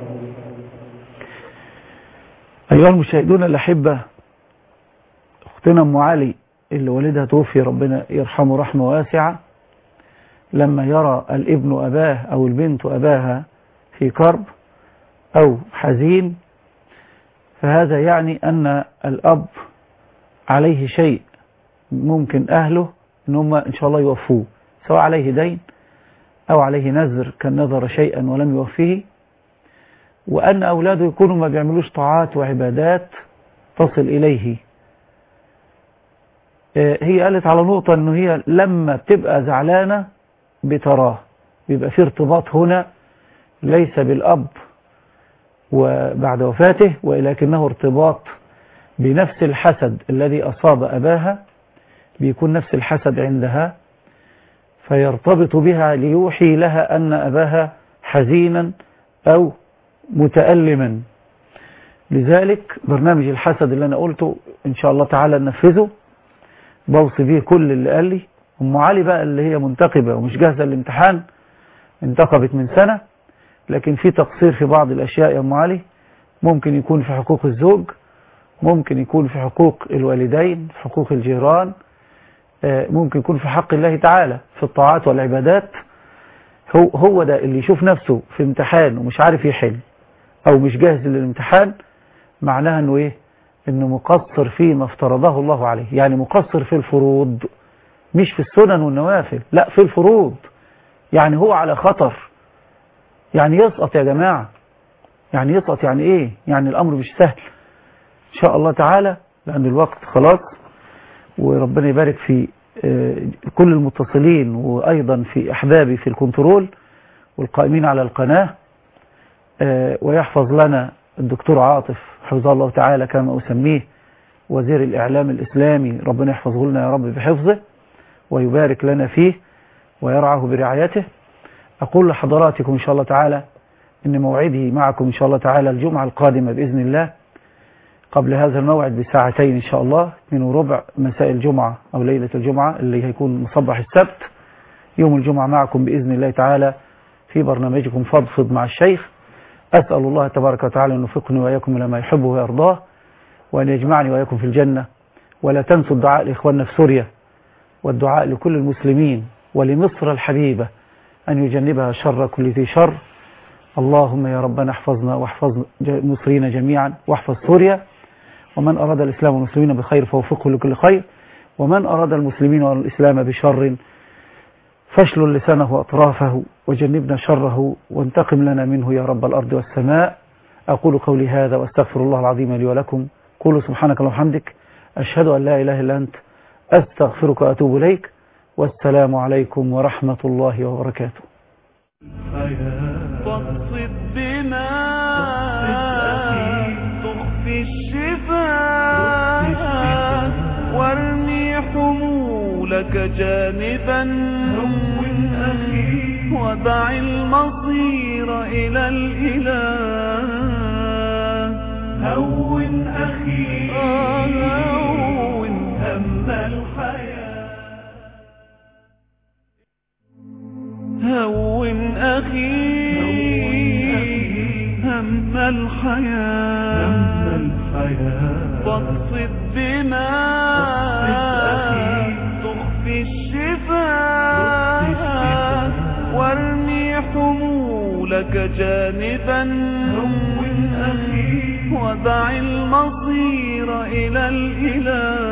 أيها المشاهدون الأحبة أختنا أم علي اللي والدها توفي ربنا يرحمه رحمة واسعة لما يرى الابن أباه أو البنت أباها في كرب أو حزين فهذا يعني أن الأب عليه شيء ممكن أهله إن هم إن شاء الله يوفوه سواء عليه دين أو عليه نذر كان نذر شيئا ولم يوفيه وأن أولاده يكونوا ما بيعملوش طاعات وعبادات تصل إليه هي قالت على نقطة أنه هي لما بتبقى زعلانة بتراه بيبقى في ارتباط هنا ليس بالأب وبعد وفاته ولكنه ارتباط بنفس الحسد الذي أصاب أباها بيكون نفس الحسد عندها فيرتبط بها ليوحي لها أن أباها حزينا أو متألما لذلك برنامج الحسد اللي أنا قلته إن شاء الله تعالى ننفذه بوصي به كل اللي قال لي أم علي بقى اللي هي منتقبة ومش جاهزة للامتحان انتقبت من سنة لكن في تقصير في بعض الأشياء يا أم علي ممكن يكون في حقوق الزوج ممكن يكون في حقوق الوالدين في حقوق الجيران ممكن يكون في حق الله تعالى في الطاعات والعبادات هو هو ده اللي يشوف نفسه في امتحان ومش عارف يحل او مش جاهز للامتحان معناها انه ايه انه مقصر فيما افترضه الله عليه يعني مقصر في الفروض مش في السنن والنوافل لا في الفروض يعني هو على خطر يعني يسقط يا جماعة يعني يسقط يعني ايه يعني الامر مش سهل ان شاء الله تعالى لان الوقت خلاص وربنا يبارك في كل المتصلين وايضا في احبابي في الكنترول والقائمين على القناة ويحفظ لنا الدكتور عاطف حفظه الله تعالى كما أسميه وزير الإعلام الإسلامي ربنا يحفظه لنا يا رب بحفظه ويبارك لنا فيه ويرعاه برعايته أقول لحضراتكم إن شاء الله تعالى إن موعدي معكم إن شاء الله تعالى الجمعة القادمة بإذن الله قبل هذا الموعد بساعتين إن شاء الله من وربع مساء الجمعة أو ليلة الجمعة اللي هيكون مصبح السبت يوم الجمعة معكم بإذن الله تعالى في برنامجكم فضفض مع الشيخ أسأل الله تبارك وتعالى أن يوفقني وإياكم إلى ما يحبه ويرضاه وأن يجمعني وإياكم في الجنة ولا تنسوا الدعاء لإخواننا في سوريا والدعاء لكل المسلمين ولمصر الحبيبة أن يجنبها شر كل ذي شر اللهم يا ربنا احفظنا واحفظ المصريين جميعا واحفظ سوريا ومن أراد الإسلام والمسلمين بخير فوفقه لكل خير ومن أراد المسلمين والإسلام بشر فاشلل لسانه وأطرافه وجنبنا شره وانتقم لنا منه يا رب الأرض والسماء أقول قولي هذا واستغفر الله العظيم لي ولكم قولوا سبحانك اللهم وبحمدك أشهد أن لا إله إلا أنت أستغفرك وأتوب إليك والسلام عليكم ورحمة الله وبركاته فاقصد بما تخفي الشفاء وارمي حمولك جانبا ودع المصير إلى الإله هون أخي هون هم الحياة هون أخي هم الحياة فاقصد بما تخفي الشفاء وارمي حمولك جانبا ودع المصير إلى الإله